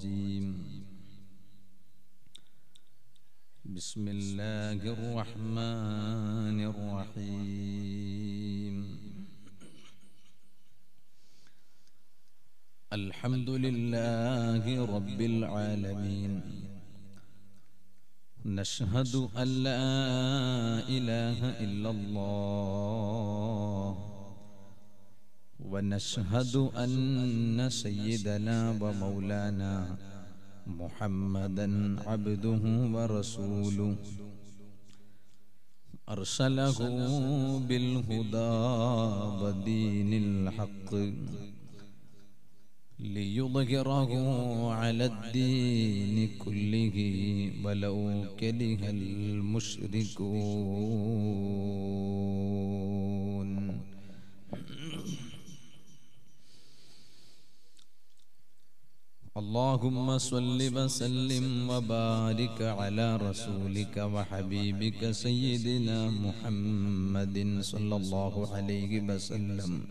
الرجيم بسم الله الرحمن الرحيم الحمد لله رب العالمين نشهد أن لا إله إلا الله ونشهد أن سيدنا ومولانا محمدا عبده ورسوله أرسله بالهدى ودين الحق ليظهره على الدين كله ولو كره المشركون اللهم صل وسلم وبارك على رسولك وحبيبك سيدنا محمد صلى الله عليه وسلم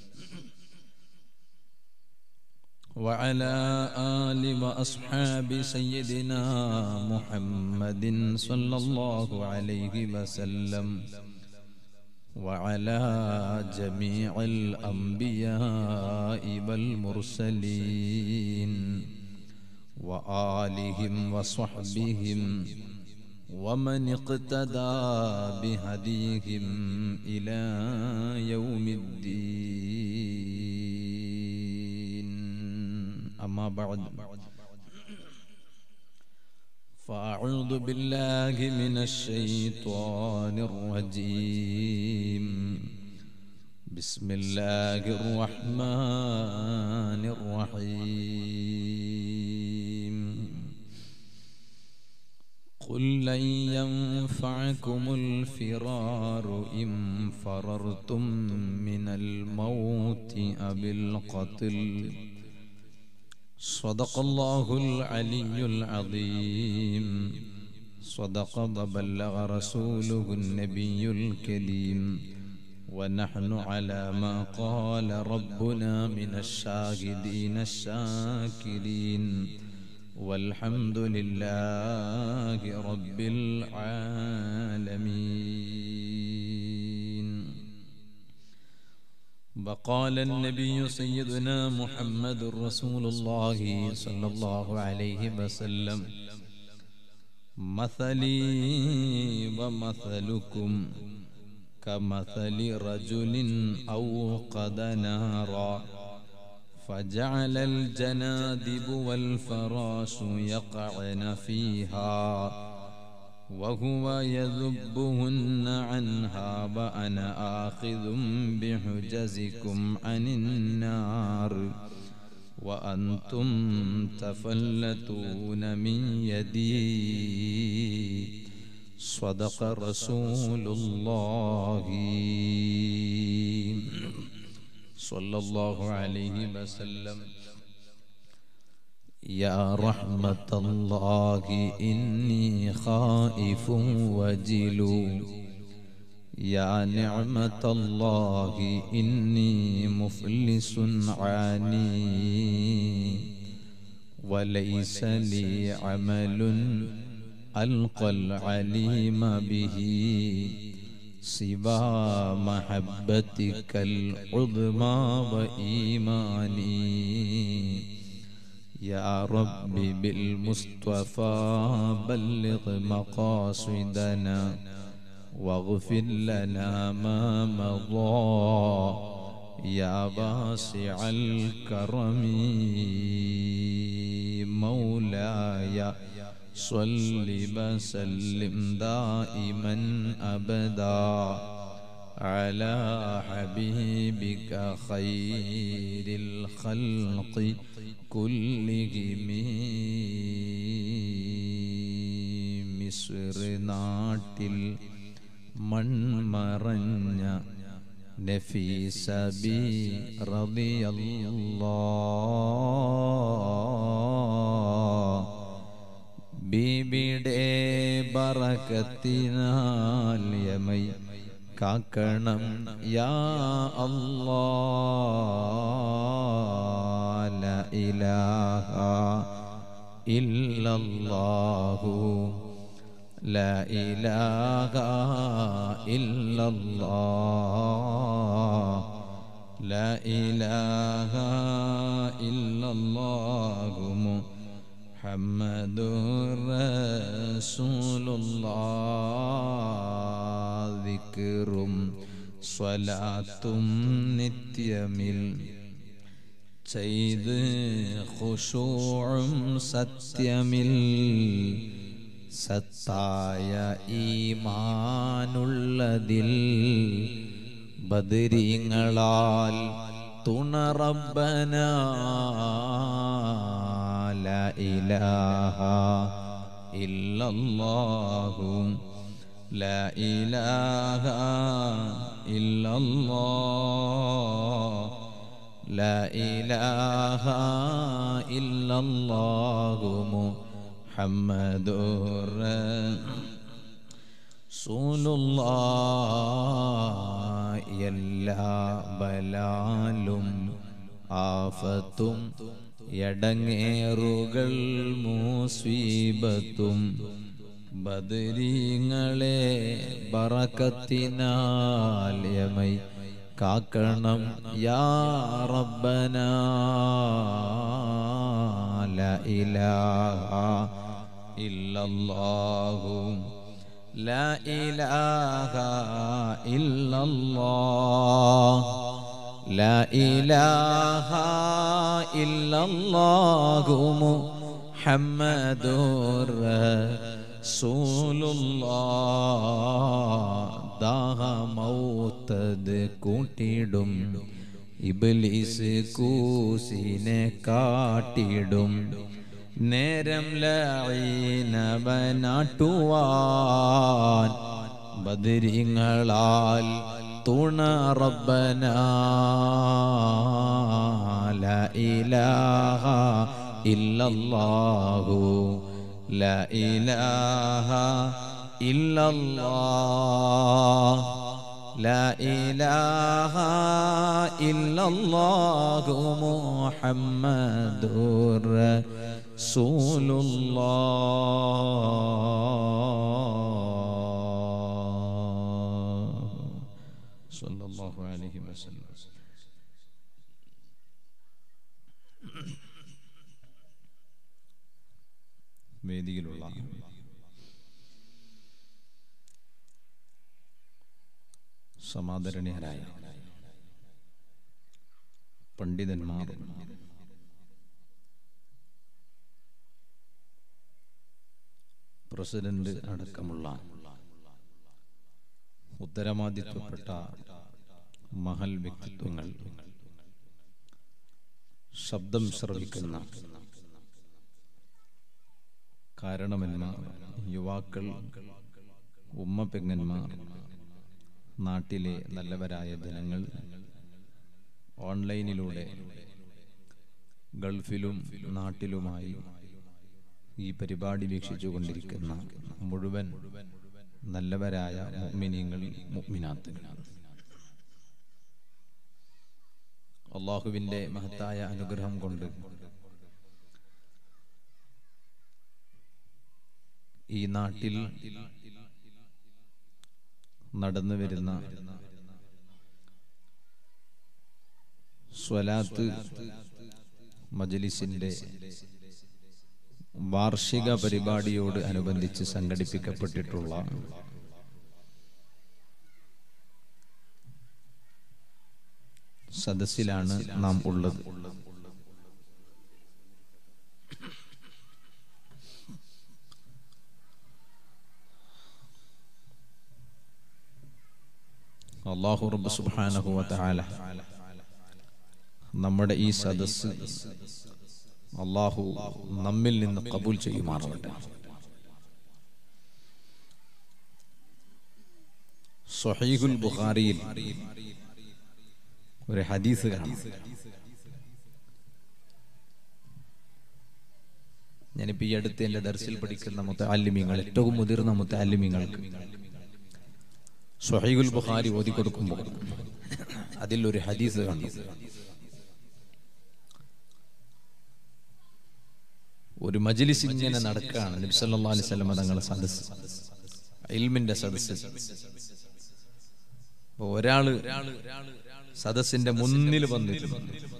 وعلى آل وأصحاب سيدنا محمد صلى الله عليه وسلم وعلى جميع الأنبياء والمرسلين وآلهم وصحبهم ومن اقتدى بهديهم إلى يوم الدين أما بعد فأعوذ بالله من الشيطان الرجيم بسم الله الرحمن الرحيم قل لن ينفعكم الفرار إن فررتم من الموت أو القتل صدق الله العلي العظيم صدق وبلغ رسوله النبي الكريم ونحن على ما قال ربنا من الشاهدين الشاكرين والحمد لله رب العالمين وقال النبي سيدنا محمد رسول الله صلى الله عليه وسلم مثلي ومثلكم كمثل رجل أوقد نارا فجعل الجنادب والفراش يقعن فيها وهو يذبهن عنها وأنا آخذ بحجزكم عن النار وأنتم تفلتون من يدي صدق رسول الله صلى الله عليه وسلم يا رحمة الله إني خائف وجل يا نعمة الله إني مفلس عاني وليس لي عمل ألقى العليم به سوى محبتك العظمى وإيماني يا رب بالمصطفى بلغ مقاصدنا واغفر لنا ما مضى يا واسع الكرم مولاي صل وسلم دائما ابدا على حبيبك خير الخلق كلهم മിസ്ർ നാട്ടിൽ മൺമറഞ്ഞ നഫീസബി ബീബിയുടെ ബറക്കത്തിനാൽ യമൈ കാക്കണം യാ അല്ലാ ല ഇലാഹ إلا الله لا إله إلا الله لا إله إلا الله محمد رسول الله ذكر صلاة നിത്യമിൽ ചെയ്ത് ഖുശൂഉം സത്യമിൽ സത്തായ ഈമാനുള്ളതിൽ ബദരീങ്ങളാൽ തുണറബ്ബന لا إله إلا الله لا إله إلا الله لا إله إلا الله محمد رسول الله എല്ലാ ബലാലും ആഫത്തും എടങ്ങേറുകൾ മൂസ്വീബത്തും ബദരീങ്ങളെ ബറക്കത്തിനാൽ യമൈ കാക്കണം യാ റബ്ബന ല ഇലാഹ ഇല്ലല്ലാഹു لا إله إلا الله لا إله إلا الله محمد رسول الله ദാഹമൗത്തത് കൂട്ടിടും ഇബിലിസ് കൂസിനെ കാട്ടിടും നേരം ലൈനവനാട്ടുവാൻ ബദരിങ്ങളാൽ തുണ റബ്ബന ല ഇലാഹ ഇല്ലല്ലാഹു ല ഇലാഹ ഇല്ലല്ലാഹ് لا إله إلا الله محمد رسول الله صلى الله عليه وسلم വേദിയിലുള്ള സമാദരണീയരായ പണ്ഡിതന്മാർ പ്രസിഡന്റ് അടക്കമുള്ള ഉത്തരവാദിത്വപ്പെട്ട മഹൽ വ്യക്തിത്വങ്ങൾ ശബ്ദം ശ്രവിക്കുന്ന കാരണവന്മാർ യുവാക്കൾ ഉമ്മ പെങ്ങന്മാർ നാട്ടിലെ നല്ലവരായ ജനങ്ങൾ ഓൺലൈനിലൂടെ ഗൾഫിലും നാട്ടിലുമായി ഈ പരിപാടി വീക്ഷിച്ചു കൊണ്ടിരിക്കുന്ന മുഴുവൻ നല്ലവരായ മുഅ്മിനീങ്ങൾ മുഅ്മിനാത്തുകൾ അള്ളാഹുവിൻ്റെ മഹത്തായ അനുഗ്രഹം കൊണ്ട് ഈ നാട്ടിൽ നടന്നു വരുന്ന സ്വലാത്ത് മജലിസിന്റെ വാർഷിക പരിപാടിയോട് അനുബന്ധിച്ച് സംഘടിപ്പിക്കപ്പെട്ടിട്ടുള്ള സദസ്സിലാണ് നാം ഉള്ളത് അള്ളാഹു റബ്ബ് സുബ്ഹാനഹു വ തആല നമ്മുടെ ഈ സദസ്സ് അള്ളാഹു നമ്മിൽ നിന്ന് കബൂൽ ചെയ്യുമാറാവട്ടെ സ്വഹീഹുൽ ബുഖാരിയിൽ ഒരു ഹദീസ് കാണാം ഞാനിപ്പോ ഈ അടുത്ത് എന്റെ ദർശിൽ പഠിക്കുന്ന മുത്താലിമ്യങ്ങൾ ഏറ്റവും മുതിർന്ന മുത്താലിമ്യങ്ങൾക്ക് സ്വഹീഖുൽ ബുഖാരി ഓതി കൊടുക്കുമ്പോൾ അതിൽ ഒരു ഹദീസ് കണ്ടു ഒരു മജിലിസ് ഇങ്ങനെ നടക്കുകയാണ് നബി സല്ലല്ലാഹു അലൈഹി വസല്ലം തങ്ങളുടെ സദസ്സ് ഇൽമിന്റെ സദസ്സ് അപ്പൊ ഒരാള് സദസ്സിന്റെ മുന്നിൽ വന്നിരുന്നു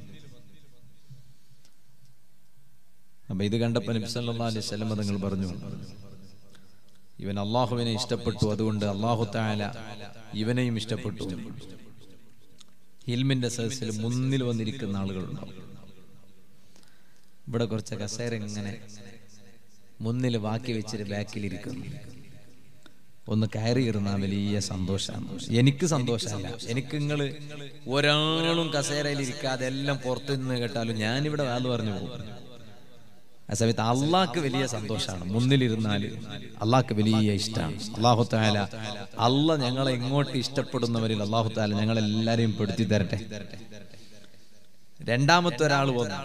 അപ്പൊ ഇത് കണ്ടപ്പോ നബി സല്ലല്ലാഹു അലൈഹി വസല്ലം തങ്ങൾ പറഞ്ഞു ഇവൻ അള്ളാഹുവിനെ ഇഷ്ടപ്പെട്ടു അതുകൊണ്ട് അള്ളാഹു താല ഇവനെയും ഇഷ്ടപ്പെട്ടു ഹിൽമിന്റെ സദസ്സിൽ മുന്നിൽ വന്നിരിക്കുന്ന ആളുകളുണ്ടാവും ഇവിടെ കുറച്ച് കസേര ഇങ്ങനെ മുന്നിൽ ബാക്കി വെച്ചിട്ട് ബാക്കിലിരിക്കുന്നു ഒന്ന് കയറി ഇരുന്നാൽ വലിയ സന്തോഷമാണ് എനിക്ക് സന്തോഷമല്ല എനിക്ക് നിങ്ങള് ഒരാളും കസേരയിൽ ഇരിക്കാതെ എല്ലാം പുറത്തു നിന്ന് കേട്ടാലും ഞാനിവിടെ വാത് പറഞ്ഞു പോകും ആ സമയത്ത് അള്ളാഹ്ക്ക് വലിയ സന്തോഷമാണ് മുന്നിലിരുന്നാല് അള്ളാഹ്ക്ക് വലിയ ഇഷ്ടമാണ് അള്ളാഹു താല അല്ല ഞങ്ങളെ ഇങ്ങോട്ട് ഇഷ്ടപ്പെടുന്നവരിൽ അള്ളാഹു താല ഞങ്ങളെല്ലാരെയും പെടുത്തി തരട്ടെ രണ്ടാമത്തെ ഒരാൾ വന്നു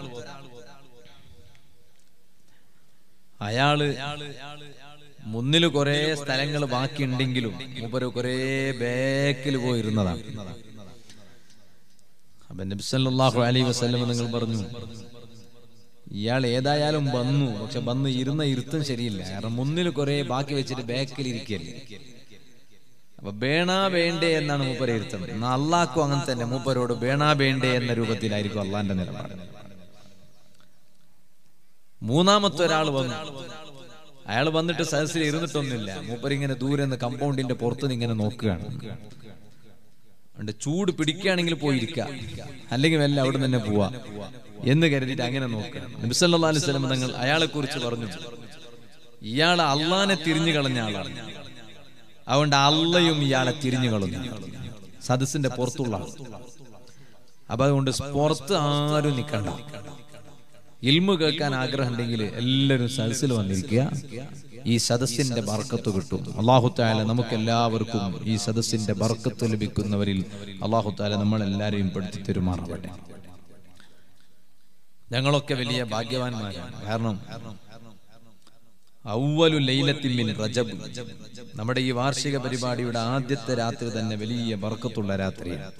അയാള് മുന്നിൽ കുറെ സ്ഥലങ്ങൾ ബാക്കിയുണ്ടെങ്കിലും മൂപ്പര് കുറെ ബാക്കിൽ പോയിരുന്നതാണ് അപ്പൊ നബിസല്ലാഹു അലൈ വസ്ലം നിങ്ങൾ പറഞ്ഞു ഇയാൾ ഏതായാലും വന്നു പക്ഷെ വന്ന് ഇരുന്ന ഇരുത്തും ശരിയില്ല കാരണം മുന്നിൽ കുറെ ബാക്കി വെച്ചിട്ട് ബാക്കിൽ ഇരിക്കല്ലേ അപ്പൊ ബേണാ വേണ്ടേ എന്നാണ് മൂപ്പര ഇരുത്തുന്നത് എന്നാ അള്ളാഹ്ക്കും അങ്ങനെ തന്നെ മൂപ്പരോട് ബേണാ വേണ്ടേ എന്ന രൂപത്തിലായിരിക്കും അള്ളാന്റെ നിലപാട് മൂന്നാമത്തെ ഒരാൾ വന്നു അയാൾ വന്നിട്ട് സദസ്സിൽ ഇരുന്നിട്ടൊന്നുമില്ല മൂപ്പർ ഇങ്ങനെ ദൂരെ നിന്ന് കമ്പൗണ്ടിന്റെ പുറത്ത് ഇങ്ങനെ നോക്കുകയാണ് അതുകൊണ്ട് ചൂട് പിടിക്കുകയാണെങ്കിൽ പോയിരിക്കുക അല്ലെങ്കിൽ വല്ല അവിടെ തന്നെ പോവാ എന്ന് കരുതിയിട്ട് അങ്ങനെ നോക്കുക നബിസല്ലാ അലൈഹി സ്വലം തങ്ങൾ അയാളെ കുറിച്ച് പറഞ്ഞു ഇയാൾ അള്ളാനെ തിരിഞ്ഞു കളഞ്ഞ ആളാണ് അതുകൊണ്ട് അള്ളയും ഇയാളെ തിരിഞ്ഞു കളഞ്ഞു സദസ്സിന്റെ പുറത്തുള്ള ആൾ അപ്പൊ അതുകൊണ്ട് പുറത്ത് ആരും നിൽക്കണ്ട ഇൽമു കേൾക്കാൻ ആഗ്രഹം ഉണ്ടെങ്കിൽ എല്ലാവരും സദസ്സിൽ വന്നിരിക്കുക ഈ സദസ്സിന്റെ ബർക്കത്ത് കിട്ടും അള്ളാഹു താല നമുക്ക് എല്ലാവർക്കും ഈ സദസ്സിന്റെ ബർക്കത്ത് ലഭിക്കുന്നവരിൽ അള്ളാഹു താല നമ്മളെല്ലാരെയും പെടുത്തി തെരുമാറാവട്ടെ ഞങ്ങളൊക്കെ വലിയ ഭാഗ്യവാന്മാരാണ് കാരണം ഔവലു ലൈലത്തിമിൻ റജബ് നമ്മുടെ ഈ വാർഷിക പരിപാടിയുടെ ആദ്യത്തെ രാത്രി തന്നെ വലിയ ബർക്കത്തുള്ള രാത്രിയാണ്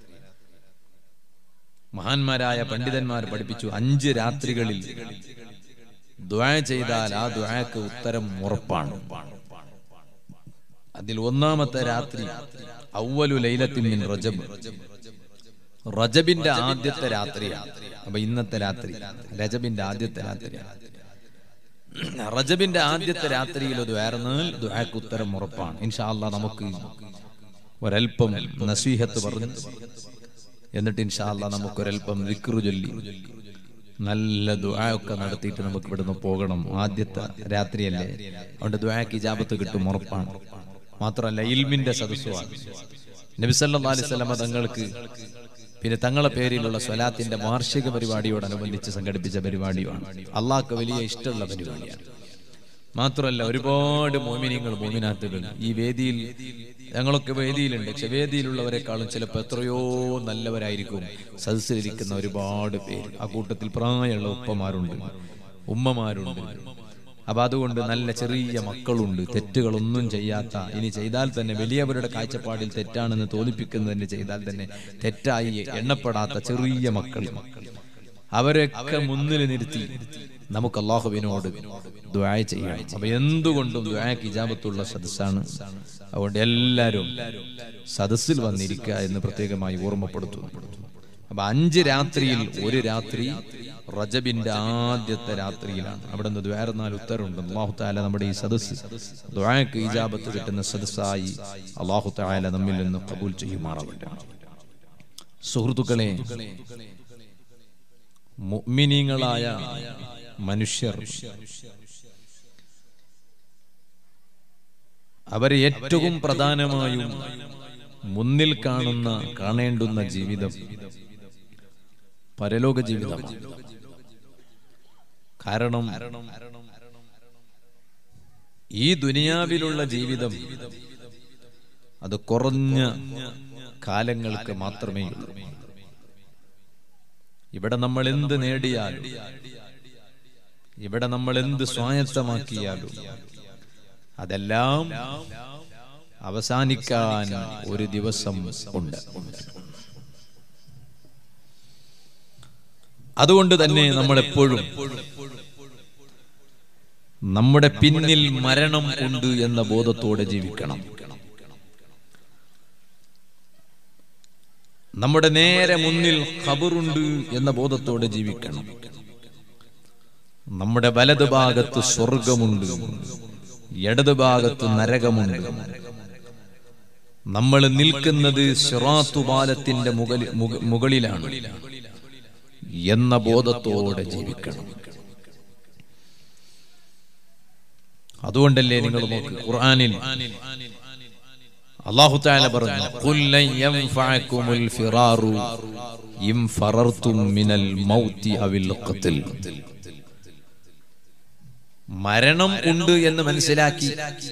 മഹാന്മാരായ പണ്ഡിതന്മാർ പഠിപ്പിച്ചു അഞ്ച് രാത്രികളിൽ ദ്വാ ചെയ്താൽ ആ ദ്വാക്ക് ഉത്തരം ഉറപ്പാണ് അതിൽ ഒന്നാമത്തെ രാത്രി ഔവലു ലൈലത്തിൻ റജബ് റജബിന്റെ ആദ്യത്തെ രാത്രിയാണ് അപ്പൊ ഇന്നത്തെ രാത്രി രജബിന്റെ ആദ്യത്തെ രാത്രി റജബിന്റെ ആദ്യത്തെ രാത്രിയിൽ ദ്വാരന്നാൽ ദ്വാക്ക് ഉത്തരം ഉറപ്പാണ് ഇൻഷാല്ല നമുക്ക് ഒരൽപ്പം നസീഹത്ത് പറഞ്ഞു എന്നിട്ട് ഇൻഷാല്ല നമുക്കൊരൽപ്പം വിക്രു ചൊല്ലി നല്ല ദ്വായൊക്കെ നടത്തിയിട്ട് നമുക്ക് ഇവിടുന്ന് പോകണം ആദ്യത്തെ രാത്രിയല്ലേ അതുകൊണ്ട് ദ്വാക്ക് ഇജാബത്ത് കിട്ടും ഉറപ്പാണ് മാത്രമല്ല ഇൽമിന്റെ സദസ്സുമാണ് നബിസല്ലാ അലിസ്വലമ തങ്ങൾക്ക് പിന്നെ തങ്ങളെ പേരിലുള്ള സ്വലാത്തിന്റെ വാർഷിക പരിപാടിയോടനുബന്ധിച്ച് സംഘടിപ്പിച്ച പരിപാടിയാണ് അള്ളാഹ്ക്ക് വലിയ ഇഷ്ടമുള്ള പരിപാടിയാണ് മാത്രമല്ല ഒരുപാട് മോമിനിയങ്ങൾ മോമിനാത്തുകൾ ഈ വേദിയിൽ ഞങ്ങളൊക്കെ വേദിയിലുണ്ട് പക്ഷെ വേദിയിലുള്ളവരെക്കാളും ചിലപ്പോൾ എത്രയോ നല്ലവരായിരിക്കും സദസ്സിലിരിക്കുന്ന ഒരുപാട് പേര് ആ കൂട്ടത്തിൽ പ്രായമുള്ള ഉപ്പമാരുണ്ട് ഉമ്മമാരുണ്ട് അപ്പൊ അതുകൊണ്ട് നല്ല ചെറിയ മക്കളുണ്ട് തെറ്റുകളൊന്നും ചെയ്യാത്ത ഇനി ചെയ്താൽ തന്നെ വലിയവരുടെ കാഴ്ചപ്പാടിൽ തെറ്റാണെന്ന് തോന്നിപ്പിക്കുന്നതിന് ചെയ്താൽ തന്നെ തെറ്റായി എണ്ണപ്പെടാത്ത ചെറിയ മക്കൾ അവരൊക്കെ മുന്നിൽ നിർത്തി നമുക്ക് അള്ളാഹുവിനോട് ദ്വായ ചെയ്യണം അപ്പൊ എന്തുകൊണ്ടും ദ്വായക്ക് ഇജാബത്തുള്ള സദസ്സാണ് അതുകൊണ്ട് എല്ലാവരും സദസ്സിൽ വന്നിരിക്കുക എന്ന് പ്രത്യേകമായി ഓർമ്മപ്പെടുത്തുന്നു അപ്പൊ അഞ്ച് രാത്രിയിൽ ഒരു രാത്രി റജബിന്റെ ആദ്യത്തെ രാത്രിയിലാണ് അവിടെ നിന്ന് ദ്വാരനാൽ ഉത്തരവുണ്ട് അള്ളാഹു താല നമ്മുടെ ഈ സദസ് ദ്വായക്ക് ഇജാബത്ത് കിട്ടുന്ന സദസ്സായി അള്ളാഹു താല നമ്മിൽ നിന്ന് കബൂൽ ചെയ്യുമാറാവട്ടെ സുഹൃത്തുക്കളെ മുഅ്മിനീങ്ങളായ മനുഷ്യർ അവരെ ഏറ്റവും പ്രധാനമായും മുന്നിൽ കാണുന്ന കാണേണ്ടുന്ന ജീവിതം പരലോക ജീവിതമാണ് കാരണം ഈ ദുനിയാവിലുള്ള ജീവിതം അത് കുറഞ്ഞ കാലങ്ങൾക്ക് മാത്രമേ ഉള്ളൂ ഇവിടെ നമ്മൾ എന്ത് നേടിയാലും ഇവിടെ നമ്മൾ എന്ത് സ്വായത്തമാക്കിയാലും അതെല്ലാം അവസാനിക്കാൻ ഒരു ദിവസം ഉണ്ട് അതുകൊണ്ട് തന്നെ നമ്മൾ എപ്പോഴും നമ്മുടെ പിന്നിൽ മരണം ഉണ്ട് എന്ന ബോധത്തോടെ ജീവിക്കണം നമ്മുടെ നേരെ മുന്നിൽ ഖബറുണ്ട് എന്ന ബോധത്തോടെ ജീവിക്കണം നമ്മുടെ വലത് ഭാഗത്ത് സ്വർഗമുണ്ട് ഇടത് ഭാഗത്ത് നരകമുണ്ട് നമ്മൾ നിൽക്കുന്നത് സിറാത്തുപാലത്തിന്റെ മുകളിൽ മുക- മുകളിലാണ് എന്ന ബോധത്തോടെ ജീവിക്കണം അതുകൊണ്ടല്ലേ നിങ്ങൾ നോക്ക് ഖുർആനിൽ അള്ളാഹു താല പറഞ്ഞു "ഖുൽ ലൻ യൻഫഅകുമുൽ ഫിറാറു ഇൻ ഫറർതും മിനൽ മൗതി അവിൽ ഖത്ൽ മരണം ഉണ്ട് എന്ന് മനസ്സിലാക്കി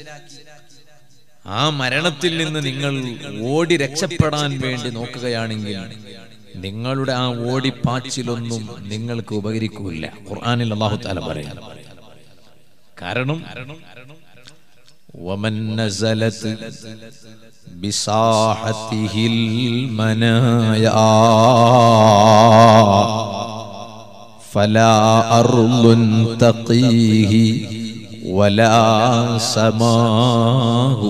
ആ മരണത്തിൽ നിന്ന് നിങ്ങൾ ഓടി രക്ഷപ്പെടാൻ വേണ്ടി നോക്കുകയാണെങ്കിൽ നിങ്ങളുടെ ആ ഓടിപ്പാച്ചിലൊന്നും നിങ്ങൾക്ക് ഉപകരിക്കൂല ഖുർആനിൽ അള്ളാഹു താല പറയാം കാരണം ومن نزلت بساحته المنايا فلا أرض تقيه ولا سماء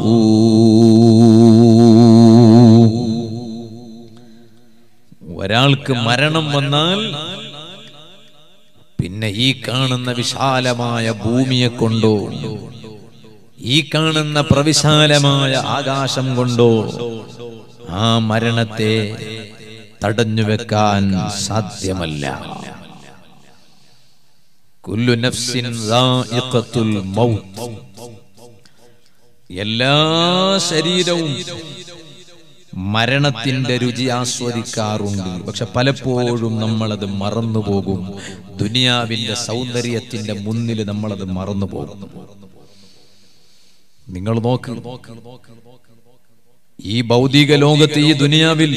ഒരാൾക്ക് മരണം വന്നാൽ പിന്നെ ഈ കാണുന്ന വിശാലമായ ഭൂമിയെ കൊണ്ടോ ഈ കാണുന്ന പ്രവിശാലമായ ആകാശം കൊണ്ടോ ആ മരണത്തെ തടഞ്ഞു വെക്കാൻ സാധ്യമല്ല കുല്ലു നഫ്സിൻ ദാഇഖത്തുൽ മൗത്ത് എല്ലാ ശരീരവും മരണത്തിന്റെ രുചി ആസ്വദിക്കാറുണ്ട് പക്ഷെ പലപ്പോഴും നമ്മളത് മറന്നുപോകും ദുനിയാവിന്റെ സൗന്ദര്യത്തിന്റെ മുന്നിൽ നമ്മളത് മറന്നുപോകും നിങ്ങൾ നോക്ക് ഈ ഭൗതിക ലോകത്ത് ഈ ദുനിയാവിൽ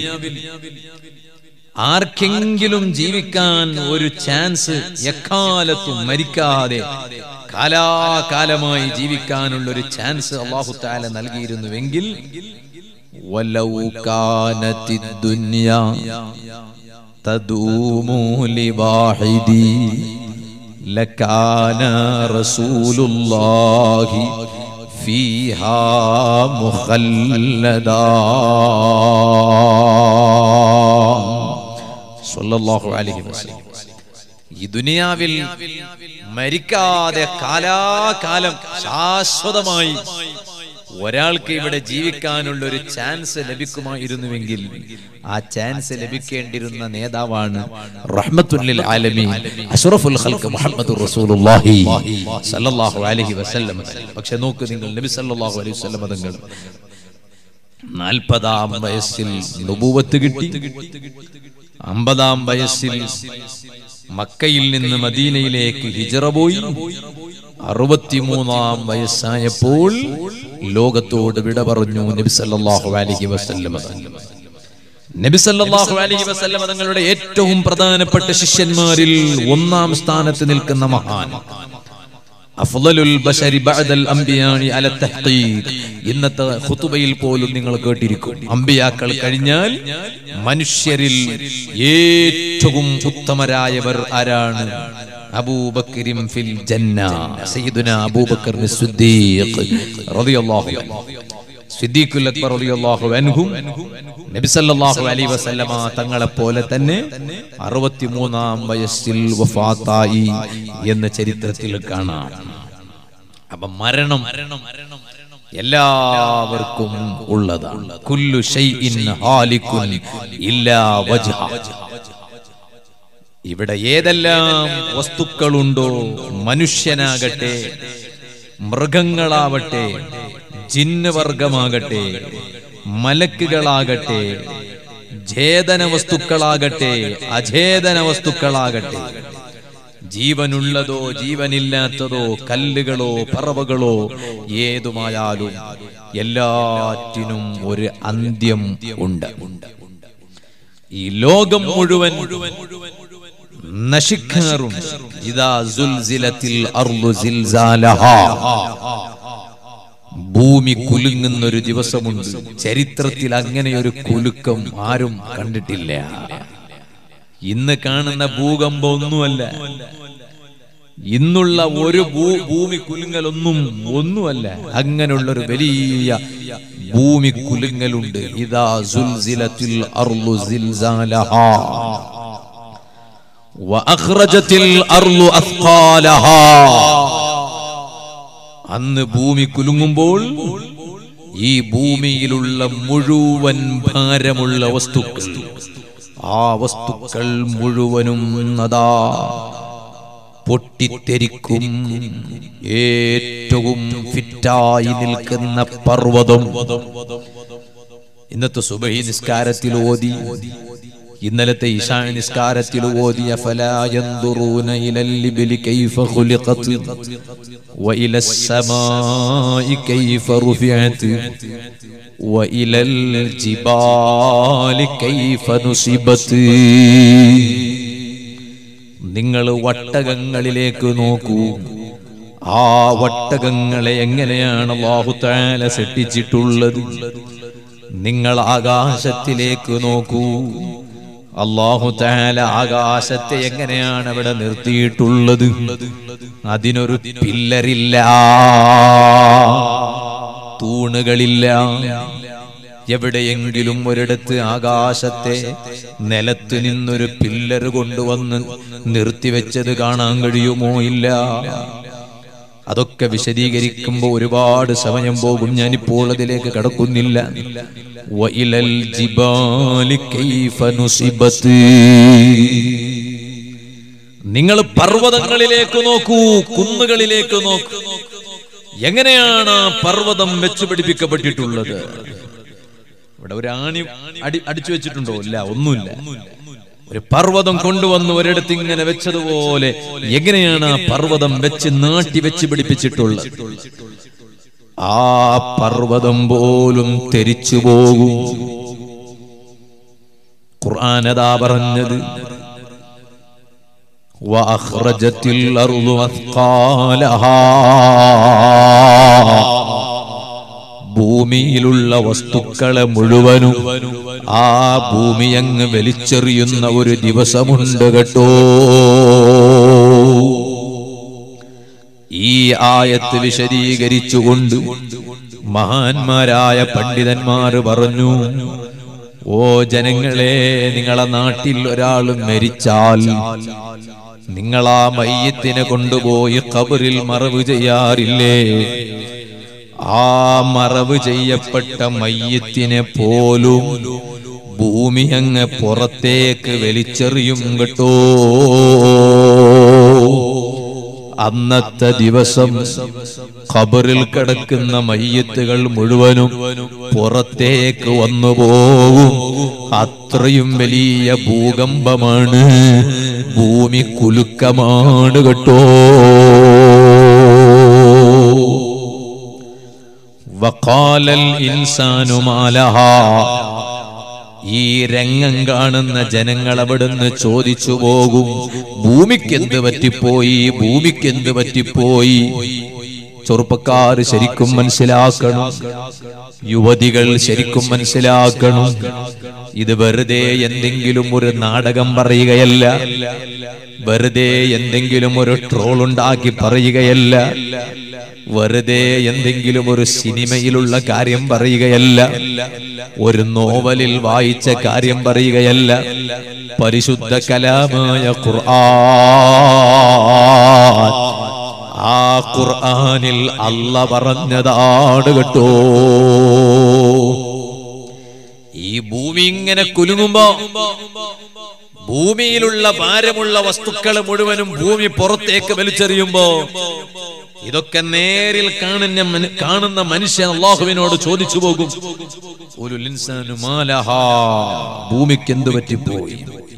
ആർക്കെങ്കിലും ജീവിക്കാൻ ഒരു ചാൻസ് എക്കാലത്തും മരിക്കാതെ കാലാകാലമായി ജീവിക്കാനുള്ള ഒരു ചാൻസ് അള്ളാഹു താല നൽകിയിരുന്നുവെങ്കിൽ വലൗ കാനത്തി ദുനിയ തദൂമു ലിവാഹിദി ലകാന റസൂലുള്ളാഹി ഫീഹാ മുഖല്ലദാ സല്ലല്ലാഹു അലൈഹി വസല്ലം ഈ ദുനിയാവിൽ മരിക്കാതെ കാലാകാലം ശാശ്വതമായി ഒരാൾക്ക് ഇവിടെ ജീവിക്കാനുള്ള ഒരു ചാൻസ് ലഭിക്കുമായിരുന്നുവെങ്കിൽ ആ ചാൻസ് ലഭിക്കേണ്ടിരുന്ന നേതാവാണ് റഹ്മത്തുല്ലിൽ ആലമീൻ അഷ്റഫുൽ ഖൽഖ് മുഹമ്മദ് റസൂലുള്ളാഹി സല്ലല്ലാഹു അലൈഹി വസല്ലം പക്ഷെ നോക്ക് നിങ്ങൾ നബി സല്ലല്ലാഹു അലൈഹി വസല്ലം തങ്ങൾ നാൽപ്പതാം വയസ്സിൽ നുബൂവത്ത് കിട്ടി അമ്പതാം വയസ്സിൽ മക്കയിൽ നിന്ന് മദീനയിലേക്ക് ഹിജറ പോയി അറുപത്തിമൂന്നാം വയസ്സായപ്പോൾ ലോകത്തോട് വിട പറഞ്ഞു നബി സല്ലല്ലാഹു അലൈഹി വസല്ലം നബി സല്ലല്ലാഹു അലൈഹി വസല്ലം തങ്ങളുടെ ഏറ്റവും പ്രധാനപ്പെട്ട ശിഷ്യന്മാരിൽ ഒന്നാം സ്ഥാനത്ത് നിൽക്കുന്ന മഹാൻ അഫ്ളലുൽ ബശരി ബഅദൽ അംബിയാനി അല തഹ്ഖീഖ് ഇന്നത്തെ ഖുതുബയിൽ പോലും നിങ്ങൾ കേട്ടിരിക്കും അമ്പിയാക്കൾ കഴിഞ്ഞാൽ മനുഷ്യരിൽ ഏറ്റവും ഉത്തമരായവർ ആരാണ് അബൂബക്കറിം ഫിൽ ജന്ന സയ്യിദുന അബൂബക്കർ സിദ്ദീഖ് റളിയല്ലാഹു അൻഹു സിദ്ദീഖുൽ അക്ബർ റളിയല്ലാഹു അൻഹും നബി സല്ലല്ലാഹു അലൈഹി വസല്ലമ തങ്ങളെ പോലെ തന്നെ അറുപത്തിമൂന്നാം വയസ്സിൽ വഫാത്തായി എന്ന ചരിത്രത്തിൽ കാണാം അപ്പൊ മരണം എല്ലാവർക്കും ഉള്ളതാണ് കുല്ലു ഷൈഇൻ ഹാലിക്കുൻ ഇല്ലാ വജ്ഹ ഇവിടെ ഏതെല്ലാം വസ്തുക്കളുണ്ടോ മനുഷ്യനാകട്ടെ മൃഗങ്ങളാവട്ടെ ജിന്നവർഗമാകട്ടെ മലക്കുകളാകട്ടെ ഛേദന വസ്തുക്കളാകട്ടെ അഛേദന വസ്തുക്കളാകട്ടെ ജീവനുള്ളതോ ജീവനില്ലാത്തതോ കല്ലുകളോ പറവകളോ ഏതുമായാലും എല്ലാറ്റിനും ഒരു അന്ത്യം ഉണ്ട് ഈ ലോകം മുഴുവൻ നശിക്കാറുണ്ട് ഇതാ സുൽസിലത്തിൽ അർളു സിൽസാലഹാ ഭൂമി കുലുങ്ങുന്ന ഒരു ദിവസമുണ്ട് ചരിത്രത്തിൽ അങ്ങനെ ഒരു കുലുക്കം ആരും കണ്ടിട്ടില്ല ഇന്ന് കാണുന്ന ഭൂകമ്പം ഒന്നുമല്ല ഇന്നുള്ള ഒരു ഭൂ- ഭൂമി കുലുങ്ങലൊന്നും ഒന്നുമല്ല അങ്ങനെയുള്ള ഒരു വലിയ ഭൂമി കുലുങ്ങലുണ്ട് ഇതാ സുൽസിലത്തിൽ അർളു സിൽസാലഹാ വഅഖ്റജത്തിൽ അർളു അസ്ഖാലഹാ അന്ന് ഭൂമി കുലുങ്ങുമ്പോൾ ഈ ഭൂമിയിലുള്ള മുഴുവൻ ഭാരമുള്ള വസ്തുക്കൾ ആ വസ്തുക്കൾ മുഴുവനും അതാ പൊട്ടിത്തെരിക്കും ഏറ്റവും ഫിറ്റായി നിൽക്കുന്ന പർവ്വതം ഇന്നത്തെ സുബഹി നിസ്കാരത്തിൽ ഓതി ഇന്നലത്തെ ഇശാ നിസ്കാരത്തിൽ ഓതിയ ഫലായന്തുറൂന ഇലൽ ഇബ്ലി കൈഫ ഖുലിഖത് وإلى السماء كيف رفعت وإلى الجبال كيف نصبت നിങ്ങൾ വട്ടകങ്ങളിലേക്ക് നോക്കൂ ആ വട്ടകങ്ങളെ എങ്ങനെയാണ് അല്ലാഹു തആല സൃഷ്ടിച്ചിട്ടുള്ളത് നിങ്ങൾ ആകാശത്തിലേക്ക് നോക്കൂ അള്ളാഹു താല ആകാശത്തെ എങ്ങനെയാണ് അവിടെ നിർത്തിയിട്ടുള്ളത് അതിനൊരു പില്ലറില്ല തൂണുകളില്ല എവിടെയെങ്കിലും ഒരിടത്ത് ആകാശത്തെ നിലത്ത് നിന്നൊരു പില്ലർ കൊണ്ടുവന്ന് നിർത്തിവെച്ചത് കാണാൻ കഴിയുമോ ഇല്ല അതൊക്കെ വിശദീകരിക്കുമ്പോൾ ഒരുപാട് സമയം പോകും ഞാനിപ്പോൾ അതിലേക്ക് കടക്കുന്നില്ല വഇലൽ ജിബാലി കൈഫ നുസിബത്ത് നിങ്ങൾ പർവ്വതങ്ങളിലേക്ക് നോക്കൂ കുന്നുകളിലേക്ക് നോക്കൂ എങ്ങനെയാണ് ആ പർവ്വതം വെച്ച് പിടിപ്പിക്കപ്പെട്ടിട്ടുള്ളത് ഇവിടെ ഒരു ആണി അടി അടിച്ചു വെച്ചിട്ടുണ്ടോ ഇല്ല ഒന്നുമില്ല ഒരു പർവ്വതം കൊണ്ടുവന്ന് ഒരിടത്ത് ഇങ്ങനെ വെച്ചതുപോലെ എങ്ങനെയാണ് ആ പർവ്വതം വെച്ച് നാട്ടി വെച്ച് പിടിപ്പിച്ചിട്ടുള്ളത് ആ പർവ്വതം പോലും തെരിച്ചു പോകും ഖുർആനതാ പറഞ്ഞത് وأخرجت الأرض أثقالها ഭൂമിയിലുള്ള വസ്തുക്കളെ മുഴുവനും ആ ഭൂമി അങ്ങ് വലിച്ചെറിയുന്ന ഒരു ദിവസമുണ്ട് കേട്ടോ ഈ ആയത്ത് വിശദീകരിച്ചുകൊണ്ട് മഹാന്മാരായ പണ്ഡിതന്മാർ പറഞ്ഞു ഓ ജനങ്ങളെ നിങ്ങളെ നാട്ടിൽ ഒരാൾ മരിച്ചാൽ നിങ്ങൾ ആ മയ്യത്തിനെ കൊണ്ടുപോയി കബറിൽ മറവ് ചെയ്യാറില്ലേ ആ മറവ് ചെയ്യപ്പെട്ട മയ്യത്തിനെ പോലും ഭൂമി അങ്ങ് പുറത്തേക്ക് വലിച്ചെറിയും കേട്ടോ അന്നത്തെ ദിവസം ഖബറിൽ കിടക്കുന്ന മയ്യത്തുകൾ മുഴുവനും പുറത്തേക്ക് വന്നു പോകും അത്രയും വലിയ ഭൂകമ്പമാണ് ഭൂമി കുലുക്കമാണ് കേട്ടോ വഖാലൽ ഇൻസാനു മാലഹാ ഈ രംഗം കാണുന്ന ജനങ്ങൾ അവിടുന്ന് ചോദിച്ചു പോകും ഭൂമിക്ക് എന്ത് പറ്റിപ്പോയി ഭൂമിക്ക് എന്ത് പറ്റിപ്പോയി ചെറുപ്പക്കാർ ശരിക്കും മനസ്സിലാക്കണം യുവതികൾ ശരിക്കും മനസ്സിലാക്കണം ഇത് വെറുതെ എന്തെങ്കിലും ഒരു നാടകം പറയുകയല്ല വെറുതെ എന്തെങ്കിലും ഒരു ട്രോൾ ഉണ്ടാക്കി പറയുകയല്ല വെറുതെ എന്തെങ്കിലും ഒരു സിനിമയിലുള്ള കാര്യം പറയുകയല്ല ഒരു നോവലിൽ വായിച്ച കാര്യം പറയുകയല്ല പരിശുദ്ധ കലാമായ ഖുർആൻ ആ ഖുർആനിൽ അല്ല പറഞ്ഞതാണ് കേട്ടോ ഈ ഭൂമി ഇങ്ങനെ കുലുങ്ങുമ്പോ ഭൂമിയിലുള്ള ഭാരമുള്ള വസ്തുക്കൾ മുഴുവനും ഭൂമി പുറത്തേക്ക് വലിച്ചെറിയുമ്പോ ഇതൊക്കെ നേരിൽ കാണുന്ന മന- കാണുന്ന മനുഷ്യൻ അള്ളാഹുവിനോട് ചോദിച്ചു പോകും ഒരു ലിൻസാനു മാലഹാ ഭൂമിക്ക് എന്ത് പറ്റിപ്പോയി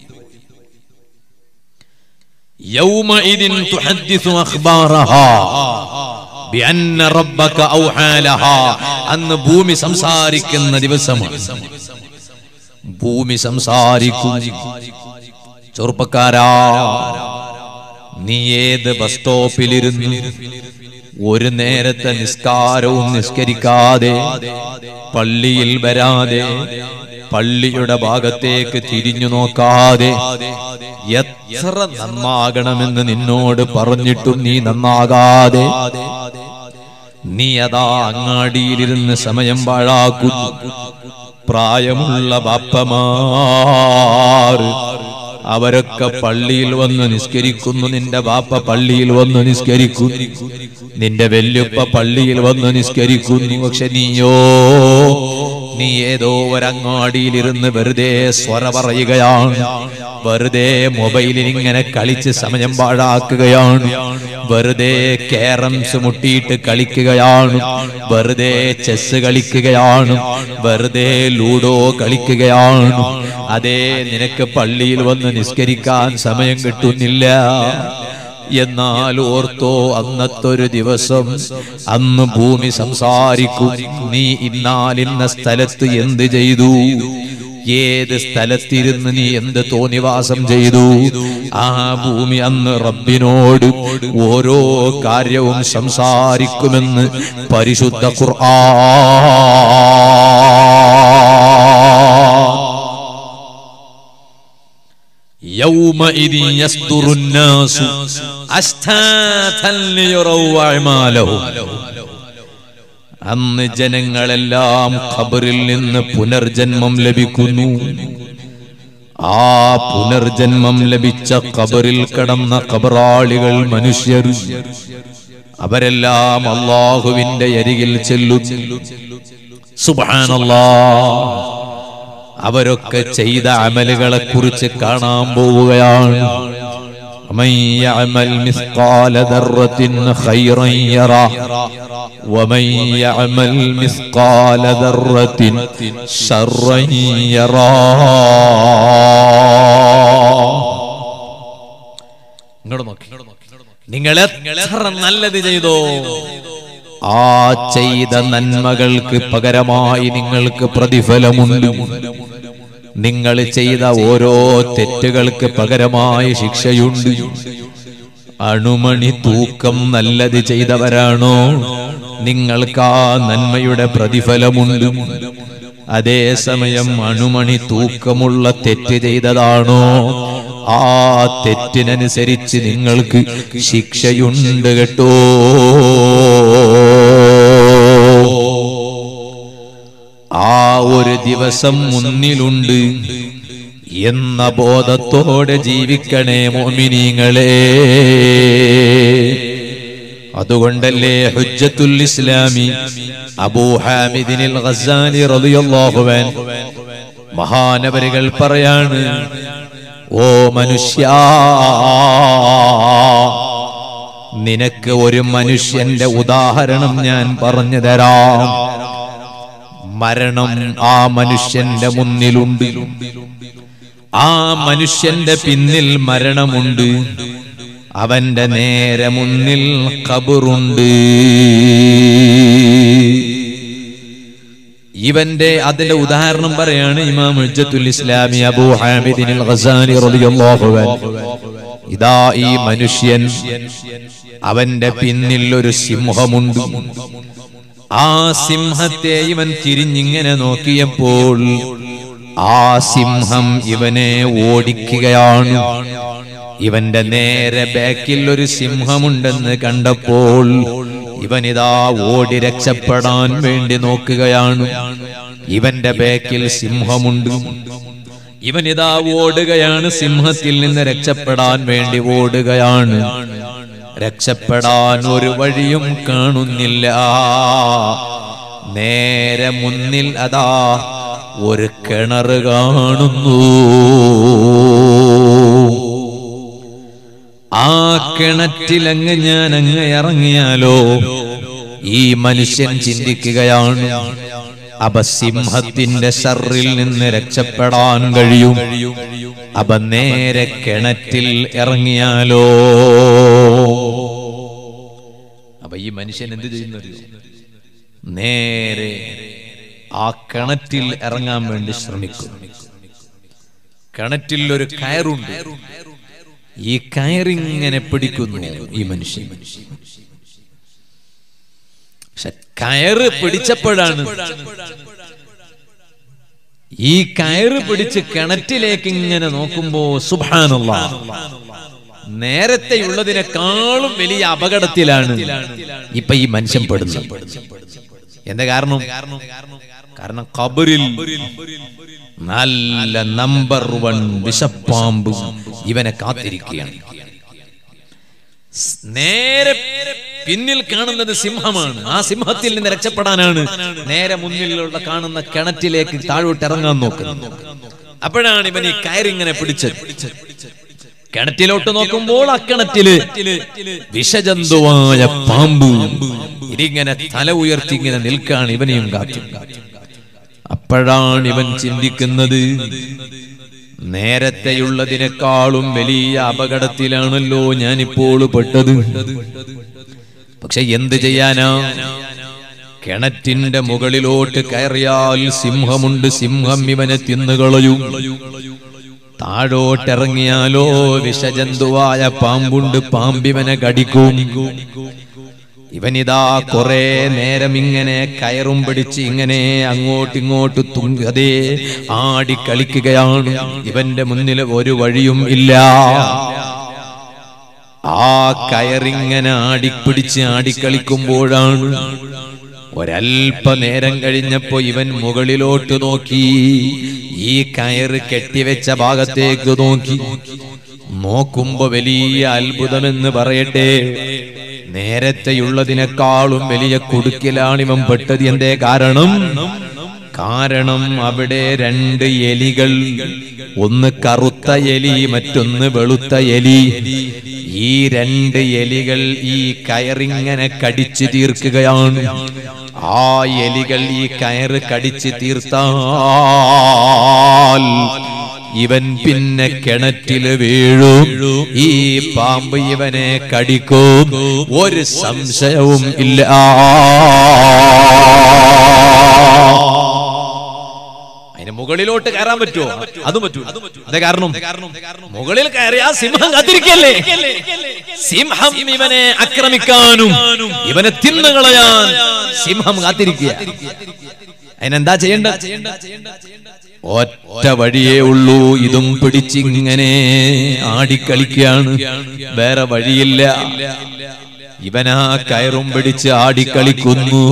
യൗമഇദിൻ തുഹദ്ദിസു അഖ്ബാറഹാ ബിഅന്ന റബ്ബക ഔഹാ ലഹാ അന്ന് ഭൂമി സംസാരിക്കുന്ന ദിവസമാണ് ഭൂമി സംസാരിക്കും ചെറുപ്പക്കാരാ നീ ഏത് ബസ് സ്റ്റോപ്പിലിരുന്ന് ഒരു നേരത്തെ നിസ്കാരവും നിസ്കരിക്കാതെ പള്ളിയിൽ വരാതെ പള്ളിയുടെ ഭാഗത്തേക്ക് തിരിഞ്ഞു നോക്കാതെ എത്ര നന്നാകണമെന്ന് നിന്നോട് പറഞ്ഞിട്ടും നീ നന്നാകാതെ നീ അതാ അങ്ങാടിയിലിരുന്ന് സമയം പാഴാക്കുന്നു പ്രായമുള്ള ബാപ്പമാർ അവരൊക്കെ പള്ളിയിൽ വന്ന് നിസ്കരിക്കുന്നു നിന്റെ ബാപ്പ പള്ളിയിൽ വന്ന് നിസ്കരിക്കുന്നു നിന്റെ വല്യുപ്പ പള്ളിയിൽ വന്ന് നിസ്കരിക്കുന്നു പക്ഷെ നീയോ നീ ഏതോ ഒരങ്ങാടിയിലിരുന്ന് വെറുതെ സ്വര പറയുകയാണ് വെറുതെ മൊബൈലിൽ ഇങ്ങനെ കളിച്ച് സമയം പാഴാക്കുകയാണ് വെറുതെ കാരംസ് മുട്ടിയിട്ട് കളിക്കുകയാണ് വെറുതെ ചെസ് കളിക്കുകയാണ് വെറുതെ ലൂഡോ കളിക്കുകയാണ് അതേ നിനക്ക് പള്ളിയിൽ വന്ന് നിസ്കരിക്കാൻ സമയം കിട്ടുന്നില്ല എന്നാൽ ഓർത്തോ അന്നത്തൊരു ദിവസം അന്ന് ഭൂമി സംസാരിക്കും നീ ഇന്നാലിന്ന സ്ഥലത്ത് എന്ത് ചെയ്തു ഏത് സ്ഥലത്തിരുന്ന് നീ എന്ത് തോന്നിവാസം ചെയ്തു ആ ഭൂമി അന്ന് റബ്ബിനോട് ഓരോ കാര്യവും സംസാരിക്കുമെന്ന് പരിശുദ്ധ ഖുർആൻ يومئذ يصدر الناس أشتاتا ليروا أعمالهم അന്ന് ജനങ്ങളെല്ലാം ഖബറിൽ നിന്ന് പുനർജന്മം ലഭിക്കുന്നു ആ പുനർജന്മം ലഭിച്ച ഖബറിൽ കിടന്ന ഖബറാളികൾ മനുഷ്യർ അവരെല്ലാം അള്ളാഹുവിന്റെ അരികിൽ ചെല്ലുന്നു സുബ്ഹാനല്ലാ അവരൊക്കെ ചെയ്ത അമലുകളെ കുറിച്ച് കാണാൻ പോവുകയാണ് ومن يعمل مثقال ذرة خيرا يره ومن يعمل مثقال ذرة شرا يره ഇങ്ങോട്ട് നോക്കി നിങ്ങൾ എത്ര നല്ലത് ചെയ്തോ ആ ചെയ്ത നന്മകൾക്ക് പകരമായി നിങ്ങൾക്ക് പ്രതിഫലമുണ്ട് നിങ്ങൾ ചെയ്ത ഓരോ തെറ്റുകൾക്ക് പകരമായി ശിക്ഷയുണ്ട് അണുമണി തൂക്കം നല്ലത് ചെയ്തവരാണോ നിങ്ങൾക്ക് ആ നന്മയുടെ പ്രതിഫലമുണ്ട് അതേസമയം അണുമണി തൂക്കമുള്ള തെറ്റ് ചെയ്തതാണോ ആ തെറ്റിനനുസരിച്ച് നിങ്ങൾക്ക് ശിക്ഷയുണ്ട് കേട്ടോ ആ ഒരു ദിവസം മുന്നിലുണ്ട് എന്ന ബോധത്തോടെ ജീവിക്കണേ മോമിനിങ്ങളെ അതുകൊണ്ടല്ലേ ഹുജ്ജത്തുൽ ഇസ്ലാമി അബൂ ഹാമിദിനിൽ ഗസാലി റളിയല്ലാഹു അൻഹു മഹാനവരികൾ പറയാണ് ഓ മനുഷ്യ നിനക്ക് ഒരു മനുഷ്യന്റെ ഉദാഹരണം ഞാൻ പറഞ്ഞു തരാം മരണം ആ മനുഷ്യന്റെ മുന്നിലുണ്ട് ആ മനുഷ്യന്റെ പിന്നിൽ മരണമുണ്ട് അവന്റെ നേരെ മുന്നിൽ കബറുണ്ട് ഇവന്റെ അതിന്റെ ഉദാഹരണം പറയാണ് ഇമാം ഹുജ്ജത്തുൽ ഇസ്ലാമി അബൂ ഹാമിദിനിൽ ഗസാലി റളിയല്ലാഹു അൻഹു ഇതാ ഈ മനുഷ്യൻ അവന്റെ പിന്നിൽ ഒരു സിംഹമുണ്ട് ആ സിംഹത്തെ ഇവൻ തിരിഞ്ഞിങ്ങനെ നോക്കിയപ്പോൾ ആ സിംഹം ഇവനെ ഓടിക്കുകയാണ് ഇവന്റെ നേരെ ബാക്കിൽ ഒരു സിംഹമുണ്ടെന്ന് കണ്ടപ്പോൾ ഇവനിതാ ഓടി രക്ഷപ്പെടാൻ വേണ്ടി നോക്കുകയാണ് ഇവന്റെ ബാക്കിൽ സിംഹമുണ്ട് ഇവനിതാ ഓടുകയാണ് സിംഹത്തിൽ നിന്ന് രക്ഷപ്പെടാൻ വേണ്ടി ഓടുകയാണ് രക്ഷപ്പെടാൻ ഒരു വഴിയും കാണുന്നില്ല നേരെ മുന്നിൽ അതാ ഒരു കിണർ കാണുന്നു ആ കിണറ്റിലങ്ങ് ഞാൻ അങ്ങ് ഇറങ്ങിയാലോ ഈ മനുഷ്യൻ ചിന്തിക്കുകയാണ് അപ സിംഹത്തിന്റെ ഷറിൽ നിന്ന് രക്ഷപ്പെടാൻ കഴിയും അപ നേരെ കിണറ്റിൽ ഇറങ്ങിയാലോ അപ്പൊ ഈ മനുഷ്യൻ എന്ത് ചെയ്യുന്നു അറിയോ? നേരെ ആ കിണറ്റിൽ ഇറങ്ങാൻ വേണ്ടി ശ്രമിക്കും കിണറ്റിൽ ഒരു കയറുണ്ട് ഈ കയറിങ്ങനെ പിടിക്കുന്നു ഈ മനുഷ്യൻ പക്ഷെ കയറ് പിടിച്ചപ്പോഴാണ് ഈ കയറ് പിടിച്ച് കിണറ്റിലേക്ക് ഇങ്ങനെ നോക്കുമ്പോ സുഭാനുള്ള നേരത്തെയുള്ളതിനേക്കാളും വലിയ അപകടത്തിലാണ് ഇപ്പൊ ഈ മനുഷ്യൻ പെടുന്നത് എന്താ കാരണം കാരണം കബറിൽ നല്ല നമ്പർ വൺ വിഷപ്പാമ്പ് ഇവനെ കാത്തിരിക്കുകയാണ് നേരെ പിന്നിൽ കാണുന്നത് സിംഹമാണ് ആ സിംഹത്തിൽ നിന്ന് രക്ഷപ്പെടാനാണ് നേരെ മുന്നിലുള്ള കാണുന്ന കിണറ്റിലേക്ക് താഴോട്ട് ഇറങ്ങാൻ നോക്കുന്നത് അപ്പോഴാണ് ഇവൻ ഈ കയറിങ്ങനെ പിടിച്ചത് കിണറ്റിലോട്ട് നോക്കുമ്പോൾ ആ കിണറ്റില് വിഷജന്തുവായ പാമ്പ് ഇതിങ്ങനെ തല ഉയർത്തി ഇങ്ങനെ നിൽക്കാണ് ഇവനെയും കാത്തു അപ്പോഴാണ് ഇവൻ ചിന്തിക്കുന്നത് നേരത്തെയുള്ളതിനേക്കാളും വലിയ അപകടത്തിലാണല്ലോ ഞാനിപ്പോൾ പെട്ടത് പക്ഷെ എന്ത് ചെയ്യാനാ കിണറ്റിന്റെ മുകളിലോട്ട് കയറിയാൽ സിംഹമുണ്ട് സിംഹം ഇവനെ തിന്നുകളയും താഴോട്ടിറങ്ങിയാലോ വിഷജന്തുവായ പാമ്പുണ്ട് പാമ്പിവനെ കടിക്കും ഇവനിതാ കുറെ നേരം ഇങ്ങനെ കയറും പിടിച്ച് ഇങ്ങനെ അങ്ങോട്ടിങ്ങോട്ട് തുങ്കതേ ആടി കളിക്കുകയാണ് ഇവന്റെ മുന്നിൽ ഒരു വഴിയും ഇല്ല ആ കയറിങ്ങനെ ആടിപ്പിടിച്ച് ആടിക്കളിക്കുമ്പോഴാണ് ഒരൽപനേരം കഴിഞ്ഞപ്പോ ഇവൻ മുകളിലോട്ട് നോക്കി ഈ കയറ് കെട്ടിവെച്ച ഭാഗത്തേക്ക് നോക്കി നോക്കുമ്പോ വലിയ അത്ഭുതമെന്ന് പറയട്ടെ നേരത്തെയുള്ളതിനേക്കാളും വലിയ കുടുക്കിലാണ് ഇവൻ പെട്ടത് എന്തേ കാരണം കാരണം അവിടെ രണ്ട് എലികൾ ഒന്ന് കറുത്ത എലി മറ്റൊന്ന് വെളുത്ത എലി ഈ രണ്ട് എലികൾ ഈ കയറിങ്ങനെ കടിച്ചു തീർക്കുകയാണ് ആ എലികൾ ഈ കയറ് കടിച്ചു തീർത്താൽ ഇവൻ പിന്നെ കിണറ്റില് വീഴും ഈ പാമ്പ് ഇവനെ കടിക്കും ഒരു സംശയവും ഇല്ല അതിന് മുകളിലോട്ട് കയറാൻ പറ്റുമോ അതും പറ്റൂല അതെ കാരണം മുകളിൽ കയറിയാ സിംഹം കാത്തിരിക്കല്ലേ സിംഹം ഇവനെ ആക്രമിക്കാനും ഇവനെ തിന്നുകളയാൻ സിംഹം കാത്തിരിക്കുക അതിനെന്താ ചെയ്യേണ്ട ഒറ്റ വഴിയേ ഉള്ളൂ ഇതും പിടിച്ചിങ്ങനെ ആടിക്കളിക്കുകയാണ് വേറെ വഴിയില്ല ഇവനാ കയറും പിടിച്ച് ആടിക്കളിക്കുന്നു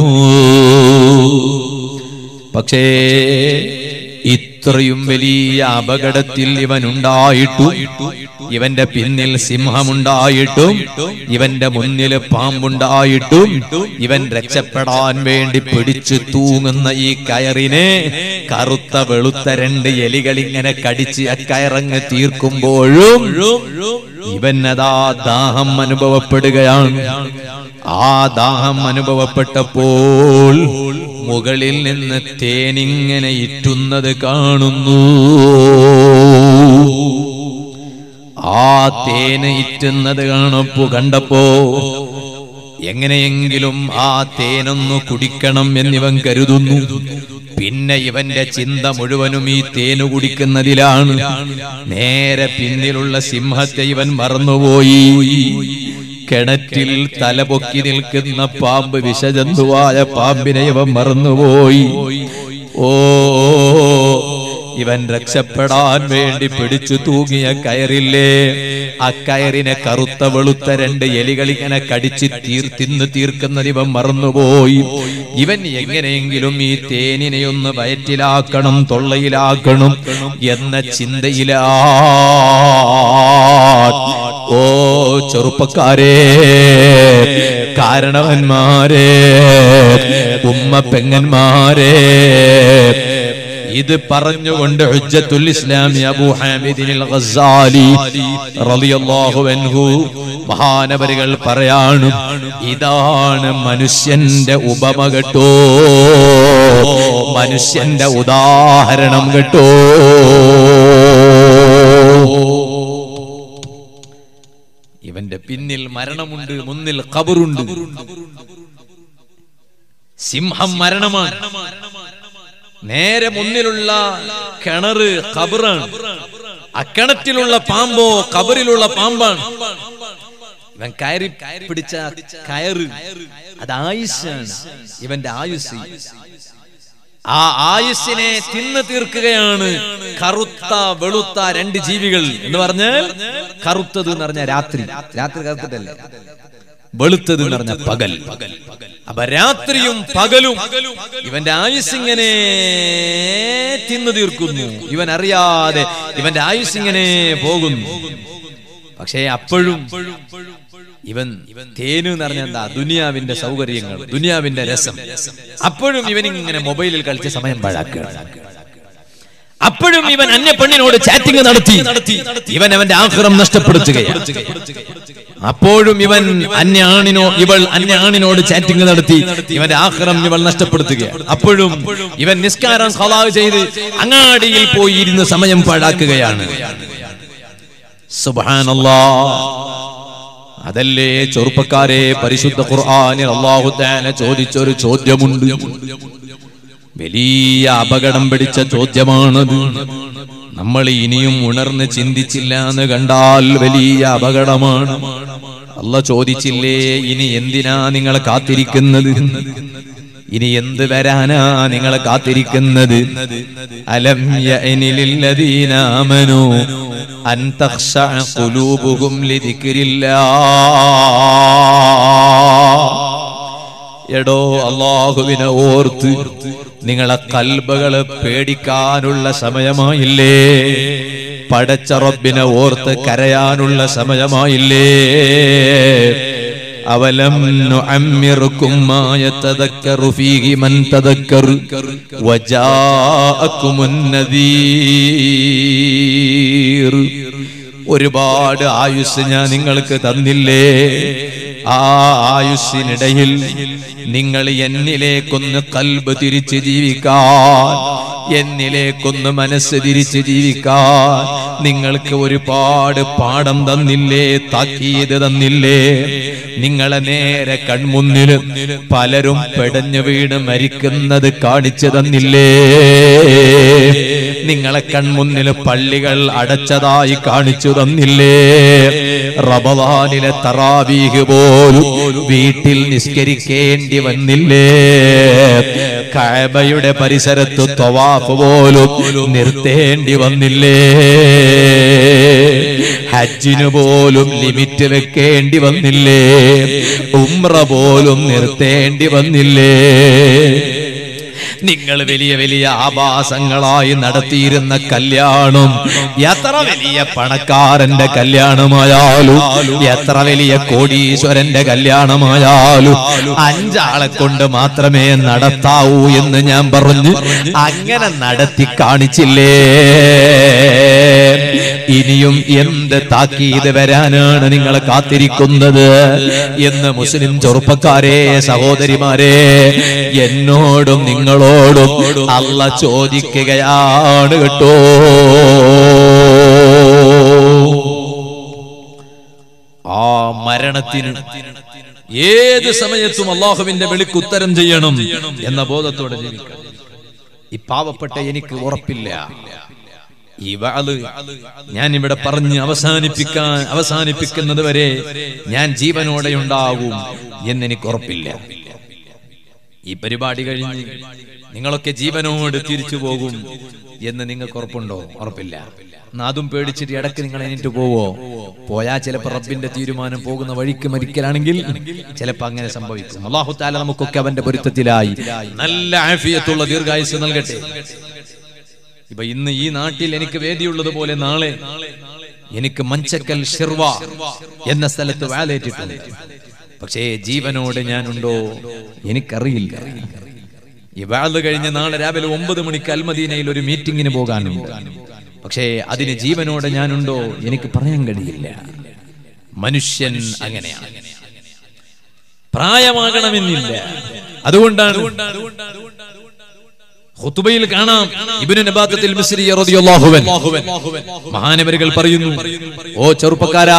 പക്ഷേ ഇത്രയും വലിയ അപകടത്തിൽ ഇവൻ ഉണ്ടായിട്ടും ഇവന്റെ പിന്നിൽ സിംഹമുണ്ടായിട്ടും ഇവന്റെ മുന്നിൽ പാമ്പുണ്ടായിട്ടും ഇവൻ രക്ഷപ്പെടാൻ വേണ്ടി പിടിച്ചു തൂങ്ങുന്ന ഈ കയറിനെ കറുത്ത വെളുത്ത രണ്ട് എലികൾ ഇങ്ങനെ കടിച്ച് ആ കയറങ്ങ് തീർക്കുമ്പോഴും ഇവൻ അതാ ദാഹം അനുഭവപ്പെടുകയാണ് ആ ദാഹം അനുഭവപ്പെട്ടപ്പോൾ മുകളിൽ നിന്ന് തേനിങ്ങനെ ഇറ്റുന്നത് കാണുന്നു ആ തേന് ഇറ്റുന്നത് കാണപ്പോ കണ്ടപ്പോ എങ്ങനെയെങ്കിലും ആ തേനൊന്ന് കുടിക്കണം എന്നിവൻ കരുതുന്നു പിന്നെ ഇവന്റെ ചിന്ത മുഴുവനും ഈ തേനു കുടിക്കുന്നതിലാണ് നേരെ പിന്നിലുള്ള സിംഹത്തെ ഇവൻ മറന്നുപോയി കിണറ്റിൽ തലപൊക്കി നിൽക്കുന്ന പാമ്പ് വിഷജന്തുവായ പാമ്പിനെ ഇവൻ മറന്നുപോയി ഓ ഇവൻ രക്ഷപ്പെടാൻ വേണ്ടി പിടിച്ചു തൂങ്ങിയ കയറില്ലേ ആ കയറിനെ കറുത്ത വെളുത്ത രണ്ട് എലികൾ ഇങ്ങനെ കടിച്ച് തീർ തിന്ന് തീർക്കുന്നത് ഇവൻ മറന്നുപോയി ഇവൻ എങ്ങനെയെങ്കിലും ഈ തേനിനെ ഒന്ന് വയറ്റിലാക്കണം തൊള്ളയിലാക്കണം എന്ന ചിന്തയിലാ ഓ ചെറുപ്പക്കാരെ കാരണവന്മാരെ ഉമ്മ പെങ്ങന്മാരെ ഇത് പറഞ്ഞുകൊണ്ട് ഹുജ്ജത്തുൽ ഇസ്ലാമി അബൂ ഹാമിദിനിൽ ഗസ്സാലി റളിയല്ലാഹു അൻഹു മഹാനവരികൾ പറയാണ് ഇതാണ് മനുഷ്യന്റെ ഉപമ കേട്ടോ മനുഷ്യന്റെ ഉദാഹരണം കേട്ടോ ഇവന്റെ പിന്നിൽ മരണമുണ്ട് മുന്നിൽ കബറുണ്ട് സിംഹം മരണമാണ് നേരെ മുന്നിലുള്ള കിണറ് കബറാണ് അക്കിണറ്റിലുള്ള പാമ്പോ കബറിലുള്ള പാമ്പാണ് ഇവൻ കയറി പിടിച്ച കയറ് അത് ആയുസ്സാണ് ഇവന്റെ ആയുസ് ആ ആയുസ്സിനെ തിന്നു തീർക്കുകയാണ് കറുത്ത വെളുത്ത രണ്ട് ജീവികൾ എന്ന് പറഞ്ഞാൽ കറുത്തത് എന്ന് പറഞ്ഞ രാത്രി രാത്രി കറുത്തിട്ടല്ലേ വെളുത്തത് എന്ന് പറഞ്ഞ പകൽ അപ്പൊ രാത്രിയും പകലും ഇവന്റെ ആയുസ് ഇങ്ങനെ തിന്നു തീർക്കുന്നു ഇവൻ അറിയാതെ ഇവന്റെ ആയുസ് ഇങ്ങനെ പോകുന്നു പക്ഷേ അപ്പോഴും ഇവൻ തേനു എന്ന് പറഞ്ഞ എന്താ ദുനിയാവിന്റെ സൗകര്യങ്ങൾ ദുനിയാവിന്റെ രസം അപ്പോഴും ഇവൻ ഇങ്ങനെ മൊബൈലിൽ കളിച്ച് സമയം പാഴാക്കുക അപ്പോഴും ഇവൻ അന്യ പെണ്ണിനോട് ചാറ്റിംഗ് നടത്തി ഇവൻ അവന്റെ ആഹ്റം നഷ്ടപ്പെടുത്തുകയാണ് അപ്പോഴും ഇവൻ അന്യാണിനോ ഇവൾ അന്യാണിനോട് ചാറ്റിംഗ് നടത്തി ഇവന്റെ ആഹ്റം ഇവൾ നഷ്ടപ്പെടുത്തുകയാണ് അപ്പോഴും ഇവൻ നിസ്കാരം ഖലാവ് ചെയ്ത് അങ്ങാടിയിൽ പോയി ഇരുന്ന് സമയം പാഴാക്കുകയാണ് സുബ്ഹാനല്ലാ അതല്ലേ ചെറുപ്പക്കാരെ പരിശുദ്ധ ഖുർആനിൽ അല്ലാഹു തആല ചോദിച്ചൊരു ചോദ്യമുണ്ട് വലിയ അപകടം പിടിച്ച ചോദ്യമാണത് നമ്മൾ ഇനിയും ഉണർന്ന് ചിന്തിച്ചില്ല എന്ന് കണ്ടാൽ വലിയ അപകടമാണ് അല്ല ചോദിച്ചില്ലേ ഇനി എന്തിനാ നിങ്ങൾ കാത്തിരിക്കുന്നത് ഇനി എന്ത് വരാനാ നിങ്ങൾ കാത്തിരിക്കുന്നത് അലം യഅനിലില്ലദീന ആമനു അൻ തഖ്ശഅ ഖുലൂബുഹും ലിദിക്രില്ലാ എടോ അള്ളാഹുവിനെ ഓർത്ത് നിങ്ങളെ കൽബകള് പേടിക്കാനുള്ള സമയമായില്ലേ പടച്ച റബ്ബിനെ ഓർത്ത് കരയാനുള്ള സമയമായില്ലേ അവലം നുഅമ്മിറുക്കും മാ യതദക്കറു ഫീഹി മൻ തദക്കർ വജാഅക്കുമുൻ നദീർ ഒരുപാട് ആയുസ് ഞാൻ നിങ്ങൾക്ക് തന്നില്ലേ ആ ആയുസ്സിനിടയിൽ നിങ്ങൾ എന്നിലേക്കൊന്ന് കൽബ് തിരിച്ച് ജീവിക്കാൻ എന്നിലേക്കൊന്ന് മനസ്സ് തിരിച്ച് ജീവിക്കാൻ നിങ്ങൾക്ക് ഒരുപാട് പാഠം തന്നില്ലേ താക്കീത് തന്നില്ലേ നിങ്ങളെ നേരെ കൺമുന്നിൽ പലരും പെടഞ്ഞു വീണ് മരിക്കുന്നത് കാണിച്ചു തന്നില്ലേ നിങ്ങളെ കൺമുന്നിൽ പള്ളികൾ അടച്ചതായി കാണിച്ചു തന്നില്ലേ റബദാനിലെ തറാവീഹ് പോലും വീട്ടിൽ നിസ്കരിക്കേണ്ടി വന്നില്ലേ കഅബയുടെ പരിസരത്ത് ത്വവാഫ് പോലും നിർത്തേണ്ടി വന്നില്ലേ ഹജ്ജിന് പോലും ലിമിറ്റ് വെക്കേണ്ടി വന്നില്ലേ ഉംറ പോലും നിർത്തേണ്ടി വന്നില്ലേ നിങ്ങൾ വലിയ വലിയ ആഭാസങ്ങളായി നടത്തിയിരുന്ന കല്യാണം എത്ര വലിയ പണക്കാരന്റെ കല്യാണമായാലും എത്ര വലിയ കോടീശ്വരന്റെ കല്യാണമായാലും അഞ്ചാളെ കൊണ്ട് മാത്രമേ നടത്താവൂ എന്ന് ഞാൻ പറഞ്ഞു അങ്ങനെ നടത്തി കാണിച്ചില്ലേ ഇനിയും എന്ത് താക്കീത് വരാനാണ് നിങ്ങൾ കാത്തിരിക്കുന്നത് എന്ന് മുസ്ലിം ചെറുപ്പക്കാരെ സഹോദരിമാരെ എന്നോടും നിങ്ങളോടും അല്ല ചോദിക്കുകയാണ് കേട്ടോ ആ മരണത്തിന് ഏത് സമയത്തും അള്ളാഹുവിന്റെ വിളിക്ക് ഉത്തരം ചെയ്യണം എന്ന ബോധത്തോടെ ജീവിക്കണം ഈ പാവപ്പെട്ട എനിക്ക് ഉറപ്പില്ല ഈ വാള് ഞാൻ ഇവിടെ പറഞ്ഞ് അവസാനിപ്പിക്കാൻ അവസാനിപ്പിക്കുന്നത് വരെ ഞാൻ ജീവനോടെ ഉണ്ടാകും എന്നെനിക്ക് ഉറപ്പില്ല ഈ പരിപാടി കഴിഞ്ഞ് നിങ്ങളൊക്കെ ജീവനോട് തിരിച്ചു പോകും എന്ന് നിങ്ങൾക്ക് ഉറപ്പുണ്ടോ ഉറപ്പില്ല എന്നാ അതും പേടിച്ചിട്ട് ഇടക്ക് നിങ്ങൾ എണീറ്റ് പോവോ പോയാ ചിലപ്പോ റബ്ബിന്റെ തീരുമാനം പോകുന്ന വഴിക്ക് മരിക്കലാണെങ്കിൽ ചിലപ്പോ അങ്ങനെ സംഭവിക്കും അള്ളാഹു താല നമുക്കൊക്കെ അവന്റെ പൊരുത്തത്തിലായി നല്ല ആഫിയത്തുള്ള ദീർഘായുസ് നൽകട്ടെ ഇപ്പൊ ഇന്ന് ഈ നാട്ടിൽ എനിക്ക് വേദിയുള്ളത് പോലെ നാളെ എനിക്ക് മഞ്ചക്കൽ ഷിർവ എന്ന സ്ഥലത്ത് വാലേറ്റിട്ടുണ്ട് പക്ഷേ ജീവനോട് ഞാനുണ്ടോ എനിക്കറിയില്ല ഈ വാള് കഴിഞ്ഞ് നാളെ രാവിലെ ഒമ്പത് മണിക്ക് അൽമദീനയിൽ ഒരു മീറ്റിംഗിന് പോകാനുണ്ട് പക്ഷേ അതിന് ജീവനോടെ ഞാനുണ്ടോ എനിക്ക് പറയാൻ കഴിയില്ല മനുഷ്യൻ അങ്ങനെയാണ് പ്രായമാകണമെന്നില്ല അതുകൊണ്ടാണ് ഖുതുബയിൽ കാണാം ഇബ്നു നബാത്തത്തിൽ മിസ്രി റളിയല്ലാഹു അൻഹു മഹാനവരുകൾ പറയുന്നു ഓ ചെറുപ്പക്കാരാ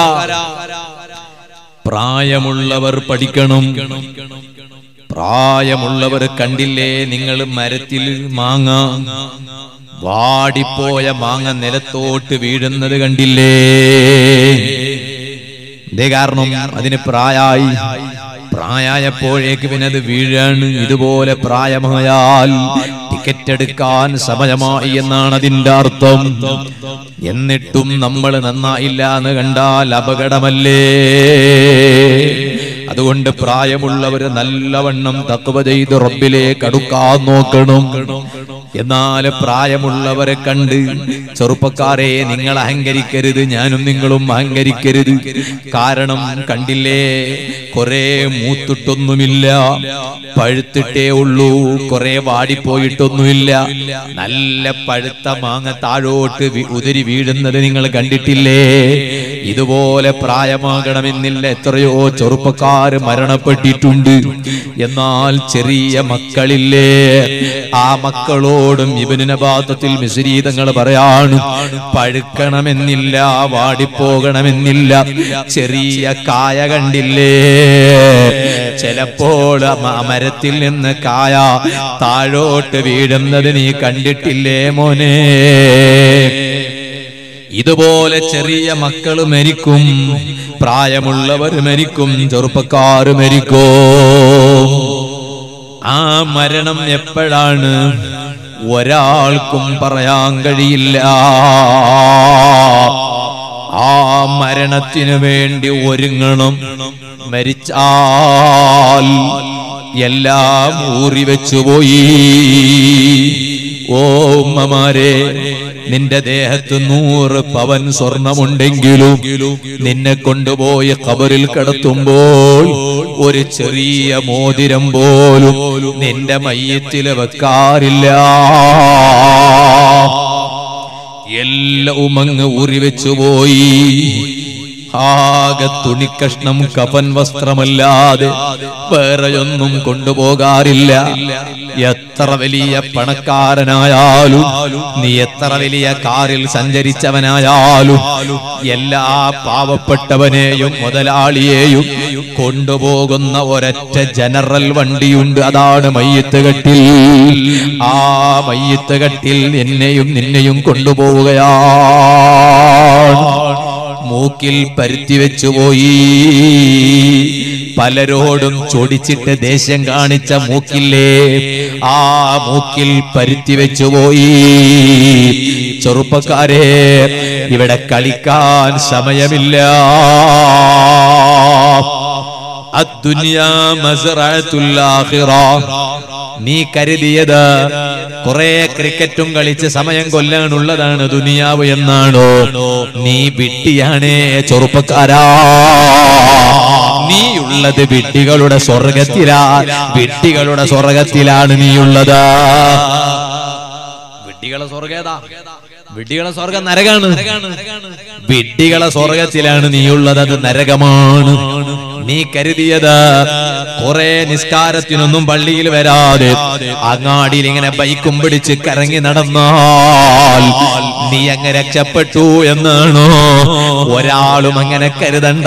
പ്രായമുള്ളവർ പഠിക്കണം പ്രായമുള്ളവർ കണ്ടില്ലേ നിങ്ങൾ മരത്തിൽ മാങ്ങ വാടിപ്പോയ മാങ്ങ നിലത്തോട്ട് വീഴുന്നത് കണ്ടില്ലേ ഇതേ കാരണം അതിന് പ്രായായി പ്രായമായപ്പോഴേക്ക് പിന്നെ അത് വീഴാണ് ഇതുപോലെ പ്രായമായാൽ ടിക്കറ്റ് എടുക്കാൻ സമയമായി എന്നാണ് അതിന്റെ അർത്ഥം എന്നിട്ടും നമ്മൾ നന്നായില്ല എന്ന് കണ്ടാൽ അപകടമല്ലേ അതുകൊണ്ട് പ്രായമുള്ളവര് നല്ലവണ്ണം തക്കവ ചെയ്ത് റബ്ബിലേക്ക് അടുക്കാൻ നോക്കണം എന്നാൽ പ്രായമുള്ളവരെ കണ്ട് ചെറുപ്പക്കാരെ നിങ്ങൾ അഹങ്കരിക്കരുത് ഞാനും നിങ്ങളും അഹങ്കരിക്കരുത് കാരണം കണ്ടില്ലേ കുറെ മൂത്തിട്ടൊന്നുമില്ല പഴുത്തിട്ടേ ഉള്ളൂ കുറെ വാടിപ്പോയിട്ടൊന്നുമില്ല നല്ല പഴുത്ത മാങ്ങ താഴോട്ട് വി- ഉതിരി വീഴുന്നത് നിങ്ങൾ കണ്ടിട്ടില്ലേ ഇതുപോലെ പ്രായമാകണമെന്നില്ല എത്രയോ ചെറുപ്പക്കാര് മരണപ്പെട്ടിട്ടുണ്ട് എന്നാൽ ചെറിയ മക്കളില്ലേ ആ മക്കളോടും ഇവനുനപാതത്തിൽ മിശ്രീതങ്ങൾ പറയാണ് പഴുക്കണമെന്നില്ല വാടിപ്പോകണമെന്നില്ല ചെറിയ കായ കണ്ടില്ലേ ചിലപ്പോൾ ആ മ- മരത്തിൽ നിന്ന് കായ താഴോട്ട് വീഴുന്നത് നീ കണ്ടിട്ടില്ലേ മോനെ ഇതുപോലെ ചെറിയ മക്കൾ മരിക്കും പ്രായമുള്ളവർ മരിക്കും ചെറുപ്പക്കാർ മരിക്കോ ആ മരണം എപ്പോഴാണ് ഒരാൾക്കും പറയാൻ കഴിയില്ല ആ മരണത്തിനു വേണ്ടി ഒരുങ്ങണം മരിച്ചാൽ എല്ലാം ഊറി വെച്ചുപോയി ഓ ഉമ്മമാരെ നിന്റെ ദേഹത്ത് നൂറ് പവൻ സ്വർണമുണ്ടെങ്കിലും നിന്നെ കൊണ്ടുപോയി കബറിൽ കിടത്തുമ്പോൾ ഒരു ചെറിയ മോതിരം പോലും നിന്റെ മയ്യത്തില് വെക്കാറില്ല എല്ലാം അങ്ങ് ഉറിവെച്ചുപോയി ആകെ തുണിക്കഷ്ണം കഫൻ വസ്ത്രമല്ലാതെ വേറെയൊന്നും കൊണ്ടുപോകാറില്ല എത്ര വലിയ പണക്കാരനായാലും നീ എത്ര വലിയ കാറിൽ സഞ്ചരിച്ചവനായാലും എല്ലാ പാവപ്പെട്ടവനെയും മുതലാളിയെയും കൊണ്ടുപോകുന്ന ഒരൊറ്റ ജനറൽ വണ്ടിയുണ്ട് അതാണ് മയ്യത്ത് കെട്ടിൽ ആ മയ്യത്ത് കെട്ടിൽ എന്നെയും നിന്നെയും കൊണ്ടുപോവുകയാണ് മൂക്കിൽ പരുത്തി വെച്ചുപോയി പലരോടും ചൊടിച്ചിട്ട് ദേഷ്യം കാണിച്ച മൂക്കില്ലേ ആ മൂക്കിൽ പരുത്തി വെച്ചുപോയി ചെറുപ്പക്കാരെ ഇവിടെ കളിക്കാൻ സമയമില്ല അദ്ദുനിയാ മസ്റഅത്തുൽ ആഖിറ നീ കരുതിയത് കുറെ ക്രിക്കറ്റും കളിച്ച് സമയം കൊല്ലാനുള്ളതാണ് ദുനിയാവ് എന്നാണോ നീ വിട്ടിയാണേ ചെറുപ്പക്കാരാ നീയുള്ളത് വിട്ടികളുടെ സ്വർഗത്തിലാ വിട്ടികളുടെ സ്വർഗത്തിലാണ് നീയുള്ളത് വിട്ടികളെ സ്വർഗേതാ വിഡ്ഢികളെ സ്വർഗം നരകാണ് വിഡ്ഢികളെ സ്വർഗത്തിലാണ് നീയുള്ളത് അത് നരകമാണ് നീ കരുതിയത് കുറെ നിസ്കാരത്തിനൊന്നും പള്ളിയിൽ വരാതെ അങ്ങാടിയിൽ ഇങ്ങനെ ബൈക്കും പിടിച്ച് കറങ്ങി നടന്നാൽ നീ അങ്ങ് രക്ഷപ്പെട്ടു എന്നാണോ ഒരാളും അങ്ങനെ കരുതണ്ട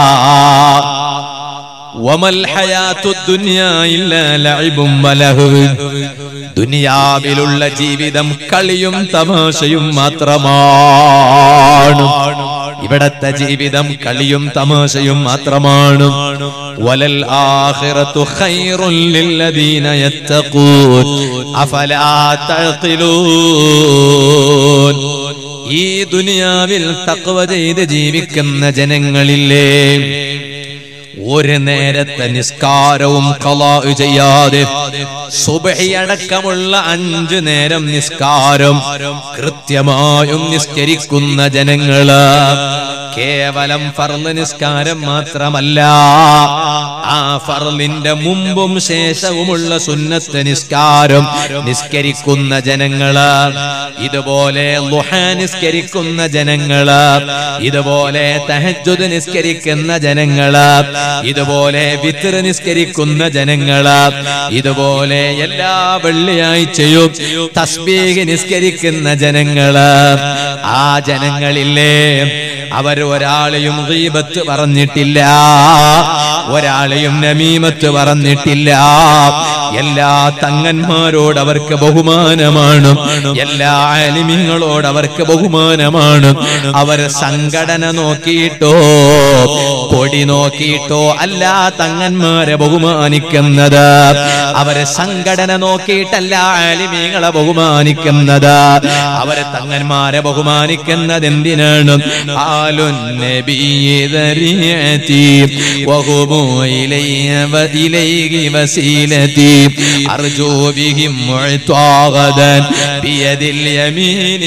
വമൽ ഹയാത്തു ദുനിയാ ഇല്ലാ ലഅബും വലഹ്വ് ദുനിയാവിലുള്ള ജീവിതം കളിയും തമാശയും മാത്രമാണ് ഇവിടത്തെ ജീവിതം കളിയും തമാശയും മാത്രമാണ് വലൽ ആഖിറത്തു ഖൈറുൽ ലില്ലദീന യത്തഖൂൻ അഫലാ തഅഖിലൂൻ ഈ ദുനിയാവിൽ തഖ്വ ചെയ്ത് ജീവിക്കുന്ന ജനങ്ങളില്ലേ ഒരു നേരത്തെ നിസ്കാരവും കലാ ചെയ്യാതെ സുബഹി അടക്കമുള്ള അഞ്ചു നേരം നിസ്കാരം കൃത്യമായും നിസ്കരിക്കുന്ന ജനങ്ങള് കേവലം ഫർള് നിസ്കാരം മാത്രമല്ല ആ ഫർളിന്റെ മുമ്പും ശേഷവുമുള്ള സുന്നത്ത് നിസ്കാരം നിസ്കരിക്കുന്ന ജനങ്ങള് ഇതുപോലെ ലുഹ നിസ്കരിക്കുന്ന ജനങ്ങള് ഇതുപോലെ തഹജ്ജുദ് നിസ്കരിക്കുന്ന ജനങ്ങള് ഇതുപോലെ വിത്തർ നിസ്കരിക്കുന്ന ജനങ്ങള് ഇതുപോലെ എല്ലാ വെള്ളിയാഴ്ചയും തസ്ബീഹ് നിസ്കരിക്കുന്ന ജനങ്ങള് ആ ജനങ്ങളില്ലേ അവർ ഒരാളെയും ഗീബത്ത് പറഞ്ഞിട്ടില്ല ഒരാളെയും നമീമത്ത് പറഞ്ഞിട്ടില്ല എല്ലാ തങ്ങന്മാരോട് അവർക്ക് ബഹുമാനമാണ് എല്ലാ ആലിമ്യങ്ങളോട് അവർക്ക് ബഹുമാനമാണ് അവർ സംഘടന നോക്കിയിട്ടോ കൊടി നോക്കിയിട്ടോ അല്ല തങ്ങന്മാരെ ബഹുമാനിക്കുന്നത് അവര് സംഘടന നോക്കിയിട്ടല്ല ആലിമീങ്ങളെ ബഹുമാനിക്കുന്നത് അവര് തങ്ങന്മാരെ ബഹുമാനിക്കുന്നത് എന്തിനാണ് ആലുൻ നബിയതരിയതി വഹുമു ഇലയ്യ വ ഇലൈഹി വസീലതി അർജു ബിഹിം മുഅ്താഗദൻ ബിയദിൽ യമീനി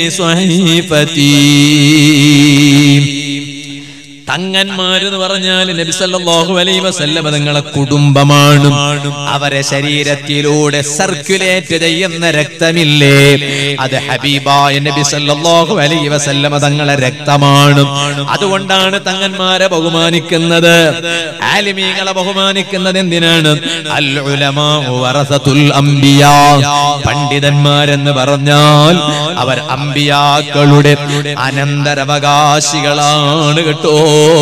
സ്വഹീഫതി തങ്ങന്മാരെന്ന് പറഞ്ഞാൽ നബി സല്ലല്ലാഹു അലൈഹി വസല്ലമ തങ്ങളെ കുടുംബമാണ് അവരെ ശരീരത്തിലൂടെ സർക്കുലേറ്റ് ചെയ്യുന്ന രക്തമില്ലേ അത് ഹബീബായ നബി സല്ലല്ലാഹു അലൈഹി വസല്ലമ തങ്ങളെ രക്തമാണ് അതുകൊണ്ടാണ് തങ്ങന്മാരെ ബഹുമാനിക്കുന്നത് ആലിമീങ്ങളെ ബഹുമാനിക്കുന്നത് എന്തിനാണ് അൽ ഉലമാ വറസത്തുൽ അംബിയാ പണ്ഡിതന്മാരെന്ന് പറഞ്ഞാൽ അവർ അമ്പിയാക്കളുടെ അനന്തരവകാശികളാണ് കേട്ടോ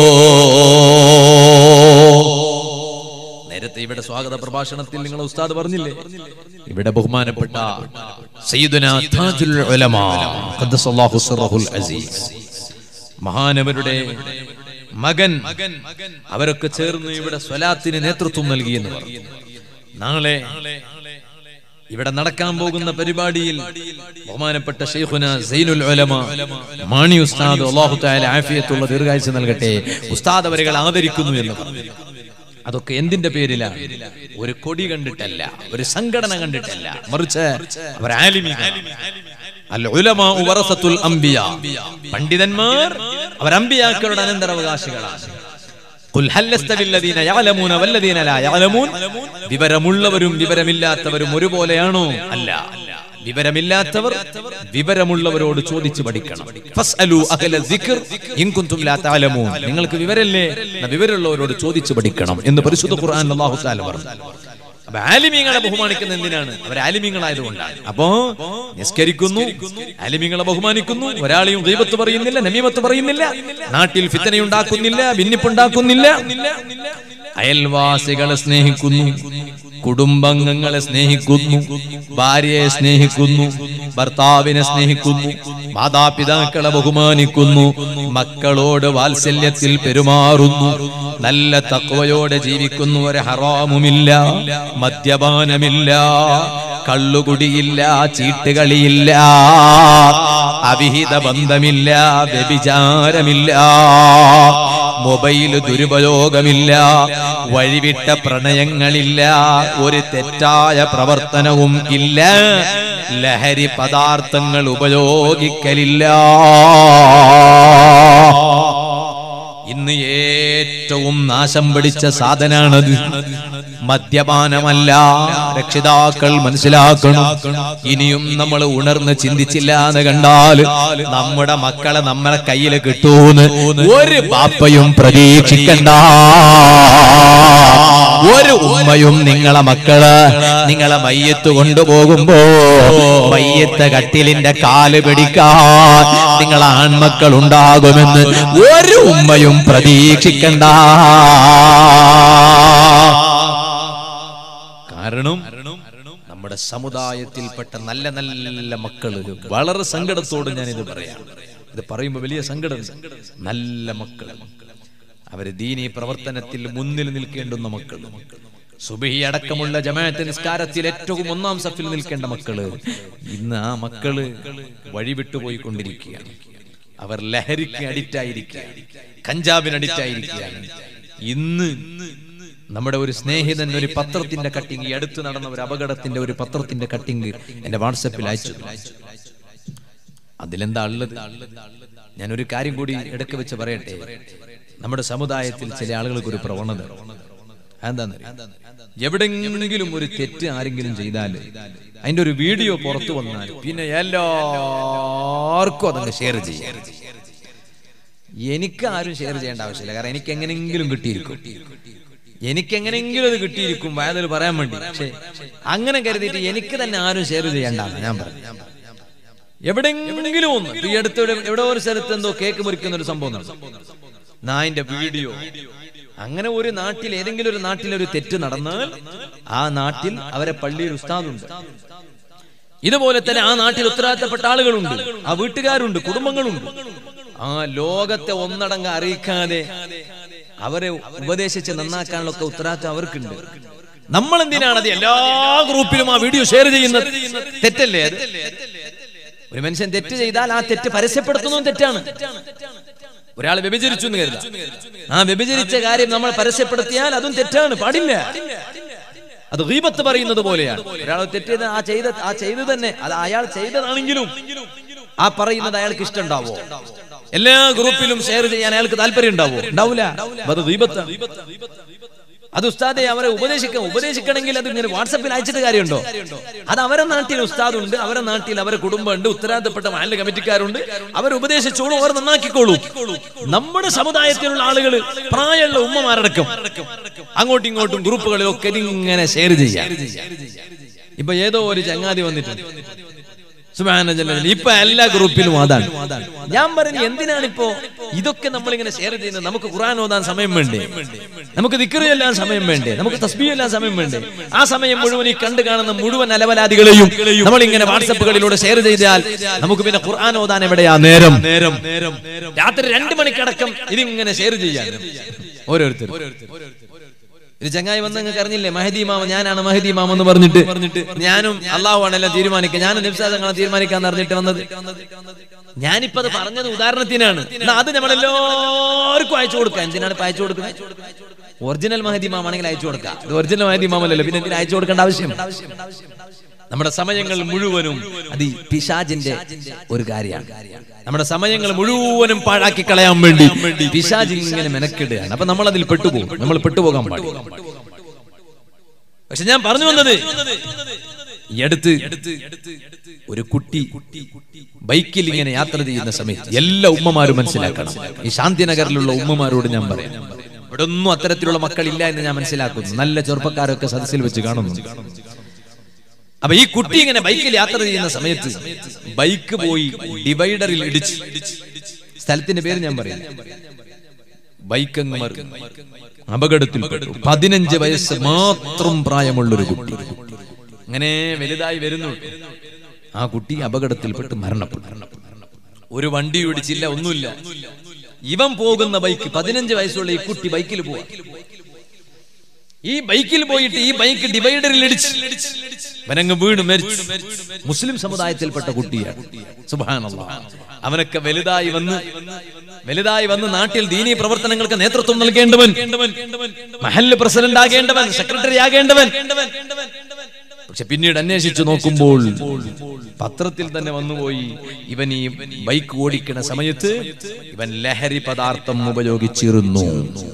നേരത്തെ ഇവിടെ സ്വാഗത പ്രഭാഷണത്തിൽ നിങ്ങൾ ഉസ്താദ് പറഞ്ഞില്ലേ ഇവിടെ ബഹുമാനപ്പെട്ട സയ്യിദുനാ താജുൽ ഉലമാ ഖദ്ദസല്ലാഹു സിറഹുൽ അസീസ് മഹാനവരുടെ മകൻ അവരൊക്കെ ചേർന്ന് ഇവിടെ സ്വലാത്തിന് നേതൃത്വം നൽകിയെന്ന് പറഞ്ഞു നാളെ ഇവിടെ നടക്കാൻ പോകുന്ന പരിപാടിയിൽ ബഹുമാനപ്പെട്ട ഷെയ്ഖുന സൈനുൽ ഉലമ മാണി ഉസ്താദ് അല്ലാഹു തആല ആഫിയത്തുള്ള ദീർഘായുസ് നൽകട്ടെ ഉസ്താദ് അവരുകൾ ആദരിക്കുന്നു എന്ന് പറഞ്ഞു അതൊക്കെ എന്തിന്റെ പേരിലാണ് ഒരു കൊടി കണ്ടിട്ടല്ല ഒരു സംഘടന കണ്ടിട്ടല്ല മറിച്ച് അവർ ആലിമീങ്ങൾ അൽ ഉലമാ വറസത്തുൽ അംബിയ പണ്ഡിതന്മാർ അവർ അമ്പിയാക്കളുടെ അനന്തരാവകാശികളാണ് ഖുൽ ഹൽ യസ്തവി അല്ലദീന യഅലമൂന വല്ലദീന ലാ യഅലമൂൻ വിവരമുള്ളവരും വിവരമില്ലാത്തവരും ഒരുപോലെയാണോ അല്ല വിവരമില്ലാത്തവർ വിവരമുള്ളവരോട് ചോദിച്ചു പഠിക്കണം ഫസ്അലു അഹ്ല ദിക്ർ ഇൻ കുൻതും ലാ തഅലമൂൻ നിങ്ങൾക്ക് വിവരല്ലേ എന്നാ വിവരമുള്ളവരോട് ചോദിച്ചു പഠിക്കണം എന്ന് പരിശുദ്ധ ഖുർആൻ അല്ലാഹു തആല പറഞ്ഞു അപ്പൊ ആലിമീങ്ങളെ ബഹുമാനിക്കുന്ന എന്തിനാണ് അവർ ആലിമീങ്ങളായതുകൊണ്ടാണ് അപ്പോ നിസ്കരിക്കുന്നു ആലിമീങ്ങളെ ബഹുമാനിക്കുന്നു ഒരാളെയും ദൈവത്ത് പറയുന്നില്ല നമീമത്ത് പറയുന്നില്ല നാട്ടിൽ ഫിത്തനയുണ്ടാക്കുന്നില്ല ഭിന്നിപ്പുണ്ടാക്കുന്നില്ല അയൽവാസികളെ സ്നേഹിക്കുന്നു കുടുംബാംഗങ്ങളെ സ്നേഹിക്കുന്നു ഭാര്യയെ സ്നേഹിക്കുന്നു ഭർത്താവിനെ സ്നേഹിക്കുന്നു മാതാപിതാക്കളെ ബഹുമാനിക്കുന്നു മക്കളോട് വാത്സല്യത്തിൽ പെരുമാറുന്നു നല്ല തക്വയോടെ ജീവിക്കുന്നു ഒരു ഹറാമുമില്ല മദ്യപാനമില്ല കള്ളുകുടിയില്ല ചീട്ടുകളിയില്ല അവിഹിത ബന്ധമില്ല വ്യഭിചാരമില്ല മൊബൈൽ ദുരുപയോഗമില്ല വഴിവിട്ട പ്രണയങ്ങളില്ല ഒരു തെറ്റായ പ്രവർത്തനവും ഇല്ല ലഹരി പദാർത്ഥങ്ങൾ ഉപയോഗിക്കലില്ല ഇന്ന് ഏറ്റവും നാശം പിടിച്ച സാധനാണത് മദ്യപാനമല്ല രക്ഷിതാക്കൾ മനസ്സിലാക്കണം ഇനിയും നമ്മൾ ഉണർന്ന് ചിന്തിച്ചില്ല എന്ന് കണ്ടാൽ നമ്മുടെ മക്കളെ നമ്മളെ കയ്യിൽ കിട്ടൂന്ന് ഒരു ബാപ്പയും പ്രതീക്ഷിക്കണ്ട ഒരു ഉമ്മയും നിങ്ങളെ മക്കള് നിങ്ങളെ മയ്യത്ത് കൊണ്ടുപോകുമ്പോ മയ്യത്ത് കട്ടിലിന്റെ കാല് പിടിക്കാൻ നിങ്ങളെ ആൺമക്കൾ ഉണ്ടാകുമെന്ന് ഒരു ഉമ്മയും പ്രതീക്ഷിക്കണ്ട കാരണം നമ്മുടെ സമുദായത്തിൽപ്പെട്ട നല്ല നല്ല മക്കള് വളരെ സങ്കടത്തോട് ഞാൻ ഇത് പറയാം ഇത് പറയുമ്പോൾ വലിയ സങ്കടം നല്ല മക്കൾ അവര് ദീനീ പ്രവർത്തനത്തിൽ മുന്നിൽ നിൽക്കേണ്ടുന്ന മക്കൾ സുബഹി അടക്കമുള്ള ജമാഅത്ത് നിസ്കാരത്തിൽ ഏറ്റവും ഒന്നാം സഫിൽ നിൽക്കേണ്ട മക്കള് ഇന്ന് ആ മക്കള് വഴിവിട്ടു പോയിക്കൊണ്ടിരിക്കുകയാണ് അവർ ലഹരിക്ക് അഡിക്റ്റ് ആയിരിക്കുകയാണ് കഞ്ചാവിന് അഡിക്റ്റ് ആയിരിക്കുകയാണ് ഇന്ന് നമ്മുടെ ഒരു സ്നേഹിതൻ ഒരു പത്രത്തിന്റെ കട്ടിങ് ഈ അടുത്ത് നടന്ന ഒരു അപകടത്തിന്റെ ഒരു പത്രത്തിന്റെ കട്ടിങ് എന്റെ വാട്സപ്പിൽ അയച്ചു അതിലെന്താ ഉള്ളത് ഞാൻ ഒരു കാര്യം കൂടി ഇടയ്ക്ക് വെച്ച് പറയട്ടെ നമ്മുടെ സമുദായത്തിൽ ചില ആളുകൾക്ക് ഒരു പ്രവണത എന്താന്ന് എവിടെങ്കിലും ഒരു തെറ്റ് ആരെങ്കിലും ചെയ്താൽ അതിന്റെ ഒരു വീഡിയോ പുറത്തു വന്നാൽ പിന്നെ എല്ലാവർക്കും അതങ്ങ് ഷെയർ ചെയ്യാം എനിക്ക് ആരും ഷെയർ ചെയ്യേണ്ട ആവശ്യമില്ല കാരണം എനിക്ക് എങ്ങനെയെങ്കിലും കിട്ടിയിരിക്കും എനിക്ക് എങ്ങനെയെങ്കിലും അത് കിട്ടിയിരിക്കും വയതിൽ പറയാൻ വേണ്ടി പക്ഷേ അങ്ങനെ കരുതിയിട്ട് എനിക്ക് തന്നെ ആരും ഷെയർ ചെയ്യണ്ട ഞാൻ പറഞ്ഞു എവിടെയെങ്കിലും ഒന്ന് ഇപ്പൊ ഈ അടുത്ത് എവിടെ- എവിടെ ഒരു സ്ഥലത്ത് എന്തോ കേക്ക് മുറിക്കുന്ന ഒരു സംഭവം നടന്നു നായിന്റെ വീഡിയോ അങ്ങനെ ഒരു നാട്ടിൽ ഏതെങ്കിലും ഒരു നാട്ടിൽ ഒരു തെറ്റ് നടന്നാൽ ആ നാട്ടിൽ അവരെ പള്ളിയിൽ ഉസ്താദുണ്ട് ഇതുപോലെ തന്നെ ആ നാട്ടിൽ ഉത്തരവാദിത്തപ്പെട്ട ആളുകളുണ്ട് ആ വീട്ടുകാരുണ്ട് കുടുംബങ്ങളുണ്ട് ആ ലോകത്തെ ഒന്നടങ്ക അറിയിക്കാതെ അവരെ ഉപദേശിച്ച് നന്നാക്കാനുള്ള ഒക്കെ ഉത്തരവാദിത്തം അവർക്കുണ്ട് നമ്മൾ എന്തിനാണ് അത് എല്ലാ ഗ്രൂപ്പിലും ആ വീഡിയോ ഷെയർ ചെയ്യുന്നത് തെറ്റല്ലേ അത് ഒരു മനുഷ്യൻ തെറ്റ് ചെയ്താൽ ആ തെറ്റ് പരസ്യപ്പെടുത്തുന്നതും തെറ്റാണ് ഒരാൾ വ്യഭിചരിച്ചു എന്ന് കരുതാം ആ വ്യഭിചരിച്ച കാര്യം നമ്മൾ പരസ്യപ്പെടുത്തിയാൽ അതും തെറ്റാണ് പാടില്ല അത് ഗീബത്ത് പറയുന്നത് പോലെയാണ് ഒരാൾ തെറ്റ് ചെയ്ത ആ ചെയ്ത ആ ചെയ്ത് തന്നെ അത് അയാൾ ചെയ്തതാണെങ്കിലും ആ പറയുന്നത് അയാൾക്ക് ഇഷ്ടമുണ്ടാവോ എല്ലാ ഗ്രൂപ്പിലും ഷെയർ ചെയ്യാൻ അയാൾക്ക് താല്പര്യം ഉണ്ടാവോ ഉണ്ടാവില്ല അത് ഗീബത്താണ് അത് ഉസ്താദെ അവരെ ഉപദേശിക്കാം ഉപദേശിക്കണമെങ്കിൽ അത് ഇങ്ങനെ വാട്സപ്പിൽ അയച്ചിട്ട് കാര്യമുണ്ടോ അത് അവരെ നാട്ടിൽ ഉസ്താദുണ്ട് അവരെ നാട്ടിൽ അവരെ കുടുംബമുണ്ട് ഉത്തരവാദിത്തപ്പെട്ട മാലിന്യ കമ്മിറ്റിക്കാരുണ്ട് അവർ ഉപദേശിച്ചോളൂ അവർ നന്നാക്കിക്കോളൂ നമ്മുടെ സമുദായത്തിലുള്ള ആളുകൾ പ്രായമുള്ള ഉമ്മമാരടക്കം അങ്ങോട്ടും ഇങ്ങോട്ടും ഗ്രൂപ്പുകളിലൊക്കെ ഇതിങ്ങനെ ഷെയർ ചെയ്യാം ഇപ്പൊ ഏതോ ഒരു ചങ്ങാതി വന്നിട്ടുണ്ട് സുബ്ഹാനല്ലാഹ്. ഇപ്പൊ എല്ലാ ഗ്രൂപ്പിലും അതാണ് ഞാൻ പറഞ്ഞു എന്തിനാണ് ഇപ്പോ ഇതൊക്കെ നമ്മൾ ഇങ്ങനെ ഷെയർ ചെയ്യുന്നത് നമുക്ക് ഖുർആൻ ഓതാൻ സമയം വേണ്ടേ നമുക്ക് ദിക്റ് ചൊല്ലാൻ സമയം വേണ്ടേ നമുക്ക് തസ്ബീഹ് ചൊല്ലാൻ സമയം വേണ്ടേ ആ സമയം മുഴുവൻ ഈ കണ്ടു കാണുന്ന മുഴുവൻ അലവലാദികളെയും നമ്മൾ ഇങ്ങനെ വാട്സപ്പുകളിലൂടെ ഷെയർ ചെയ്താൽ നമുക്ക് പിന്നെ ഖുർആൻ ഓതാൻ എവിടെയാ നേരം നേരം രാത്രി രണ്ടു മണിക്കടക്കം ഇതിങ്ങനെ ഷെയർ ചെയ്യാൻ ഓരോരുത്തർ ഒരു ചങ്ങായി വന്ന് നിങ്ങൾക്ക് അറിഞ്ഞില്ലേ മഹദി മാമ ഞാനാണ് മഹദി മാമ എന്ന് പറഞ്ഞിട്ട് പറഞ്ഞിട്ട് ഞാനും അള്ളാഹു ആണെല്ലാം തീരുമാനിക്കുക ഞാനും നിബ്സാദങ്ങളെ തീരുമാനിക്കാന്ന് പറഞ്ഞിട്ട് വന്നത് ഞാനിപ്പോ അത് പറഞ്ഞത് ഉദാഹരണത്തിനാണ് എന്നാ അത് നമ്മൾ എല്ലാവർക്കും അയച്ചു കൊടുക്കാം എന്തിനാണ് ഇപ്പൊ അയച്ചു കൊടുക്കുന്നത് ഒറിജിനൽ മഹദി മാമാണെങ്കിൽ അയച്ചു കൊടുക്കാം ഇത് ഒറിജിനൽ മഹദി മാമല്ലല്ലോ പിന്നെ എന്തിനാ അയച്ചു കൊടുക്കേണ്ട ആവശ്യം നമ്മുടെ സമയങ്ങൾ മുഴുവനും അത് ഈ പിശാജിന്റെ ഒരു കാര്യമാണ് നമ്മുടെ സമയങ്ങൾ മുഴുവനും പാഴാക്കി കളയാൻ വേണ്ടി പിശാജ് ഇങ്ങനെ മെനക്കിടുകയാണ് അപ്പൊ നമ്മൾ അതിൽ പെട്ടുപോകും നമ്മൾ പെട്ടുപോകാൻ പാടില്ല പക്ഷെ ഞാൻ പറഞ്ഞു വന്നത് ഈ അടുത്ത് ഒരു കുട്ടി ബൈക്കിൽ ഇങ്ങനെ യാത്ര ചെയ്യുന്ന സമയത്ത് എല്ലാ ഉമ്മമാരും മനസ്സിലാക്കണം ഈ ശാന്തിനഗറിലുള്ള ഉമ്മമാരോട് ഞാൻ പറയാം ഇവിടെ ഒന്നും അത്തരത്തിലുള്ള മക്കളില്ല എന്ന് ഞാൻ മനസ്സിലാക്കുന്നു നല്ല ചെറുപ്പക്കാരൊക്കെ സദസ്സിൽ വെച്ച് കാണുന്നു അപ്പൊ ഈ കുട്ടി ഇങ്ങനെ ബൈക്കിൽ യാത്ര ചെയ്യുന്ന സമയത്ത് ബൈക്ക് പോയി ഡിവൈഡറിൽ ഇടിച്ച് സ്ഥലത്തിന്റെ പേര് ഞാൻ പറയാം ബൈക്ക് അങ്ങ് മറിഞ്ഞു. അപകടത്തിൽപ്പെട്ടു പതിനഞ്ച് വയസ്സ് മാത്രം പ്രായമുള്ളൊരു കുട്ടി അങ്ങനെ വലുതായി വരുന്നു ആ കുട്ടി അപകടത്തിൽപ്പെട്ട് മരണപ്പെട്ടു ഒരു വണ്ടി ഇടിച്ചില്ല ഒന്നുമില്ല ഇവൻ പോകുന്ന ബൈക്ക് പതിനഞ്ച് വയസ്സുള്ള ഈ കുട്ടി ബൈക്കിൽ പോവാ ഈ ബൈക്കിൽ പോയിട്ട് ഈ ബൈക്ക് ഡിവൈഡറിൽ ഇടിച്ച് അവനങ്ങ് വീണ് മരിച്ചു മുസ്ലിം സമുദായത്തിൽപ്പെട്ട കുട്ടിയാണ് സുബാനല്ലാഹ് അവനൊക്കെ വലുതായി വന്ന് വലുതായി വന്ന് നാട്ടിൽ ദീനീ പ്രവർത്തനങ്ങൾക്ക് നേതൃത്വം നൽകേണ്ടവൻ മഹല്ല് പ്രസിഡന്റ് ആകേണ്ടവൻ സെക്രട്ടറി ആകേണ്ടവൻ പക്ഷെ പിന്നീട് അന്വേഷിച്ചു നോക്കുമ്പോൾ പത്രത്തിൽ തന്നെ വന്നുപോയി ഇവൻ ഈ ബൈക്ക് ഓടിക്കുന്ന സമയത്ത് ഇവൻ ലഹരി പദാർത്ഥം ഉപയോഗിച്ചിരുന്നു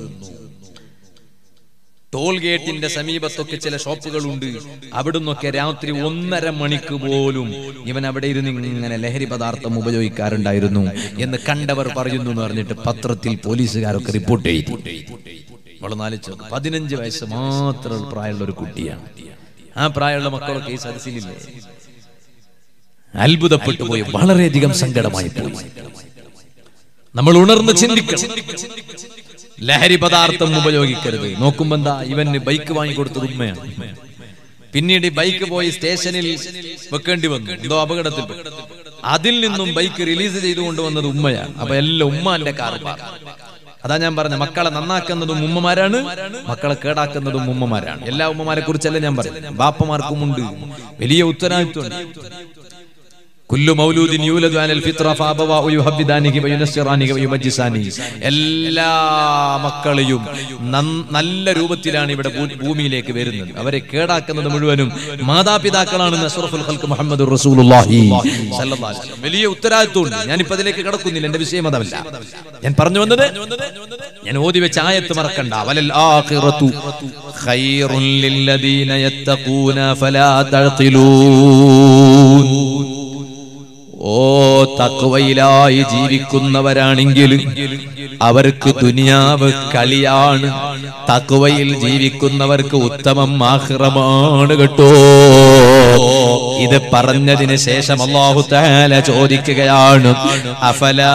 ടോൾ ഗേറ്റിന്റെ സമീപത്തൊക്കെ ചില ഷോപ്പുകളുണ്ട് അവിടുന്നൊക്കെ രാത്രി ഒന്നര മണിക്ക് പോലും ഇവൻ അവിടെ ഇരുന്ന് ഇങ്ങനെ ലഹരി പദാർത്ഥം ഉപയോഗിക്കാറുണ്ടായിരുന്നു എന്ന് കണ്ടവർ പറയുന്നു എന്ന് പറഞ്ഞിട്ട് പത്രത്തിൽ പോലീസുകാരൊക്കെ റിപ്പോർട്ട് ചെയ്തു വളരെ നാലിച്ചു പതിനഞ്ച് വയസ്സ് മാത്രം പ്രായമുള്ള ഒരു കുട്ടിയാണ് ആ പ്രായമുള്ള മക്കളൊക്കെ ഈ സദസ്സിലില്ലേ അത്ഭുതപ്പെട്ടു പോയി വളരെയധികം സങ്കടമായി പോയി നമ്മൾ ഉണർന്ന് ചിന്തിക്കണം ലഹരി പദാർത്ഥം ഉപയോഗിക്കരുത് നോക്കുമ്പോ എന്താ ഇവന് ബൈക്ക് വാങ്ങിക്കൊടുത്തത് ഉമ്മയാണ് പിന്നീട് ഈ ബൈക്ക് പോയി സ്റ്റേഷനിൽ വെക്കേണ്ടി വന്നു എന്തോ അപകടത്തിൽ അതിൽ നിന്നും ബൈക്ക് റിലീസ് ചെയ്തു കൊണ്ടുവന്നത് ഉമ്മയാണ് അപ്പൊ എല്ലാം ഉമ്മാന്റെ കാർ അതാ ഞാൻ പറഞ്ഞ മക്കളെ നന്നാക്കുന്നതും ഉമ്മമാരാണ് മക്കളെ കേടാക്കുന്നതും ഉമ്മമാരാണ് എല്ലാ ഉമ്മമാരെ കുറിച്ചല്ല ഞാൻ പറഞ്ഞു ബാപ്പമാർക്കുമുണ്ട് വലിയ ഉത്തരവാദിത്വമുണ്ട് കുല്ലു മൗലൂദിൻ യൂലദു അലൽ ഫിത്ര ഫഅബവാഉ യുഹബ്ബിദാനിഹി വയുനസ്സിറാനിഹി വയുമജ്ജിസാനിഹി എല്ലാ മക്കളെയും നന്ന- നല്ല രൂപത്തിലാണ് ഇവിടെ ഭൂ- ഭൂമിയിലേക്ക് വരുന്നത് അവരെ കേടാക്കുന്നത് മുഴുവനും മാതാപിതാക്കളാണെന്ന് അഷ്റഫുൽ ഖൽഖ് മുഹമ്മദ് റസൂലുള്ളാഹി സല്ലല്ലാഹു അലൈഹി വസല്ലം. വലിയ ഉത്തരവാദിത്വമുണ്ട് ഞാനിപ്പോ അതിലേക്ക് കടക്കുന്നില്ല എന്റെ വിഷയം അതല്ല ഞാൻ പറഞ്ഞു വന്നത് ഞാൻ ഓതി വെച്ച ആയത്ത് മറക്കണ്ട വലൽ ആഖിറതു ഖൈറുൻ ലില്ലദീന യത്തഖൂന ഫലാ തഅഖിലൂൻ ഓ തക്വയിലായി ജീവിക്കുന്നവരാണെങ്കിൽ അവർക്ക് ദുനിയാവ് കളിയാണ് തക്വയിൽ ജീവിക്കുന്നവർക്ക് ഉത്തമം ആഹ്റമാണ് കേട്ടോ ഇത് പറഞ്ഞതിന് ശേഷം അള്ളാഹു താല ചോദിക്കുകയാണ് അഫലാ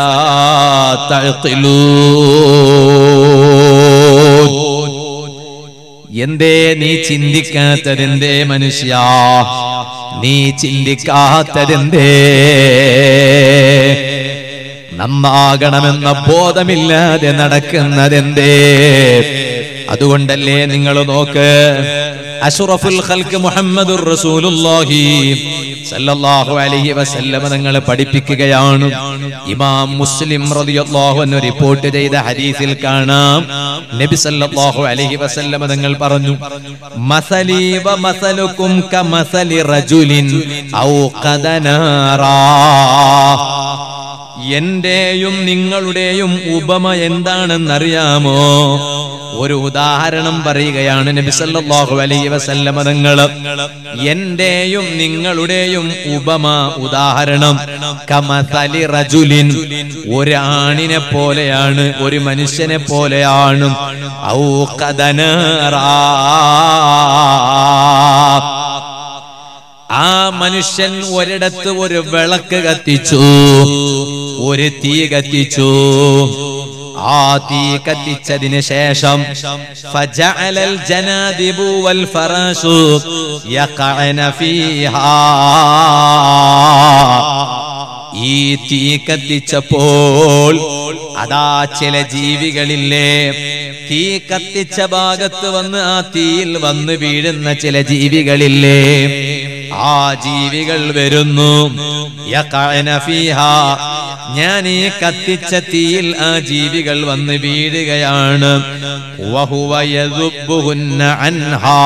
തഅഖിലൂൻ. എന്തേ നീ ചിന്തിക്കാത്തതെന്തേ മനുഷ്യ നീ ചിന്തിക്കാത്തതെന്തേ നന്നാകണമെന്ന ബോധമില്ലാതെ നടക്കുന്നതെന്തേ അതുകൊണ്ടല്ലേ നിങ്ങൾ നോക്ക് അഷറഫുൽ ഖൽക്ക് മുഹമ്മദുർ റസൂലുള്ളാഹി സല്ലല്ലാഹു അലൈഹി വസല്ലമ തങ്ങൾ പഠിപ്പിക്കുകയാണ് ഇമാം മുസ്ലിം റളിയല്ലാഹു അൻഹു റിപ്പോർട്ട് ചെയ്ത ഹദീസിൽ കാണാം നബി സല്ലല്ലാഹു അലൈഹി വസല്ലമ തങ്ങൾ പറഞ്ഞു മസലി വ മസലുക്കും കമസലി റജുലിൻ ഔ ഖദനാറാ എന്റെയും നിങ്ങളുടെയും ഉപമ എന്താണെന്നറിയാമോ ഒരു ഉദാഹരണം പറയുകയാണ് നബി സല്ലല്ലാഹു അലൈഹി വസല്ലമ തങ്ങൾ എന്റെയും നിങ്ങളുടെയും ഉപമ ഉദാഹരണം കമതലി റജുലിൻ ഒരു ആണിനെ പോലെയാണ് ഒരു മനുഷ്യനെ പോലെയാണ് ഔ ഖദനാറാ ആ മനുഷ്യൻ ഒരിടത്ത് ഒരു വിളക്ക് കത്തിച്ചു ഒരു തീ കത്തിച്ചു ആ തീ കത്തിച്ചതിന് ശേഷം ഫജഅലൽ ജനാദിബു വൽ ഫറാശു യഖഅന ഫീഹാ ഈ തീ കത്തിച്ചപ്പോൾ അതാ ചില ജീവികളില്ലേ തീ കത്തിച്ച ഭാഗത്ത് വന്ന് ആ തീയിൽ വന്ന് വീഴുന്ന ചില ജീവികളില്ലേ ആ ജീവികൾ വരുന്നു യഖഅന ഫീഹാ. ഞാൻ ഈ കത്തിച്ച തീയിൽ ആ ജീവികൾ വന്ന് വീഴുകയാണ് വഹുവ യദുബ്ബുഹുന്ന അൻഹാ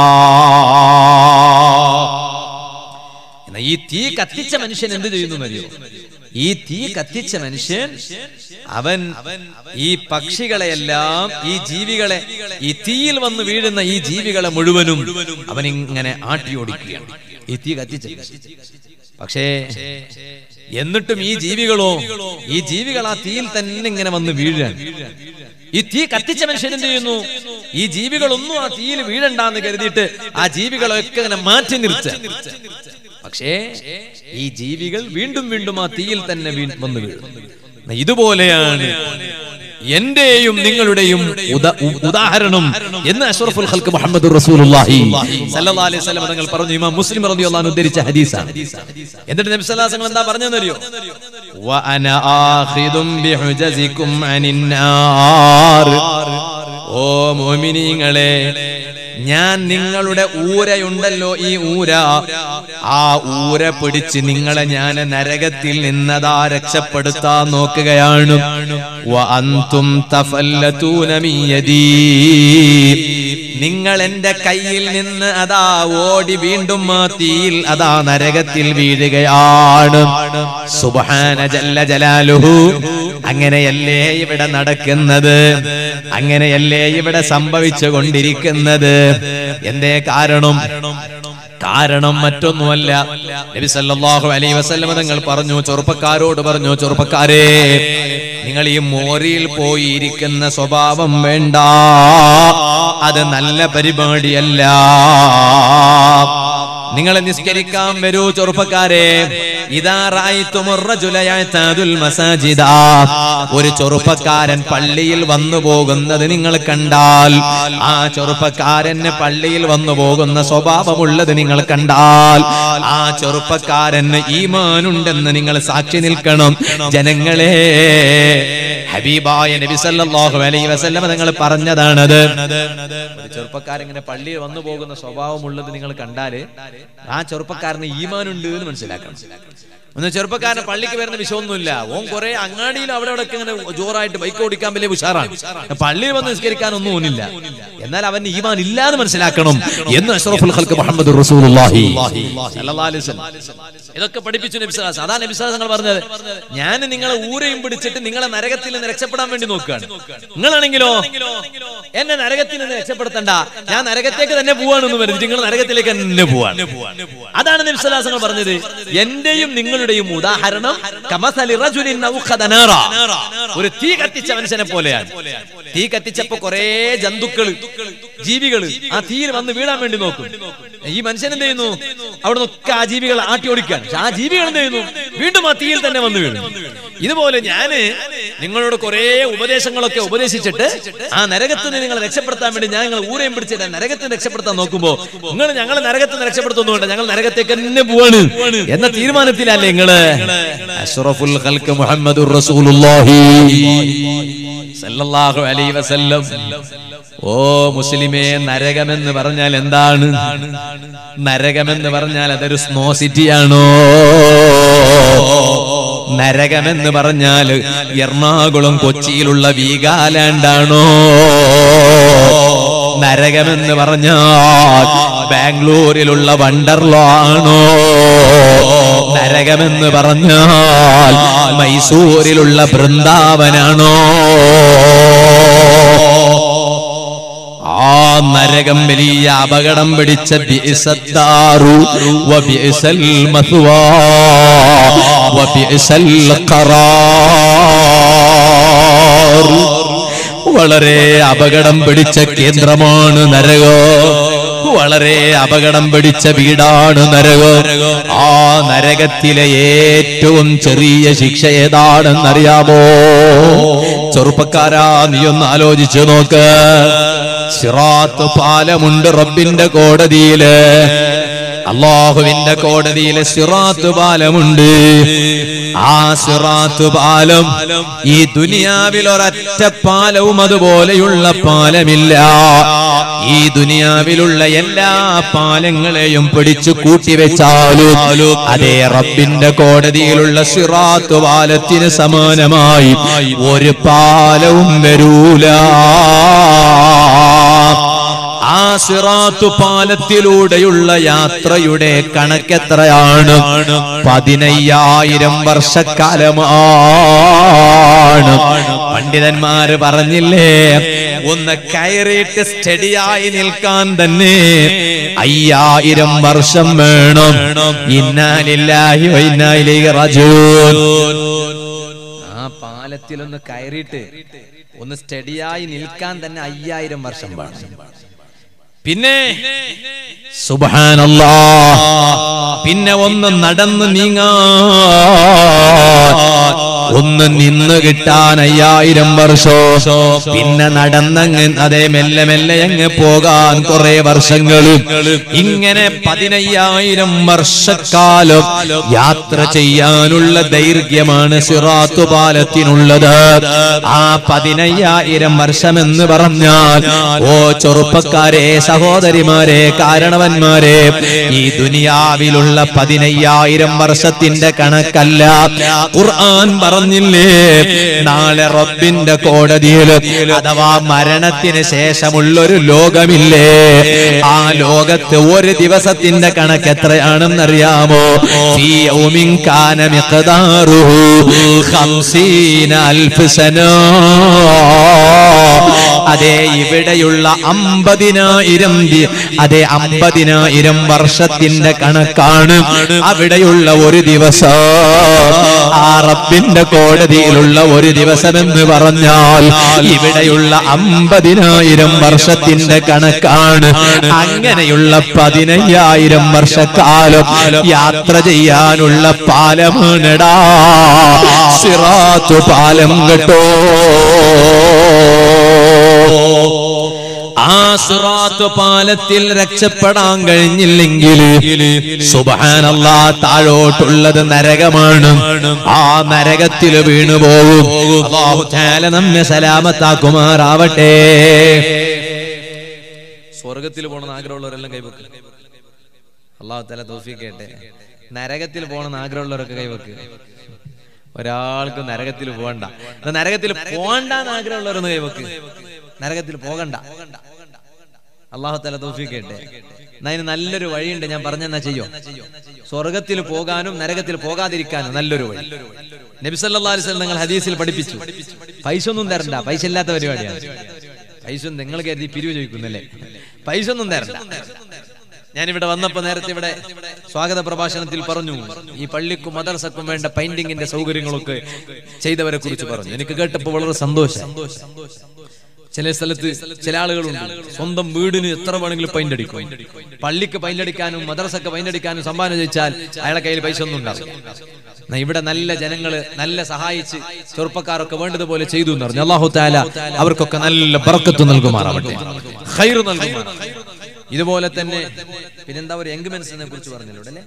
എന്നാ ഈ തീ കത്തിച്ച മനുഷ്യൻ എന്ത് ചെയ്യുന്നു അറിയോ ഈ തീ കത്തിച്ച മനുഷ്യൻ അവൻ ഈ പക്ഷികളെയെല്ലാം ഈ ജീവികളെ ഈ തീയിൽ വന്ന് വീഴുന്ന ഈ ജീവികളെ മുഴുവനും അവൻ ഇങ്ങനെ ആട്ടി ഓടിക്കുകയാണ് ഈ തീ കത്തിച്ച മനുഷ്യൻ. പക്ഷേ എന്നിട്ടും ഈ ജീവികളോ ഈ ജീവികൾ ആ തീയിൽ തന്നെ ഇങ്ങനെ വന്ന് വീഴാൻ ഈ തീ കത്തിച്ച മനുഷ്യൻ എന്ത് ചെയ്യുന്നു ഈ ജീവികളൊന്നും ആ തീയിൽ വീഴണ്ടാന്ന് കരുതിയിട്ട് ആ ജീവികളൊക്കെ ഇങ്ങനെ മാറ്റി നിർത്തുക പക്ഷേ ഈ ജീവികൾ വീണ്ടും വീണ്ടും ആ തീയിൽ തന്നെ വീ- വന്ന് വീഴും എന്നാ ഇതുപോലെയാണ് എന്റെയും നിങ്ങളുടെയും ഉദ- ഉ- ഉദാഹരണം എന്ന് അഷ്റഫുൽ ഖൽക്ക് മുഹമ്മദ് റസൂലുള്ളാഹി സല്ലല്ലാഹു അലൈഹി വസല്ലം തങ്ങൾ പറഞ്ഞു ഇമാം മുസ്ലിം റളിയല്ലാഹു അൻഹു ഉദ്ധരിച്ച ഹദീസാണ് എന്നിട്ട് നബി സല്ലല്ലാഹു അലൈഹി വസല്ലം എന്താ പറഞ്ഞതെന്നറിയോ വഅന ആഖിദും ബിഹുജസികും അനിന്നാർ ഓ മുഅ്മിനീങ്ങളെ ഞാൻ നിങ്ങളുടെ ഊരയുണ്ടല്ലോ ഈ ഊര ആ ഊര പിടിച്ച് നിങ്ങളെ ഞാൻ നരകത്തിൽ നിന്നതാ രക്ഷപ്പെടുത്താൻ നോക്കുകയാണ് വ അന്തും തഫല്ലതൂന മിൻ യദീ. നിങ്ങൾ എന്റെ കയ്യിൽ നിന്ന് അതാ ഓടി വീണ്ടും ആ തീയിൽ അതാ നരകത്തിൽ വീഴുകയാണ് സുബ്ഹാന ജല്ല ജലാലുഹു അങ്ങനെയല്ലേ ഇവിടെ നടക്കുന്നത് അങ്ങനെയല്ലേ ഇവിടെ സംഭവിച്ചു കൊണ്ടിരിക്കുന്നത് എന്തേ കാരണം കാരണം മറ്റൊന്നുമല്ല നബി സല്ലല്ലാഹു അലൈഹി വസല്ലം തങ്ങൾ പറഞ്ഞു ചെറുപ്പക്കാരോട് പറഞ്ഞു ചെറുപ്പക്കാരെ നിങ്ങൾ ഈ മോറിയിൽ പോയി ഇരിക്കുന്ന സ്വഭാവം വേണ്ട അത് നല്ല പരിപാടിയല്ല നിങ്ങൾ നിസ്കരിക്കാൻ വരൂ ചെറുപ്പക്കാരെ ഇതാ റായിത്തുമുർ റജുല യഅ്താദുൽ മസാജിദ ഒരു ചെറുപ്പക്കാരൻ പള്ളിയിൽ വന്നു പോകുന്നത് നിങ്ങൾ കണ്ടാൽ ആ ചെറുപ്പക്കാരന് പള്ളിയിൽ വന്നു പോകുന്ന സ്വഭാവമുള്ളത് നിങ്ങൾ കണ്ടാൽ ആ ചെറുപ്പക്കാരന് ഈമാനുണ്ടെന്ന് നിങ്ങൾ സാക്ഷി നിൽക്കണം ജനങ്ങളെ ഹബീബായ നബി സല്ലല്ലാഹു അലൈഹി വസല്ലമ നിങ്ങൾ പറഞ്ഞതാണത് ഒരു ചെറുപ്പക്കാരൻ ഇങ്ങനെ പള്ളിയിൽ വന്നു പോകുന്ന സ്വഭാവമുള്ളത് നിങ്ങൾ കണ്ടാല് ആ ചെറുപ്പക്കാരന് ഈമാനുണ്ട് എന്ന് മനസ്സിലാക്കണം ഒന്ന് ചെറുപ്പക്കാരൻ പള്ളിക്ക് വരുന്ന വിഷയമൊന്നുമില്ല ഓൻ കുറെ അങ്ങാടിയിലും അവിടെ അവിടെ ഇങ്ങനെ ജോറായിട്ട് ബൈക്ക് ഓടിക്കാൻ വലിയ ഉഷാറാണ് പള്ളിയിൽ വന്ന് നിസ്കരിക്കാൻ ഒന്നും ഓനില്ല എന്നാൽ അവൻ ഈമാൻ ഇല്ലാന്ന് മനസ്സിലാക്കണം എന്ന് അഷ്റഫുൽ ഖൽക്ക് മുഹമ്മദ് റസൂലുള്ളാഹി സല്ലല്ലാഹു അലൈഹി വസല്ലം ഇതൊക്കെ പഠിപ്പിച്ചു നബി സല്ലല്ലാഹു അലൈഹി വസല്ലം. അതാ നബി സല്ലല്ലാഹു അലൈഹി വസല്ലം തങ്ങൾ പറഞ്ഞത് ഞാൻ നിങ്ങളെ ഊരെയും പിടിച്ചിട്ട് നിങ്ങളെ നരകത്തിൽ നിന്ന് രക്ഷപ്പെടാൻ വേണ്ടി നോക്കുകയാണ് നിങ്ങളാണെങ്കിലോ എന്നെ നരകത്തിൽ നിന്ന് രക്ഷപ്പെടുത്തണ്ട ഞാൻ നരകത്തേക്ക് തന്നെ പോവാണെന്ന് വരുന്നത് നിങ്ങൾ നരകത്തിലേക്ക് തന്നെ പോവാണ് അതാണ് നിംസലാസങ്ങൾ പറഞ്ഞത് എന്റെയും നിങ്ങളുടെയും ഉദാഹരണം കമസലി റജുലിൻ ഔഖദ നാറ. ഒരു തീ കത്തിച്ച മനുഷ്യനെ പോലെയാണ് തീ കത്തിച്ചപ്പോ കുറേ ജന്തുക്കള് ജീവികള് ആ തീയിൽ വന്ന് വീഴാൻ വേണ്ടി നോക്കും ഈ മനുഷ്യൻ എന്ത് ചെയ്യുന്നു അവിടെ നിന്നൊക്കെ ആ ജീവികൾ ആട്ടി ഓടിക്കാൻ ആ ജീവികൾ എന്ത് ചെയ്യുന്നു വീണ്ടും ആ തീയിൽ തന്നെ വന്ന് വീഴും ഇതുപോലെ ഞാന് നിങ്ങളോട് കുറേ ഉപദേശങ്ങളൊക്കെ ഉപദേശിച്ചിട്ട് ആ നരകത്ത് നിന്ന് നിങ്ങളെ രക്ഷപ്പെടുത്താൻ വേണ്ടി ഞാൻ നിങ്ങൾ ഊരയും പിടിച്ചിട്ട് ആ നരകത്തിൽ നിന്ന് രക്ഷപ്പെടുത്താൻ നോക്കുമ്പോ നിങ്ങൾ ഞങ്ങളെ നരകത്തിൽ നിന്ന് രക്ഷപ്പെടുത്തുന്നുണ്ട് ഞങ്ങൾ നരകത്തേക്ക് തന്നെ പോവാണ് എന്ന തീരുമാനത്തിലല്ലേ നിങ്ങള് അഷ്റഫുൽ ഖൽക്ക് മുഹമ്മദുർ റസൂലുള്ളാഹി സല്ലല്ലാഹു അലൈഹി വസല്ലം ഓ മുസ്ലിമേ നരകമെന്ന് പറഞ്ഞാൽ എന്താണ് നരകമെന്ന് പറഞ്ഞാൽ അതൊരു സ്നോ സിറ്റിയാണോ നരകമെന്ന് പറഞ്ഞാൽ എറണാകുളം കൊച്ചിയിലുള്ള വീഗാലാൻഡാണോ നരകമെന്ന് പറഞ്ഞാൽ ബാംഗ്ലൂരിലുള്ള വണ്ടർലോ ആണോ നരകമെന്ന് പറഞ്ഞാൽ മൈസൂരിലുള്ള ബൃന്ദാവനാണോ ആ നരകം വലിയ അപകടം പിടിച്ച ബിഇസദ്ദാറു വബിഇസൽ മത്വാ വബിഇസൽ ഖറാർ വളരെ അപകടം പിടിച്ച കേന്ദ്രമാണ് നരകോ വളരെ അപകടം പിടിച്ച വീടാണ് നരകോ ആ നരകത്തിലെ ഏറ്റവും ചെറിയ ശിക്ഷ ഏതാണെന്നറിയാമോ ചെറുപ്പക്കാരാ നീ ഒന്ന് ആലോചിച്ചു നോക്ക് സിറാത്ത് പാലമുണ്ട് റബ്ബിന്റെ കോടതിയില് അള്ളാഹുവിന്റെ കോടതിയിലെ സിറാത്ത് പാലമുണ്ട് ആ സിറാത്ത് പാലം ഈ ദുനിയാവിൽ ഒരൊറ്റ പാലവും അതുപോലെയുള്ള പാലമില്ല ഈ ദുനിയാവിലുള്ള എല്ലാ പാലങ്ങളെയും പിടിച്ചു കൂട്ടിവെച്ചാലും അതേ റബ്ബിന്റെ കോടതിയിലുള്ള സിറാത്ത് പാലത്തിന് സമാനമായി ഒരു പാലവും വരൂല ആ സിറാത്തു പാലത്തിലൂടെയുള്ള യാത്രയുടെ കണക്കെത്രയാണ് പതിനയ്യായിരം വർഷക്കാലമാണ് പണ്ഡിതന്മാര് പറഞ്ഞില്ലേ ഒന്ന് കയറിയിട്ട് സ്റ്റഡിയായി നിൽക്കാൻ തന്നെ അയ്യായിരം വർഷം വേണം ഇന്നാലില്ലാഹി വ ഇന്നാ ഇലൈഹി റാജിഊൻ ആ പാലത്തിലൊന്ന് കയറിയിട്ട് ഒന്ന് സ്റ്റഡിയായി നിൽക്കാൻ തന്നെ അയ്യായിരം വർഷം വേണം പിന്നെ സുബാനല്ലാ പിന്നെ ഒന്ന് നടന്ന് നീങ്ങാ ഒന്ന് നിന്ന് കിട്ടാൻ അയ്യായിരം വർഷോ പിന്നെ നടന്നങ്ങ് അതേ മെല്ലെ മെല്ലെ അങ്ങ് പോകാൻ കുറെ വർഷങ്ങളും ഇങ്ങനെ പതിനയ്യായിരം വർഷക്കാലം യാത്ര ചെയ്യാനുള്ള ദൈർഘ്യമാണ് സിറാത്തു പാലത്തിനുള്ളത് ആ പതിനയ്യായിരം വർഷമെന്ന് പറഞ്ഞാൽ ഓ ചെറുപ്പക്കാരെ സഹോദരിമാരെ കാരണവന്മാരെ ഈ ദുനിയാവിലുള്ള പതിനയ്യായിരം വർഷത്തിന്റെ കണക്കല്ല ഖുർആൻ പറഞ്ഞില്ലേ നാളെ റബ്ബിന്റെ കോടതിയിൽ അഥവാ മരണത്തിന് ശേഷമുള്ളൊരു ലോകമില്ലേ ആ ലോകത്ത് ഒരു ദിവസത്തിന്റെ കണക്ക് എത്രയാണെന്നറിയാമോ ഫീ യൗമിൻ കാന മിഖ്ദാറുഹു ഖംസീന അൽഫ് സനാ അതെ ഇവിടെയുള്ള അമ്പതിനായിരം ദി- അതെ അമ്പതിനായിരം വർഷത്തിന്റെ കണക്കാണ് അവിടെയുള്ള ഒരു ദിവസം ആ റബ്ബിന്റെ കോടതിയിലുള്ള ഒരു ദിവസം എന്ന് പറഞ്ഞാൽ ഇവിടെയുള്ള അമ്പതിനായിരം വർഷത്തിന്റെ കണക്കാണ് അങ്ങനെയുള്ള പതിനയ്യായിരം വർഷക്കാലം യാത്ര ചെയ്യാനുള്ള പാലമാണെടാ സിറാത്തു പാലം കേട്ടോ ആ സിറാത്ത് പാലത്തിൽ രക്ഷപ്പെടാൻ കഴിഞ്ഞില്ലെങ്കിൽ സുബാനല്ലാ താഴോട്ടുള്ളത് നരകമാണ് ആ നരകത്തിൽ വീണു പോകും അല്ലാഹു തആല നമ്മെ സലാമത്താക്കുമാറാവട്ടെ സ്വർഗത്തിൽ പോകണമെന്ന് ആഗ്രഹമുള്ളവരെല്ലാം കൈവെക്ക് അള്ളാഹു തല തോഫിക്കട്ടെ നരകത്തിൽ പോകണമെന്ന് ആഗ്രഹമുള്ളവരൊക്കെ കൈവെക്ക് ഒരാൾക്ക് നരകത്തിൽ പോകണ്ട എന്നാ നരകത്തിൽ പോകണ്ടെന്ന് ആഗ്രഹമുള്ളവരൊന്ന് കൈവെക്ക് നരകത്തിൽ പോകണ്ട അള്ളാഹു തല തോഫിക്കട്ടെ എന്നാ അതിന് നല്ലൊരു വഴിയുണ്ട് ഞാൻ പറഞ്ഞെന്നാ ചെയ്യോ സ്വർഗത്തിൽ പോകാനും നരകത്തിൽ പോകാതിരിക്കാനും നല്ലൊരു വഴി നബിസല്ലാ അലിസ്ലം നിങ്ങൾ ഹദീസിൽ പഠിപ്പിച്ചു പൈസ ഒന്നും തരണ്ട പൈസ ഇല്ലാത്ത പരിപാടിയാണ് പൈസ ഒന്നും നിങ്ങൾ കരുതി പിരിവ് ചോദിക്കുന്നല്ലേ പൈസ ഒന്നും തരണ്ട ഞാനിവിടെ വന്നപ്പോ നേരത്തെ ഇവിടെ സ്വാഗത പ്രഭാഷണത്തിൽ പറഞ്ഞു ഈ പള്ളിക്കും മദർസക്കും വേണ്ട പെയിന്റിങ്ങിന്റെ സൗകര്യങ്ങളൊക്കെ ചെയ്തവരെ കുറിച്ച് പറഞ്ഞു എനിക്ക് കേട്ടപ്പോൾ വളരെ സന്തോഷം ചില സ്ഥലത്ത് ചില ആളുകളുണ്ട് സ്വന്തം വീടിന് എത്ര വേണമെങ്കിലും പെയിന്റ് അടിക്കും പള്ളിക്ക് പെയിന്റ് അടിക്കാനും മദ്രസക്ക് പെയിന്റ് അടിക്കാനും സംഭാവന ചോദിച്ചാൽ അയാളെ കയ്യിൽ പൈസ ഒന്നും ഉണ്ടാവില്ല എന്നാ ഇവിടെ നല്ല ജനങ്ങള് നല്ല സഹായിച്ച് ചെറുപ്പക്കാരൊക്കെ വേണ്ടതുപോലെ ചെയ്തു എന്ന് പറഞ്ഞു അള്ളാഹു താല അവർക്കൊക്കെ നല്ല ബർക്കത്ത് നൽകുമാറാവട്ടെ ഖൈറ് നൽകുമാറാവട്ടെ ഇതുപോലെ തന്നെ പിന്നെന്താ ഒരു എങ്കുമെൻസിനെ കുറിച്ച് പറഞ്ഞല്ലോ അല്ലേ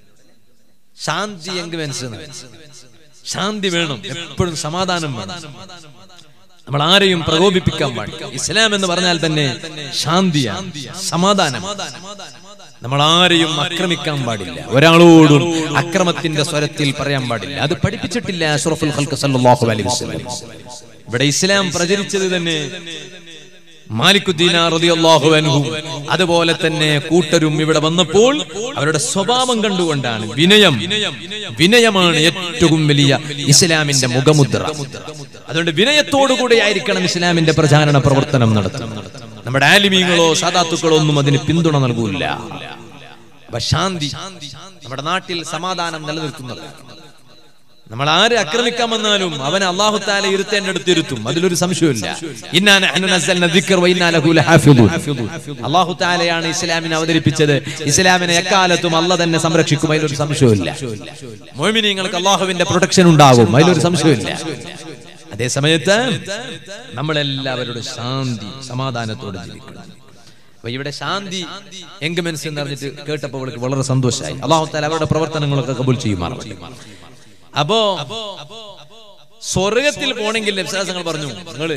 ശാന്തി എങ്കുമെൻസ് ശാന്തി വേണം എപ്പോഴും സമാധാനം വേണം നമ്മൾ ആരെയും പ്രകോപിപ്പിക്കാൻ പാടില്ല ഇസ്ലാം എന്ന് പറഞ്ഞാൽ തന്നെ ശാന്തിയാണ് സമാധാനം നമ്മൾ ആരെയും ആക്രമിക്കാൻ പാടില്ല ഒരാളോടും അക്രമത്തിന്റെ സ്വരത്തിൽ പറയാൻ പാടില്ല അത് പഠിപ്പിച്ചിട്ടില്ല അഷ്റഫുൽ ഖൽഖ് സല്ലല്ലാഹു അലൈഹി വസല്ലം ഇവിടെ ഇസ്ലാം പ്രചരിച്ചത് തന്നെ മാലിക്കുദ്ദീന റളിയല്ലാഹു അൻഹു അതുപോലെ തന്നെ കൂട്ടരും ഇവിടെ വന്നപ്പോൾ അവരുടെ സ്വഭാവം കണ്ടുകൊണ്ടാണ് വിനയം വിനയമാണ് ഏറ്റവും വലിയ ഇസ്ലാമിന്റെ മുഖമുദ്ര അതുകൊണ്ട് വിനയത്തോടുകൂടി ആയിരിക്കണം ഇസ്ലാമിന്റെ പ്രചാരണ പ്രവർത്തനം നടത്തുന്നത് നമ്മുടെ ആലിമീങ്ങളോ സാദാത്തുക്കളോ ഒന്നും അതിന് പിന്തുണ നൽകൂല അപ്പൊ ശാന്തി നമ്മുടെ നാട്ടിൽ സമാധാനം നിലനിർത്തുന്നത് നമ്മൾ ആരെ ആക്രമിക്കാൻ വന്നാലും അവനെ അള്ളാഹു താല ഇരുത്തേണ്ട അടുത്ത് ഇരുത്തും അതിലൊരു സംശയമില്ല ഇന്നാന നഹ്നു നസ്സൽന ദിക്ർ വ ഇന്നാ ലഹു ലഹാഫിദൂൻ. അള്ളാഹു താലയാണ് ഇസ്ലാമിനെ അവതരിപ്പിച്ചത് ഇസ്ലാമിനെ എക്കാലത്തും അല്ല തന്നെ സംരക്ഷിക്കും അതിലൊരു സംശയമില്ല മോമിനിങ്ങൾക്ക് അള്ളാഹുവിന്റെ പ്രൊട്ടക്ഷൻ ഉണ്ടാകും അതിലൊരു സംശയമില്ല അതേ സമയത്ത് നമ്മളെല്ലാവരുടെ ശാന്തി സമാധാനത്തോടെ ജീവിക്കണം അപ്പൊ ഇവിടെ ശാന്തി എങ്കുമെൻസ് എന്ന് പറഞ്ഞിട്ട് കേട്ടപ്പോൾ അവൾക്ക് വളരെ സന്തോഷമായി അള്ളാഹു താല അവരുടെ പ്രവർത്തനങ്ങളൊക്കെ കബൂൽ ചെയ്യുമാറാവട്ടെ അപ്പോ സ്വർഗത്തിൽ പോണെങ്കിൽ ലബ്സാസങ്ങൾ പറഞ്ഞു നിങ്ങള്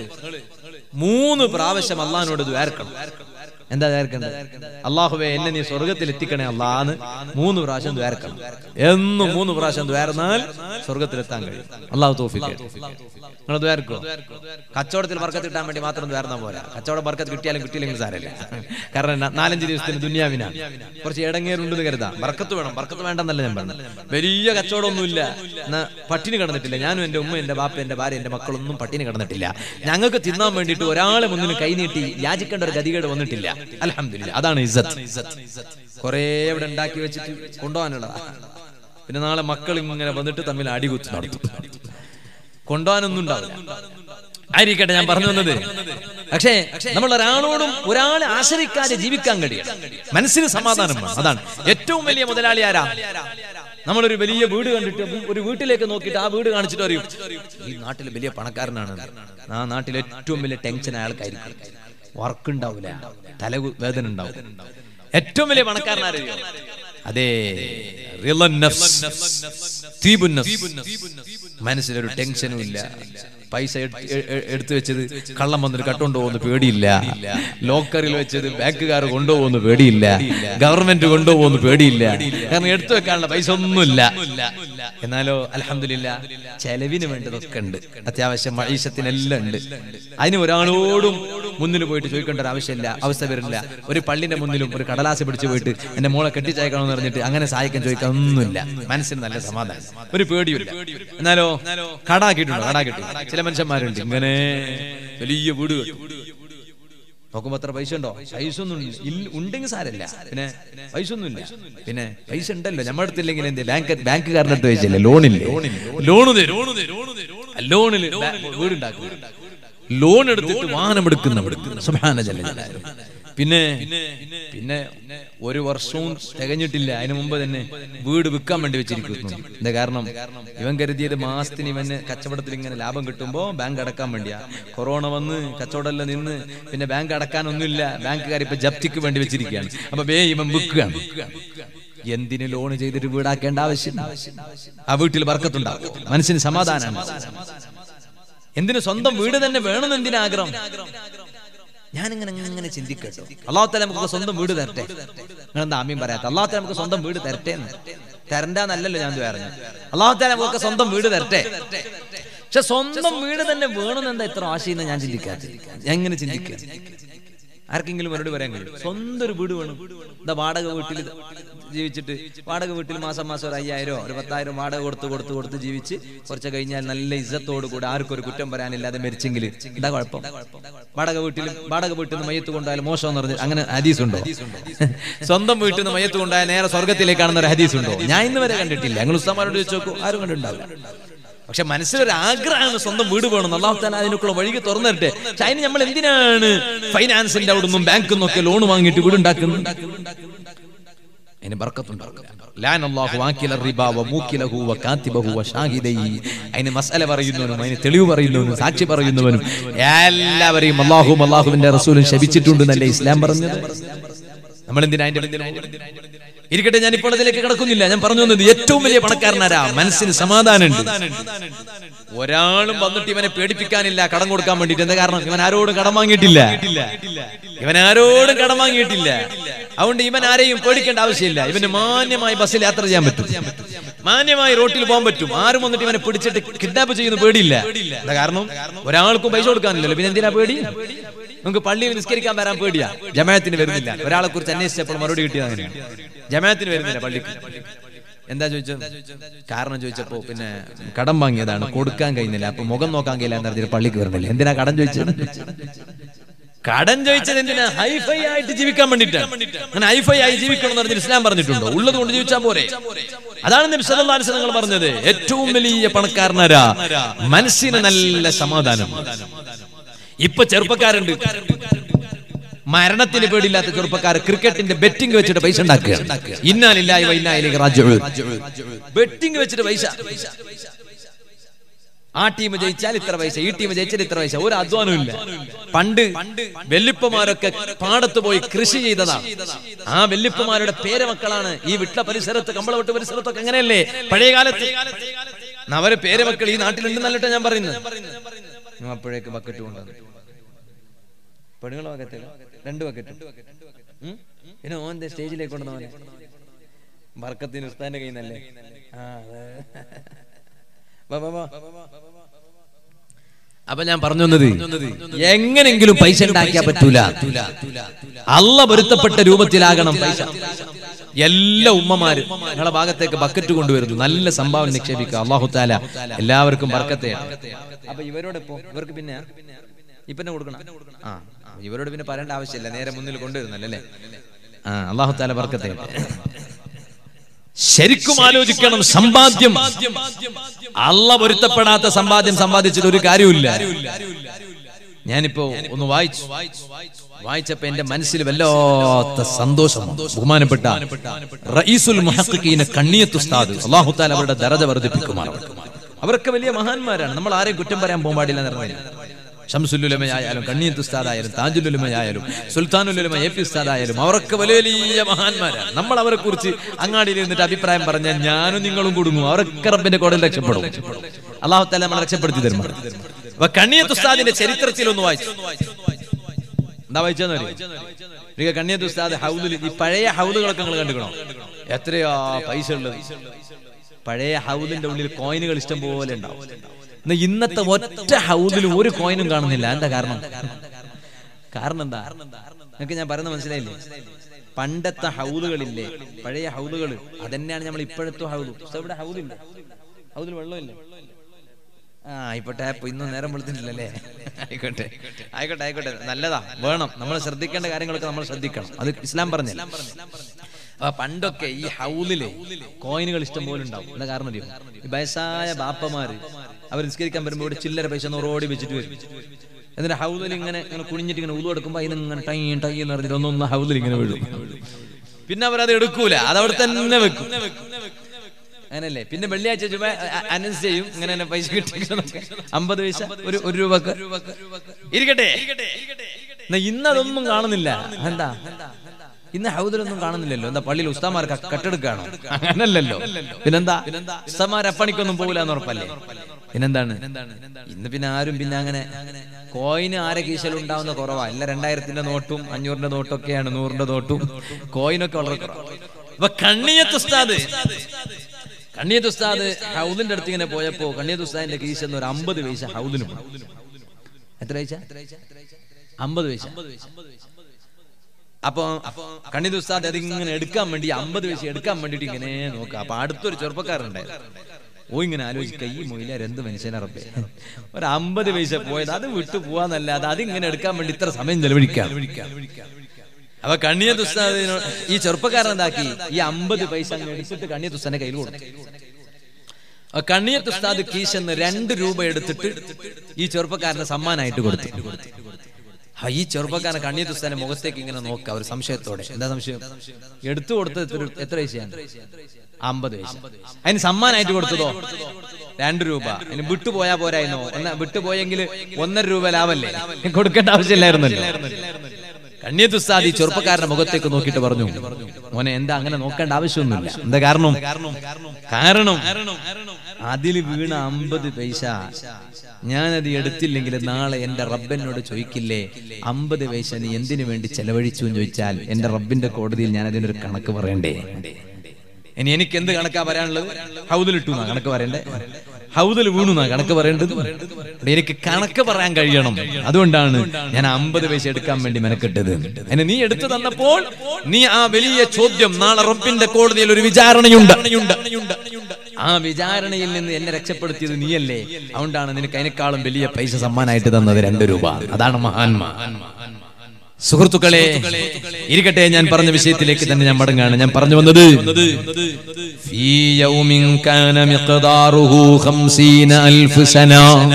മൂന്ന് പ്രാവശ്യം അള്ളഹാനോട് ദ്വാരക്കണം എന്താ ദ്വാരക്കേണ്ടത് അള്ളാഹുവെ എന്നെ നീ സ്വർഗത്തിൽ എത്തിക്കണേ അള്ളാന്ന് മൂന്ന് പ്രാവശ്യം ദ്വാരക്കണം എന്നും മൂന്ന് പ്രാവശ്യം ദ്വാരന്നാൽ സ്വർഗത്തിൽ എത്താൻ കഴിയും അള്ളാഹു തോഫിക്ക് നിങ്ങൾ ദ്വാരക്കോ കച്ചവടത്തിൽ വർക്കത്ത് കിട്ടാൻ വേണ്ടി മാത്രം ദ്വാരന്നാ പോരാ കച്ചവടം വർക്കത്ത് കിട്ടിയാലും കിട്ടിയില്ലെങ്കിൽ സാരമില്ല കാരണം ന- നാലഞ്ച് ദിവസത്തിന് ദുന്യാവിനാണ് കുറച്ച് ഇടങ്ങേറുണ്ടെന്ന് കരുതാം വർക്കത്ത് വേണം വർക്കത്ത് വേണ്ടെന്നല്ല ഞാൻ പറഞ്ഞു വലിയ കച്ചവടമൊന്നുമില്ല എന്നാ പട്ടിണി കിടന്നിട്ടില്ല ഞാനും എന്റെ ഉമ്മ എന്റെ ബാപ്പ എന്റെ ഭാര്യ എന്റെ മക്കളൊന്നും പട്ടിണി കിടന്നിട്ടില്ല ഞങ്ങൾക്ക് തിന്നാൻ വേണ്ടിയിട്ട് ഒരാളെ മുന്നിൽ കൈനീട്ടി യാചിക്കേണ്ട ഒരു ഗതികേട് വന്നിട്ടില്ല അലഹമില്ല അതാണ് ഇസത്ത് കുറേ ഇവിടെ ഉണ്ടാക്കി വെച്ചിട്ട് കൊണ്ടുപോകാനുള്ളതാ പിന്നെ നാളെ മക്കൾ ഇങ്ങനെ വന്നിട്ട് തമ്മിൽ അടികുത്ത് നടത്തും കൊണ്ടുപോകാനൊന്നും ഉണ്ടാവില്ല ആയിരിക്കട്ടെ ഞാൻ പറഞ്ഞു വന്നത് പക്ഷേ നമ്മൾ ഒരാളോടും ഒരാളെ ആശ്രയിക്കാതെ ജീവിക്കാൻ കഴിയണം മനസ്സിന് സമാധാനം വേണം അതാണ് ഏറ്റവും വലിയ മുതലാളി ആരാ നമ്മളൊരു വലിയ വീട് കണ്ടിട്ട് ഒരു വീട്ടിലേക്ക് നോക്കിയിട്ട് ആ വീട് കാണിച്ചിട്ട് അറിയും ഈ നാട്ടിൽ വലിയ പണക്കാരനാണ് ആ നാട്ടിൽ ഏറ്റവും വലിയ ടെൻഷൻ അയാൾക്കായിരിക്കും വർക്ക് ഉണ്ടാവില്ല തല വേദന ഉണ്ടാവും ഏറ്റവും വലിയ പണക്കാരനാരോ അതെ റിളൻ നഫ്സ്, തീബുൻ നഫ്സ്. മനസ്സിലൊരു ടെൻഷനും ഇല്ല പൈസ എടുത്ത് എ- എ- എടുത്തു വെച്ചത് കള്ളം വന്നിട്ട് കട്ടുകൊണ്ടുപോകുന്ന പേടിയില്ല ലോക്കറിൽ വെച്ചത് ബാങ്കുകാർ കൊണ്ടുപോകുന്ന പേടിയില്ല ഗവൺമെന്റ് കൊണ്ടുപോകുന്ന പേടിയില്ല കാരണം എടുത്തു വെക്കാനുള്ള പൈസ ഒന്നുമില്ല എന്നാലോ അലഹമില്ല ചെലവിന് വേണ്ടതൊക്കെ ഉണ്ട് അത്യാവശ്യം മഴീശത്തിനെല്ലാം ഉണ്ട് അതിന് ഒരാളോടും മുന്നിൽ പോയിട്ട് ചോദിക്കേണ്ട ഒരു ആവശ്യമില്ല അവസ്ഥ വരില്ല ഒരു പള്ളിന്റെ മുന്നിലും ഒരു കടലാസ് പിടിച്ചു പോയിട്ട് എന്റെ മോളെ കെട്ടിച്ചയക്കണമെന്ന് പറഞ്ഞിട്ട് അങ്ങനെ സഹായിക്കാൻ ചോദിക്കാൻ ഒന്നുമില്ല മനസ്സിന് നല്ല സമാധാനം ഒരു പേടിയില്ല എന്നാലോ കടാക്കിയിട്ടുണ്ട് കടാക്കിട്ടു ചില മനുഷ്യന്മാരുണ്ട് ഇങ്ങനെ വലിയ വീട് കെട്ടും നോക്കുമ്പോ അത്ര പൈസ ഉണ്ടോ പൈസ ഒന്നും ഇല്ല- ഉണ്ടെങ്കിൽ സാരല്ല പിന്നെ പൈസ ഒന്നുമില്ല പിന്നെ പൈസ ഉണ്ടല്ലോ നമ്മുടെ അടുത്തില്ലെങ്കിൽ എന്ത് ബാങ്ക് ബാങ്കുകാരുടെ അടുത്ത് പൈസയില്ല ലോണില്ല ലോണ് തരും ലോണില് വീടുണ്ടാക്കും ലോൺ എടുത്തിട്ട് വാഹനം എടുക്കുന്ന സുബ്ഹാന ജല്ല ജലാലുഹു. പിന്നെ പിന്നെ ഒരു വർഷവും തികഞ്ഞിട്ടില്ല അതിനു മുമ്പ് തന്നെ വീട് വിൽക്കാൻ വേണ്ടി വെച്ചിരിക്കുന്നു എന്താ കാരണം ഇവൻ കരുതിയത് മാസത്തിന് ഇവന് കച്ചവടത്തിൽ ഇങ്ങനെ ലാഭം കിട്ടുമ്പോ ബാങ്ക് അടക്കാൻ വേണ്ടിയാ കൊറോണ വന്ന് കച്ചവടമെല്ലാം നിന്ന് പിന്നെ ബാങ്ക് അടക്കാനൊന്നുമില്ല ബാങ്കുകാർ ഇപ്പൊ ജപ്തിക്ക് വേണ്ടി വെച്ചിരിക്കുകയാണ് അപ്പൊ ബേ ഇവൻ വിൽക്കുകയാണ് എന്തിന് ലോൺ ചെയ്തിട്ട് വീടാക്കേണ്ട ആവശ്യം ആ വീട്ടിൽ വർക്കത്തുണ്ടാവും മനസ്സിന് സമാധാനമാണ് എന്തിന് സ്വന്തം വീട് തന്നെ വേണമെന്ന് എന്തിനാ ആഗ്രഹം ഞാനിങ്ങനെ ഇങ്ങനെ ചിന്തിക്കട്ടോ അള്ളാഹു താല നമുക്ക് സ്വന്തം വീട് തരട്ടെ നിങ്ങൾ എന്താ ആമ്യം പറയാത്ത അള്ളാഹു താല നമുക്ക് സ്വന്തം വീട് തരട്ടെ എന്ന് തരണ്ടെന്നല്ലല്ലോ ഞാൻ പറഞ്ഞു അള്ളാഹു താല നമുക്ക് സ്വന്തം വീട് തരട്ടെ പക്ഷെ സ്വന്തം വീട് തന്നെ വേണമെന്ന് എന്താ ഇത്ര ആശയെന്ന് ഞാൻ ചിന്തിക്കാത്ത ഞാൻ ഇങ്ങനെ ചിന്തിക്കുക ആർക്കെങ്കിലും മറുപടി പറയാൻ കഴിയും സ്വന്തം ഒരു വീട് വേണം എന്താ വാടക വീട്ടിൽ ജീവിച്ചിട്ട് വാടക വീട്ടിൽ മാസം മാസം ഒരു അയ്യായിരം ഒരു പത്തായിരം വാടക കൊടുത്ത് കൊടുത്ത് കൊടുത്ത് ജീവിച്ച് കുറച്ച് കഴിഞ്ഞാൽ നല്ല ഇജ്ജത്തോട് കൂടെ ആർക്കും ഒരു കുറ്റം പറയാനില്ലാതെ മരിച്ചെങ്കിൽ എന്താ കുഴപ്പം വാടക വീട്ടിൽ വാടക വീട്ടിൽ നിന്ന് മയ്യത്ത് കൊണ്ടായാലും മോശം എന്ന് പറഞ്ഞ് അങ്ങനെ ഹദീസ് ഉണ്ടോ സ്വന്തം വീട്ടിൽ നിന്ന് മയ്യത്ത് കൊണ്ടായാൽ നേരെ സ്വർഗത്തിലേക്കാണെന്ന ഒരു ഹദീസ് ഉണ്ടോ ഞാൻ ഇന്ന് വരെ കണ്ടിട്ടില്ല ഞങ്ങൾ ഉസ്താമാരോട് ചോദിച്ചു നോക്കൂ ആരും കണ്ടിട്ടുണ്ടാവില്ല പക്ഷെ മനസ്സിലൊരു ആഗ്രഹമാണ് സ്വന്തം വീട് വേണം അള്ളാഹു താല അതിനൊക്കെയുള്ള വഴിക്ക് തുറന്നു തരട്ടെ പക്ഷെ അതിന് നമ്മൾ എന്തിനാണ് ഫൈനാൻസിന്റെ അവിടെ നിന്നും ബാങ്കിൽ നിന്നൊക്കെ ലോൺ വാങ്ങിയിട്ട് വീട് ഉണ്ടാക്കുന്നത് അതിന് ബർക്കത്തുണ്ടാവില്ല ലാൻ അല്ലാഹു ആക്കില റിബ വ മൂക്കിലഹു വ കാത്തിബഹു വ ഷാഹിദൈഹി അതിന് മസല പറയുന്നവനും അതിന് തെളിവ് പറയുന്നവനും സാക്ഷി പറയുന്നവനും എല്ലാവരെയും അല്ലാഹുവും അല്ലാഹുവിന്റെ റസൂലും ശപിച്ചിട്ടുണ്ടെന്നല്ലേ ഇസ്ലാം പറഞ്ഞത് നമ്മൾ എന്തിനാ അതിന്റെ പിന്നിൽ പോകുന്നത്? ഇരിക്കട്ടെ ഞാൻ ഇപ്പോൾ അതിലേക്ക് കിടക്കുന്നില്ല ഞാൻ പറഞ്ഞു വന്നത് ഏറ്റവും വലിയ പണക്കാരനാരാ മനസ്സിന് സമാധാനമുണ്ട് ഒരാളും വന്നിട്ട് ഇവനെ പേടിപ്പിക്കാനില്ല കടം കൊടുക്കാൻ വേണ്ടിട്ട് എന്താ കാരണം ഇവൻ ആരോടും കടം വാങ്ങിയിട്ടില്ല ഇവൻ ആരോടും കടം വാങ്ങിയിട്ടില്ല അതുകൊണ്ട് ഇവൻ ആരെയും പേടിക്കേണ്ട ആവശ്യമില്ല ഇവന് മാന്യമായി ബസ്സിൽ യാത്ര ചെയ്യാൻ പറ്റും മാന്യമായി റോട്ടിൽ പോകാൻ പറ്റും ആരും വന്നിട്ട് ഇവനെ പിടിച്ചിട്ട് കിഡ്നാപ്പ് ചെയ്യുന്ന പേടിയില്ല എന്താ കാരണം ഒരാൾക്കും പൈസ കൊടുക്കാനില്ലല്ലോ പിന്നെ എന്തിനാ പേടി നമുക്ക് പള്ളിയിൽ നിസ്കരിക്കാൻ വരാൻ പേടിയാ ജമാഅത്തിന് വരുന്നില്ല ഒരാളെ കുറിച്ച് അന്വേഷിച്ചപ്പോൾ മറുപടി കിട്ടിയത് അങ്ങനെയാണ് ജമാഅത്തിന് വരുന്നില്ല പള്ളിക്ക് എന്താ ചോദിച്ചത് കാരണം ചോദിച്ചപ്പോ പിന്നെ കടം വാങ്ങിയതാണ് കൊടുക്കാൻ കഴിയുന്നില്ല അപ്പൊ മുഖം നോക്കാൻ കഴിയില്ല എന്ന് പറഞ്ഞിട്ട് പള്ളിക്ക് വരുന്നില്ല എന്തിനാ കടം ചോദിച്ചത് കടം ചോദിച്ചത് എന്തിനാ ഹൈഫൈ ആയിട്ട് ജീവിക്കാൻ വേണ്ടിട്ടാണ് അങ്ങനെ ഹൈഫൈ ആയി ജീവിക്കണം എന്ന് പറഞ്ഞിട്ട് ഇസ്ലാം പറഞ്ഞിട്ടുണ്ടോ ഉള്ളത് കൊണ്ട് ജീവിച്ചാൽ പോരെ അതാണ് നബി സല്ലല്ലാഹു അലൈഹി വസല്ലം പറഞ്ഞത് ഏറ്റവും വലിയ പണക്കാരനാരാ മനസ്സിന് നല്ല സമാധാനം ഇപ്പൊ ചെറുപ്പക്കാരുണ്ട് മരണത്തിന് പേടിയില്ലാത്ത ചെറുപ്പക്കാർ ക്രിക്കറ്റിന്റെ ബെറ്റിംഗ് വെച്ചിട്ട് പൈസ ഉണ്ടാക്കുക ഇന്നാലില്ലായി വൈന്നായിലേക്ക് രാജ്യം ബെറ്റിംഗ് വെച്ചിട്ട് പൈസ ആ ടീം ജയിച്ചാൽ ഇത്ര പൈസ ഈ ടീം ജയിച്ചാൽ ഇത്ര പൈസ ഒരു അധ്വാനവും ഇല്ല പണ്ട് വെല്ലിപ്പമാരൊക്കെ പാടത്ത് പോയി കൃഷി ചെയ്തതാണ് ആ വെല്ലിപ്പമാരുടെ പേരമക്കളാണ് ഈ വിട്ട പരിസരത്ത് കമ്പളവിട്ട് പരിസരത്തൊക്കെ അങ്ങനെയല്ലേ പഴയ കാലത്ത് അവരെ പേരമക്കൾ ഈ നാട്ടിലുണ്ടെന്നല്ലിട്ട് ഞാൻ പറയുന്നത് ഞാൻ അപ്പോഴേക്ക് ബക്കറ്റ് കൊണ്ടുവന്നു പെണ്ണുങ്ങളെ ബക്കറ്റില്ല രണ്ട് ബക്കറ്റ് ഉം? പിന്നെ ഓൻ ദേ സ്റ്റേജിലേക്ക് കൊണ്ടുവന്നവനെ ബർക്കത്തിന് ഉസ്താന്റെ കയ്യിൽ നിന്നല്ലേ ആ അതെ വാ, വാ, വാ. അപ്പൊ ഞാൻ പറഞ്ഞു വന്നത് എങ്ങനെങ്കിലും പൈസ ഉണ്ടാക്കിയാ പറ്റൂല അല്ല പൊരുത്തപ്പെട്ട രൂപത്തിലാകണം പൈസ എല്ലാ ഉമ്മമാരും നിങ്ങളെ ഭാഗത്തേക്ക് ബക്കറ്റ് കൊണ്ടുവരുന്നു നല്ല സംഭാവന നിക്ഷേപിക്കുക അള്ളാഹു താല എല്ലാവർക്കും ബർക്കത്തെ അപ്പൊ ഇവരോട് ഇപ്പോ ഇവർക്ക് പിന്നെ ഇപ്പന്നെ കൊടുക്കണം ആ ഇവരോട് പിന്നെ പറയേണ്ട ആവശ്യമില്ല നേരെ മുന്നിൽ കൊണ്ടുവരുന്നല്ലോ അല്ലേ ആ അള്ളാഹു താല ബർക്കത്തെ ശരിക്കും ആലോചിക്കണം സമ്പാദ്യം അല്ല പൊരുത്തപ്പെടാത്ത സമ്പാദ്യം സമ്പാദിച്ചിട്ട് ഒരു കാര്യമില്ല ഞാനിപ്പോ ഒന്ന് വായിച്ചു വായിച്ചപ്പോ എന്റെ മനസ്സിൽ വല്ലാത്ത സന്തോഷം ബഹുമാനപ്പെട്ട റഈസുൽ മുഹഖഖീന കണ്ണിയത്ത് ഉസ്താദ് അല്ലാഹു തആല അവരുടെ ദറജ വർദ്ധിപ്പിക്കുമാറാണ് അവരൊക്കെ വലിയ മഹാന്മാരാണ് നമ്മൾ ആരെയും കുറ്റം പറയാൻ പോകാൻ പാടില്ല എന്ന് പറഞ്ഞില്ല ഷംസുലുലമയായാലും കണ്ണിയത്ത് ഉസ്താദായാലും താജുലുലമയായാലും സുൽത്താനുലുലമ എ പി ഉസ്താദായാലും അവരൊക്കെ വലിയ വലിയ മഹാന്മാരാണ് നമ്മൾ അവരെ കുറിച്ച് അങ്ങാടിയിൽ ഇരുന്നിട്ട് അഭിപ്രായം പറഞ്ഞാൽ ഞാനും നിങ്ങളും കുടുങ്ങും അവരൊക്കെ റബ്ബിന്റെ കോടയിൽ രക്ഷപ്പെടും അള്ളാഹു താല നമ്മളെ രക്ഷപ്പെടുത്തി തരും അപ്പൊ കണ്ണിയത്ത് ഉസ്താദിന്റെ ചരിത്രത്തിൽ ഒന്ന് വായിച്ചു എന്താ വായിച്ചെന്നറിയോ കണ്ണിയത്ത് ഉസ്താദ് ഹൗദിൽ ഈ പഴയ ഹൗദുകളൊക്കെ നിങ്ങൾ കണ്ടുക്കണോ എത്രയാ പൈസ ഉള്ളത് പഴയ ഹൗദിന്റെ ഉള്ളിൽ കോയിനുകൾ ഇഷ്ടം പോലെ ഉണ്ടാവും എന്നാ ഇന്നത്തെ ഒറ്റ ഹൗദിലും ഒരു കോയിനും കാണുന്നില്ല എന്താ കാരണം കാരണം എന്താ നിങ്ങൾക്ക് ഞാൻ പറയുന്നത് മനസ്സിലായില്ലേ പണ്ടത്തെ ഹൗദുകളില്ലേ പഴയ ഹൗദുകൾ അതന്നെയാണ് നമ്മൾ ഇപ്പോഴത്തെ ഹൗദ് ഉസ്താദ് ഇവിടെ ഹൗദില്ല ഹൗദിൽ വെള്ളമില്ല ആ ആയിക്കോട്ടെ അപ്പൊ ഇന്നും നേരം വെളുത്തിട്ടില്ലല്ലേ ആയിക്കോട്ടെ ആയിക്കോട്ടെ ആയിക്കോട്ടെ നല്ലതാ വേണം നമ്മൾ ശ്രദ്ധിക്കേണ്ട കാര്യങ്ങളൊക്കെ നമ്മൾ ശ്രദ്ധിക്കണം അത് ഇസ്ലാം പറഞ്ഞില്ല അപ്പൊ പണ്ടൊക്കെ ഈ ഹൗലില് കോയിനുകൾ ഇഷ്ടം പോലെ ഉണ്ടാവും എന്താ കാരണം അറിയോ ഈ വയസ്സായ ബാപ്പമാര് അവർ നിസ്കരിക്കാൻ വരുമ്പോൾ ഇവിടെ ചില്ലറ പൈസ ഓടി വെച്ചിട്ട് വരും എന്നിട്ട് ഹൗലിൽ ഇങ്ങനെ ഇങ്ങനെ കുനിഞ്ഞിട്ട് ഇങ്ങനെ ഉതു എടുക്കുമ്പോ അതിന് ഇങ്ങനെ ടൈ ടൈ എന്ന് പറഞ്ഞിട്ട് ഒന്നൊന്ന് ഹൗലിൽ ഇങ്ങനെ വീഴും പിന്നെ അവരത് എടുക്കൂല അത് അവിടെ തന്നെ വെക്കും അങ്ങനല്ലേ പിന്നെ വെള്ളിയാഴ്ച ചുമ അനൗൺസ് ചെയ്യും ഇങ്ങനെ തന്നെ പൈസ കിട്ടിക്കുന്നതൊക്കെ അമ്പത് പൈസ ഒരു ഒരു രൂപക്ക് ഇരിക്കട്ടെ എന്നാ ഇന്ന് അതൊന്നും കാണുന്നില്ല എന്താ ഇന്ന് ഹൗദിലൊന്നും കാണുന്നില്ലല്ലോ എന്താ പള്ളിയിൽ ഉസ്താമാർക്ക് കട്ടെടുക്കാണോ അങ്ങനല്ലല്ലോ പിന്നെന്താ ഉസ്താമാർ അപ്പണിക്കൊന്നും പോകില്ല എന്ന് ഉറപ്പല്ലേ പിന്നെന്താണ് ഇന്ന് പിന്നെ ആരും പിന്നെ അങ്ങനെ കോയിന് ആരെ കീശലും ഉണ്ടാവുന്ന കുറവാ അല്ല രണ്ടായിരത്തിന്റെ നോട്ടും അഞ്ഞൂറിന്റെ നോട്ടും ഒക്കെയാണ് നൂറിന്റെ നോട്ടും കോയിനൊക്കെ വളരെ കുറവാണ് അപ്പൊ കണ്ണിയത്ത് ഉസ്താദ് കണ്ണിയത്ത് ഉസ്താദ് ഹൗദിന്റെ അടുത്ത് ഇങ്ങനെ പോയപ്പോ കണ്ണിയത്ത് ഉസ്താദിന്റെ കീശന്ന് ഒരു അമ്പത് പൈസ ഹൗദിനും എത്ര പൈസ അമ്പത് പൈസ അപ്പൊ കണ്ണിത് ഉസ്താദ് അതിങ്ങനെ എടുക്കാൻ വേണ്ടി അമ്പത് പൈസ എടുക്കാൻ വേണ്ടിട്ട് ഇങ്ങനെ നോക്കുക അപ്പൊ അടുത്തൊരു ചെറുപ്പക്കാരുണ്ടായിരുന്നു ഓ ഇങ്ങനെ ആലോചിക്കുക ഈ മൊയിലാർ എന്ത് മനുഷ്യനറപ്പേ ഒരു അമ്പത് പൈസ പോയത് അത് വിട്ടു പോവാന്നല്ലാതെ അത് ഇങ്ങനെ എടുക്കാൻ വേണ്ടി ഇത്ര സമയം ചെലവഴിക്കാം അപ്പൊ കണ്ണിയത്ത് ഉസ്താദിനോ ഈ ചെറുപ്പക്കാരൻ എന്താക്കി ഈ അമ്പത് പൈസ അങ്ങ് എടുത്തിട്ട് കണ്ണിയത്ത് ഉസ്താന്റെ കയ്യിൽ കൊടുത്തു അപ്പൊ കണ്ണിയത്ത് ഉസ്താദ് കീശെന്ന് രണ്ട് രൂപ എടുത്തിട്ട് ഈ ചെറുപ്പക്കാരന് സമ്മാനമായിട്ട് കൊടുത്തു ആ, ഈ ചെറുപ്പക്കാരൻ കണ്ണിയത്ത് ഉസ്താന്റെ മുഖത്തേക്ക് ഇങ്ങനെ നോക്കുക ഒരു സംശയത്തോടെ എന്താ സംശയം എടുത്തു കൊടുത്തത് എത്ര- എത്ര പൈസയാണ് അമ്പത് പൈസ അതിന് സമ്മാനമായിട്ട് കൊടുത്തതോ രണ്ട് രൂപ അതിന് വിട്ടുപോയാ പോരായിരുന്നോ ഒന്ന് വിട്ടുപോയെങ്കിൽ ഒന്നര രൂപ ലാഭല്ലേ കൊടുക്കേണ്ട ആവശ്യമില്ലായിരുന്നല്ലോ കണ്ണിയത്ത് ഉസ്താദ് ഈ ചെറുപ്പക്കാരന്റെ മുഖത്തേക്ക് നോക്കിയിട്ട് പറഞ്ഞു മോനെ എന്താ അങ്ങനെ നോക്കേണ്ട ആവശ്യമൊന്നുമില്ല എന്താ കാരണം കാരണം അതിൽ വീണ അമ്പത് പൈസ ഞാനത് എടുത്തില്ലെങ്കിൽ നാളെ എന്റെ റബ്ബനോട് ചോദിക്കില്ലേ അമ്പത് പൈസ നീ എന്തിനു വേണ്ടി ചെലവഴിച്ചു എന്ന് ചോദിച്ചാൽ എന്റെ റബ്ബിന്റെ കോടതിയിൽ ഞാൻ അതിനൊരു കണക്ക് പറയണ്ടേ ഇനി എനിക്ക് എന്ത് കണക്കാ പറയാനുള്ളത് ഹൗദിലിട്ടു എന്നാ കണക്ക് പറയണ്ടേ ഹൗദിൽ വീണു എന്നാ കണക്ക് പറയേണ്ടത് ഇവിടെ എനിക്ക് കണക്ക് പറയാൻ കഴിയണം അതുകൊണ്ടാണ് ഞാൻ അമ്പത് പൈസ എടുക്കാൻ വേണ്ടി മെനക്കെട്ടത് എന്നെ നീ എടുത്തു തന്നപ്പോൾ നീ ആ വലിയ ചോദ്യം നാളെ റബ്ബിന്റെ കോടതിയിൽ ഒരു വിചാരണയുണ്ട് ആ വിചാരണയിൽ നിന്ന് എന്നെ രക്ഷപ്പെടുത്തിയത് നീയല്ലേ അതുകൊണ്ടാണ് നിനക്ക് അതിനേക്കാളും വലിയ പൈസ സമ്മാനമായിട്ട് തന്നത് രണ്ട് രൂപ അതാണ് മഹാന്മാ സുഹൃത്തുക്കളെ ഇരിക്കട്ടെ ഞാൻ പറഞ്ഞ വിഷയത്തിലേക്ക് തന്നെ ഞാൻ മടങ്ങാണ് ഞാൻ പറഞ്ഞു വന്നത് ഫീ യൗമിൻ കാന മിഖ്ദാറുഹു ഖംസീന അൽഫ് സന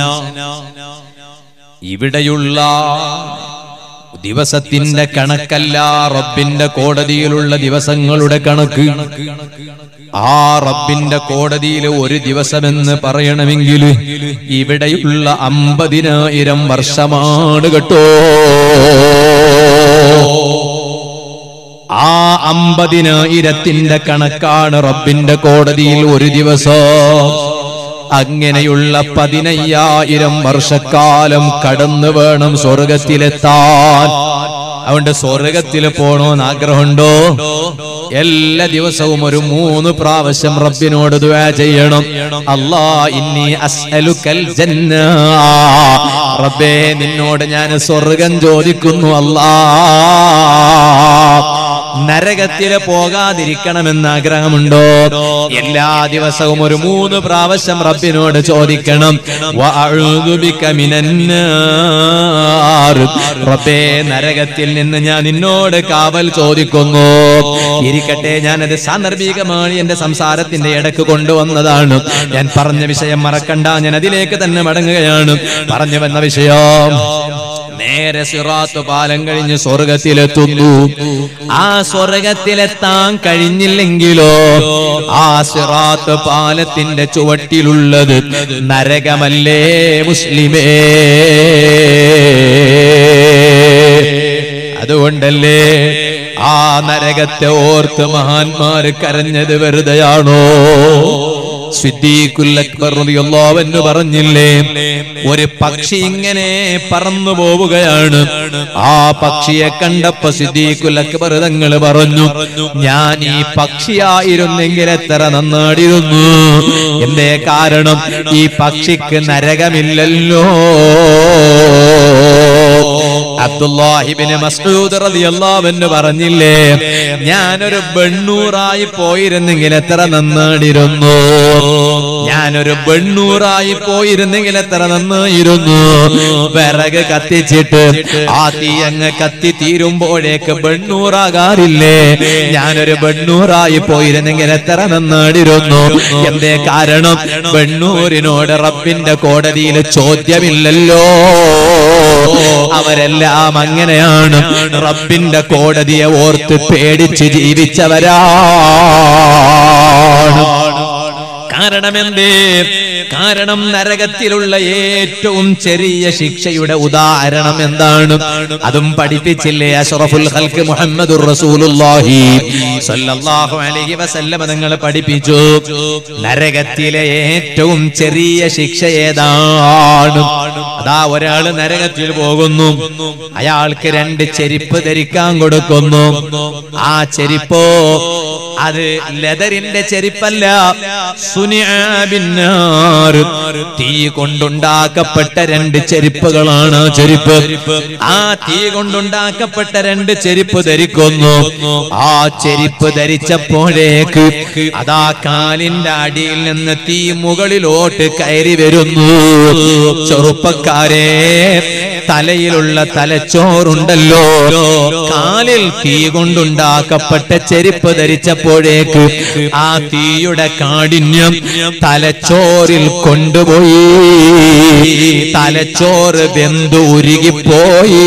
ഇവിടെയുള്ള ദിവസത്തിന്റെ കണക്കല്ല റബ്ബിന്റെ കോടതിയിലുള്ള ദിവസങ്ങളുടെ കണക്ക് ആ റബ്ബിന്റെ കോടതിയിൽ ഒരു ദിവസമെന്ന് പറയണമെങ്കിൽ ഇവിടെയുള്ള അമ്പതിനായിരം വർഷമാണ് കേട്ടോ ആ അമ്പതിനായിരത്തിന്റെ കണക്കാണ് റബ്ബിന്റെ കോടതിയിൽ ഒരു ദിവസം അങ്ങനെയുള്ള പതിനയ്യായിരം വർഷക്കാലം കടന്നു വേണം സ്വർഗത്തിലെത്താൻ അതുകൊണ്ട് സ്വർഗത്തിൽ പോണോന്ന് ആഗ്രഹമുണ്ടോ എല്ലാ ദിവസവും ഒരു മൂന്ന് പ്രാവശ്യം റബ്ബിനോട് ദുആ ചെയ്യണം അല്ലാ ഇന്നി അസ്അലുക്കൽ ജന്ന റബ്ബേ നിന്നോട് ഞാൻ സ്വർഗം ചോദിക്കുന്നു അല്ലാ നരകത്തില് പോകാതിരിക്കണമെന്ന് ആഗ്രഹമുണ്ടോ എല്ലാ ദിവസവും ഒരു മൂന്ന് പ്രാവശ്യം റബ്ബിനോട് ചോദിക്കണം വഅഊദു ബിക മിനന്നാർ. റബ്ബേ നരകത്തിൽ നിന്ന് ഞാൻ നിന്നോട് കാവൽ ചോദിക്കുന്നു ഇരിക്കട്ടെ ഞാനത് സാന്ദർഭികമായി എന്റെ സംസാരത്തിന്റെ ഇടക്ക് കൊണ്ടുവന്നതാണ് ഞാൻ പറഞ്ഞ വിഷയം മറക്കണ്ട ഞാൻ അതിലേക്ക് തന്നെ മടങ്ങുകയാണ് പറഞ്ഞു വന്ന വിഷയം നേരെ സിറാത്ത് പാലം കഴിഞ്ഞ് സ്വർഗത്തിലെത്തുന്നു ആ സ്വർഗത്തിലെത്താൻ കഴിഞ്ഞില്ലെങ്കിലോ ആ സിറാത്ത് പാലത്തിന്റെ ചുവട്ടിലുള്ളത് നരകമല്ലേ മുസ്ലിമേ അതുകൊണ്ടല്ലേ ആ നരകത്തെ ഓർത്ത് മഹാന്മാര് കരഞ്ഞത് വെറുതെയാണോ സിദ്ദീഖുൽ അക്ബർ റളിയല്ലാഹു അൻഹു പറഞ്ഞില്ലേ ഒരു പക്ഷി ഇങ്ങനെ പറന്നു പോവുകയാണ് ആ പക്ഷിയെ കണ്ടപ്പോ സിദ്ദീഖുൽ അക്ബർ തങ്ങൾ പറഞ്ഞു ഞാൻ ഈ പക്ഷിയായിരുന്നെങ്കിൽ എത്ര നന്നാടിയിരുന്നു എന്തേ കാരണം ഈ പക്ഷിക്ക് നരകമില്ലല്ലോ അബ്ദുല്ലാഹിബിന് മസ്ഊദ് റളിയല്ലാഹു അൻഹു പറഞ്ഞില്ലേ ഞാനൊരു ബണ്ണൂറായി പോയിരുന്നെങ്കിൽ എത്ര നന്നാടിരുന്നു ഞാനൊരു ബണ്ണൂറായി പോയിരുന്നെങ്കിൽ എത്ര നന്നായിരുന്നു വിറക് കത്തിച്ചിട്ട് ആ തീ അങ്ങ് കത്തി തീരുമ്പോഴേക്ക് ബണ്ണൂറാകാറില്ലേ ഞാനൊരു ബണ്ണൂറായി പോയിരുന്നെങ്കിൽ എത്ര നന്നാടിരുന്നു എന്തേ കാരണം ബണ്ണൂരിനോട് റബ്ബിന്റെ കോടതിയിൽ ചോദ്യമില്ലല്ലോ അവരെല്ലാം അങ്ങനെയാണ് റബ്ബിന്റെ കോടതിയെ ഓർത്ത് പേടിച്ച് ജീവിച്ചവരാണ് കാരണം എന്തേ കാരണം നരകത്തിലുള്ള ഏറ്റവും ചെറിയ ശിക്ഷയുടെ ഉദാഹരണം എന്താണ് അതും പഠിപ്പിച്ചില്ലേ അഷ്റഫുൽ ഖൽക്ക് മുഹമ്മദുർ റസൂലുള്ളാഹി സ്വല്ലല്ലാഹു അലൈഹി വസല്ലം നിങ്ങൾ പഠിപ്പിച്ചു നരകത്തിലെ ഏറ്റവും ചെറിയ ശിക്ഷ ഏതാണ് അതാ ഒരാള് നരകത്തിൽ പോകുന്നു അയാൾക്ക് രണ്ട് ചെരിപ്പ് ധരിക്കാൻ കൊടുക്കുന്നു ആ ചെരിപ്പോ അത് ലെതറിന്റെ ചെരുപ്പല്ല സുനിയാർ തീ കൊണ്ടുണ്ടാക്കപ്പെട്ട രണ്ട് ചെരുപ്പുകളാണ് ആ ചെരുപ്പ് ആ തീ കൊണ്ടുണ്ടാക്കപ്പെട്ട രണ്ട് ചെരുപ്പ് ധരിക്കുന്നു ആ ചെരുപ്പ് ധരിച്ചപ്പോഴേക്ക് അതാ കാലിന്റെ അടിയിൽ നിന്ന് തീ മുകളിലോട്ട് കയറി വരുന്നു ചെറുപ്പക്കാരെ തലയിലുള്ള തലച്ചോറുണ്ടല്ലോ കാലിൽ തീ കൊണ്ടുണ്ടാക്കപ്പെട്ട ചെരുപ്പ് ധരിച്ചപ്പോഴേക്ക് ആ തീയുടെ കാഠിന്യം തലച്ചോറിൽ കൊണ്ടുപോയി തലച്ചോറ് വെന്തു ഉരുകിപ്പോയി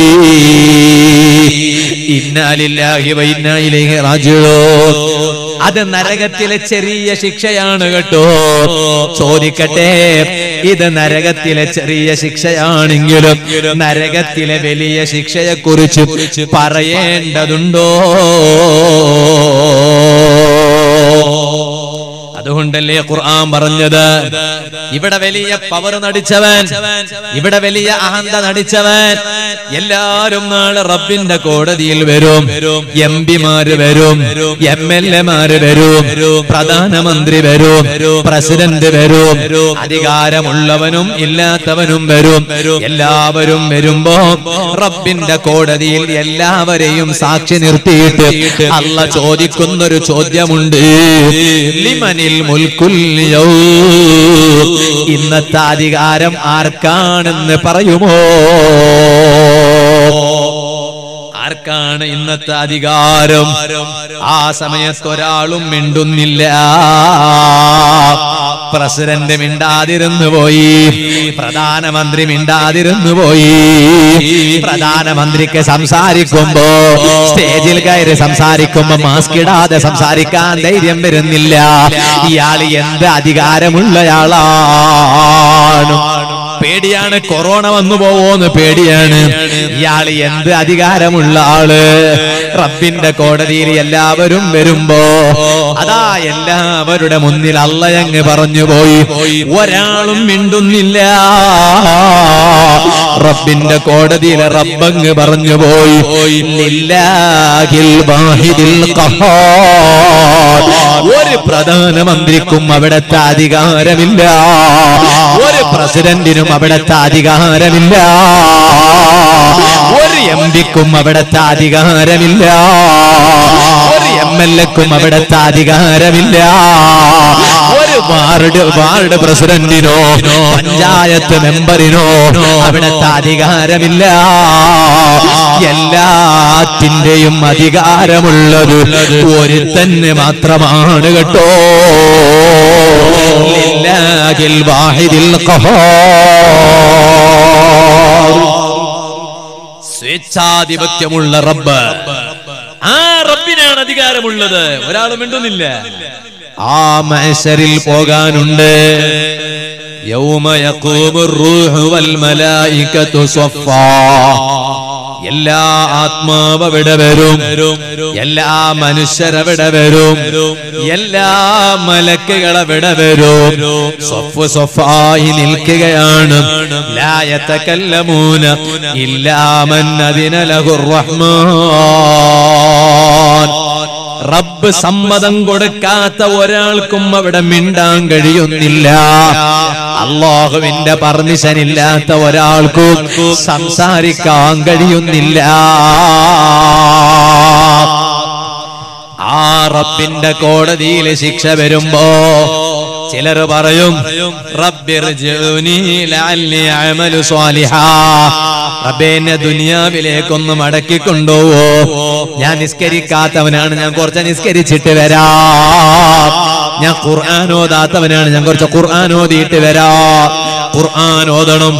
ഇന്നാലില്ലാഹി വൈന്നായിലേക്ക് റാജിഴോ അത് നരകത്തിലെ ചെറിയ ശിക്ഷയാണ് കേട്ടോ ചോദിക്കട്ടെ ഇത് നരകത്തിലെ ചെറിയ ശിക്ഷയാണെങ്കിലും നരകത്തിലെ വലിയ ശിക്ഷയെ കുറിച്ച് പറയേണ്ടതുണ്ടോ അതുകൊണ്ടല്ലേ ഖുർആൻ പറഞ്ഞത് ഇവിടെ വലിയ പവർ നടിച്ചവൻ ഇവിടെ വലിയ അഹന്ത നടിച്ചവൻ എല്ലാരും നാളെ റബ്ബിന്റെ കോടതിയിൽ വരും എം പിമാര് വരും എം എൽ എമാര് വരും പ്രധാനമന്ത്രി വരും പ്രസിഡന്റ് വരും അധികാരമുള്ളവനും ഇല്ലാത്തവനും വരും എല്ലാവരും വരുമ്പോ റബ്ബിന്റെ കോടതിയിൽ എല്ലാവരെയും സാക്ഷി നിർത്തിയിട്ട് അല്ല ചോദിക്കുന്നൊരു ചോദ്യമുണ്ട് ലിമനിൽ മുൽക്കുൽ യൗ. ഇന്നത്തെ അധികാരം ആർക്കാണെന്ന് പറയുമോ ആർക്കാണ് ഇന്നത്തെ അധികാരം ആ സമയത്ത് ഒരാളും മിണ്ടുന്നില്ല പ്രസിഡന്റ് മിണ്ടാതിരുന്നു പോയി പ്രധാനമന്ത്രി മിണ്ടാതിരുന്നു പോയി പ്രധാനമന്ത്രിക്ക് സംസാരിക്കുമ്പോ സ്റ്റേജിൽ കയറി സംസാരിക്കുമ്പോ മാസ്ക് ഇടാതെ സംസാരിക്കാൻ ധൈര്യം വരുന്നില്ല ഇയാൾ എന്ത് അധികാരമുള്ളയാളാണ് പേടിയാണ് കൊറോണ വന്നു പോവോന്ന് പേടിയാണ് ഇയാൾ എന്ത് അധികാരമുള്ള ആള് റബ്ബിന്റെ കോടതിയിൽ എല്ലാവരും വരുമ്പോ അതാ എല്ലാവരുടെ മുന്നിൽ അള്ളയങ്ങ് പറഞ്ഞു പോയി ഒരാളും മിണ്ടുന്നില്ല റബ്ബിന്റെ കോടതിയിൽ റബ്ബങ്ങ് പറഞ്ഞു പോയി ലില്ലാഹിൽ വാഹിദിൽ ഖഹാർ. ഒരു പ്രധാനമന്ത്രിക്കും അവിടത്തെ അധികാരമില്ല ഒരു പ്രസിഡന്റിനും അവിടത്തെ അധികാരമില്ല ഒരു എം പിക്കും അവിടത്തെ അധികാരമില്ല ഒരു എം എൽ എക്കും അവിടത്തെ അധികാരമില്ല ഒരു വാർഡ് വാർഡ് പ്രസിഡന്റിനോ പഞ്ചായത്ത് മെമ്പറിനോ അവിടത്തെ അധികാരമില്ല എല്ലാത്തിന്റെയും അധികാരമുള്ളത് ഒരു തന്നെ മാത്രമാണ് കേട്ടോ ലില്ലാഹിൽ വാഹിദിൽ ഖഹാർ. സ്വേച്ഛാധിപത്യമുള്ള റബ്ബ് ആ റബ്ബിനാണ് അധികാരമുള്ളത് ഒരാൾ മിണ്ടുന്നില്ല ആ മഹശരിൽ പോകാനുണ്ട് യൗമ യഖൂമുർ റൂഹു വൽ മലായികതു സ്വഫാ എല്ലാ ആത്മാവ് അവിടെ വരും എല്ലാ മനുഷ്യരവിടെ വരും എല്ലാ മലക്കുകൾ അവിടെ വരും സ്വഫ് സ്വഫായി നിൽക്കുകയാണ് ലായത്തക്കല്ലമൂന ഇല്ലാമൻ അതിന ലഹുർ റഹ്മാൻ റബ്ബ് സമ്മതം കൊടുക്കാത്ത ഒരാൾക്കും അവിടെ മിണ്ടാൻ കഴിയുന്നില്ല അള്ളാഹുവിന്റെ പെർമിഷൻ ഇല്ലാത്ത ഒരാൾക്കും സംസാരിക്കാൻ കഴിയുന്നില്ല ആ റബ്ബിന്റെ കോടതിയിൽ ശിക്ഷ വരുമ്പോ ചിലർ പറയും റബ്ബിർജിഉനി ലഅല്ലി അഅമലു സ്വാലിഹാ റബ്ബേ എന്നെ ദുനിയാവിലേക്കൊന്ന് മടക്കി കൊണ്ടുപോവോ ഞാൻ നിസ്കരിക്കാത്തവനാണ് ഞാൻ കുറച്ച് നിസ്കരിച്ചിട്ട് വരാം ഞാൻ ഖുർആൻ ഓതാത്തവനാണ് ഞാൻ കുറച്ച് ഖുർആൻ ഓതിയിട്ട് വരാം ഖുർആൻ ഓതണം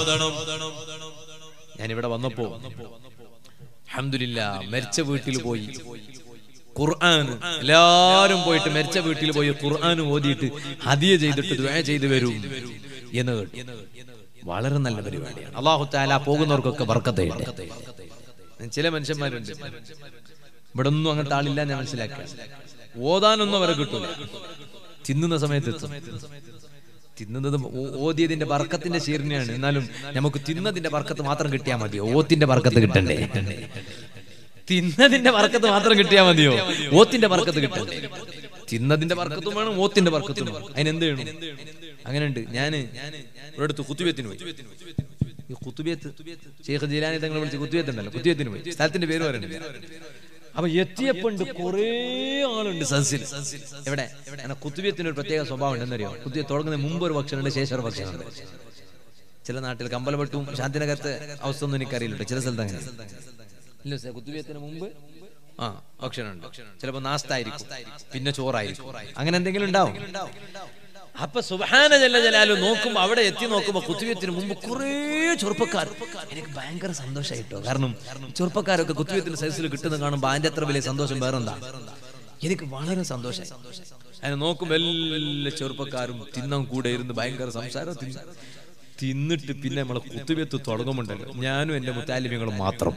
ഞാൻ ഇവിടെ വന്നപ്പോ അൽഹംദുലില്ല മരിച്ച വീട്ടിൽ പോയി ഖുർആൻ എല്ലാരും പോയിട്ട് മരിച്ച വീട്ടിൽ പോയി ഖുർആൻ ഓതിയിട്ട് ഹദിയ ചെയ്തിട്ട് ദുആ ചെയ്തു വരും എന്ന് കേട്ടു വളരെ നല്ല പരിപാടിയാണ് അള്ളാഹു താല പോകുന്നവർക്കൊക്കെ വർക്കത്തയുണ്ട് ചില മനുഷ്യന്മാരുണ്ട് ഇവിടെ ഒന്നും അങ്ങനത്തെ ആളില്ല ഞാൻ മനസ്സിലാക്കുക ഓതാനൊന്നും അവരെ കിട്ടൂല തിന്നുന്ന സമയത്ത് എത്തും തിന്നുന്നത് ഓ- ഓതിയതിന്റെ വർക്കത്തിന്റെ ശീർണയാണ് എന്നാലും നമുക്ക് തിന്നതിന്റെ വർക്കത്ത് മാത്രം കിട്ടിയാൽ മതി ഓത്തിന്റെ വർക്കത്ത് കിട്ടണ്ടേ തിന്നതിന്റെ വർക്കത്ത് മാത്രം കിട്ടിയാൽ മതിയോ ഓത്തിന്റെ വർക്കത്ത് കിട്ടണ്ടേ തിന്നതിന്റെ വർക്കത്തും വേണം ഓത്തിന്റെ വർക്കത്തും വേണം അതിനെന്ത് വേണം അങ്ങനെയുണ്ട് ഞാന് ഒരിടത്ത് കുത്തുബിയത്തിന് പോയി ഈ കുത്തുബിയത്ത് ഷെയ്ഖ് ജീലാനി തങ്ങളെ വിളിച്ച് കുത്തുബിയത്ത് ഉണ്ടല്ലോ കുത്തുബിയത്തിന് പോയി സ്ഥലത്തിന്റെ പേര് പറയുന്നത് അപ്പൊ എത്തിയപ്പോണ്ട് കുറേ ആളുണ്ട് സദസ്സിൽ എവിടെ അങ്ങനെ കുത്തുബിയത്തിന് ഒരു പ്രത്യേക സ്വഭാവം ഉണ്ടെന്നറിയോ കുത്തുബിയത്ത് തുടങ്ങുന്നതിന് മുമ്പ് ഒരു ഭക്ഷണമുണ്ട് ശേഷം ഒരു ഭക്ഷണമുണ്ട് ചില നാട്ടിൽ കമ്പലപ്പെട്ടും ശാന്തിനകത്ത് അവസ്ഥ ഒന്നും എനിക്കറിയില്ല കേട്ടോ. ചില സ്ഥലത്ത് അങ്ങനെ ഇല്ല സാർ കുത്തുബിയത്തിന് മുമ്പ് ആ ഭക്ഷണമുണ്ട് ചിലപ്പോ നാസ്തായിരിക്കും പിന്നെ ചോറായിരിക്കും അങ്ങനെ എന്തെങ്കിലും ഉണ്ടാവും അപ്പൊ സുബാന ജല്ല ജലാലു നോക്കുമ്പോ അവിടെ എത്തി നോക്കുമ്പോ കുത്തുവ്യത്തിന് മുമ്പ് കുറേ ചെറുപ്പക്കാർ എനിക്ക് ഭയങ്കര സന്തോഷമായിട്ടോ കാരണം ചെറുപ്പക്കാരൊക്കെ കുത്തുവ്യത്തിന്റെ സൈസിൽ കിട്ടുന്ന കാണുമ്പോ അതിന്റെ അത്ര വലിയ സന്തോഷം വേറെന്താ എനിക്ക് വളരെ സന്തോഷമായി അതിനെ നോക്കുമ്പോ എല്ലാ ചെറുപ്പക്കാരും തിന്നാൻ കൂടെ ഇരുന്ന് ഭയങ്കര സംസാരം തിന്ന് തിന്നിട്ട് പിന്നെ നമ്മളെ കുത്തുവ്യത്ത് തുടങ്ങുമുണ്ടല്ലോ ഞാനും എന്റെ മുത്താലിമ്യങ്ങളും മാത്രം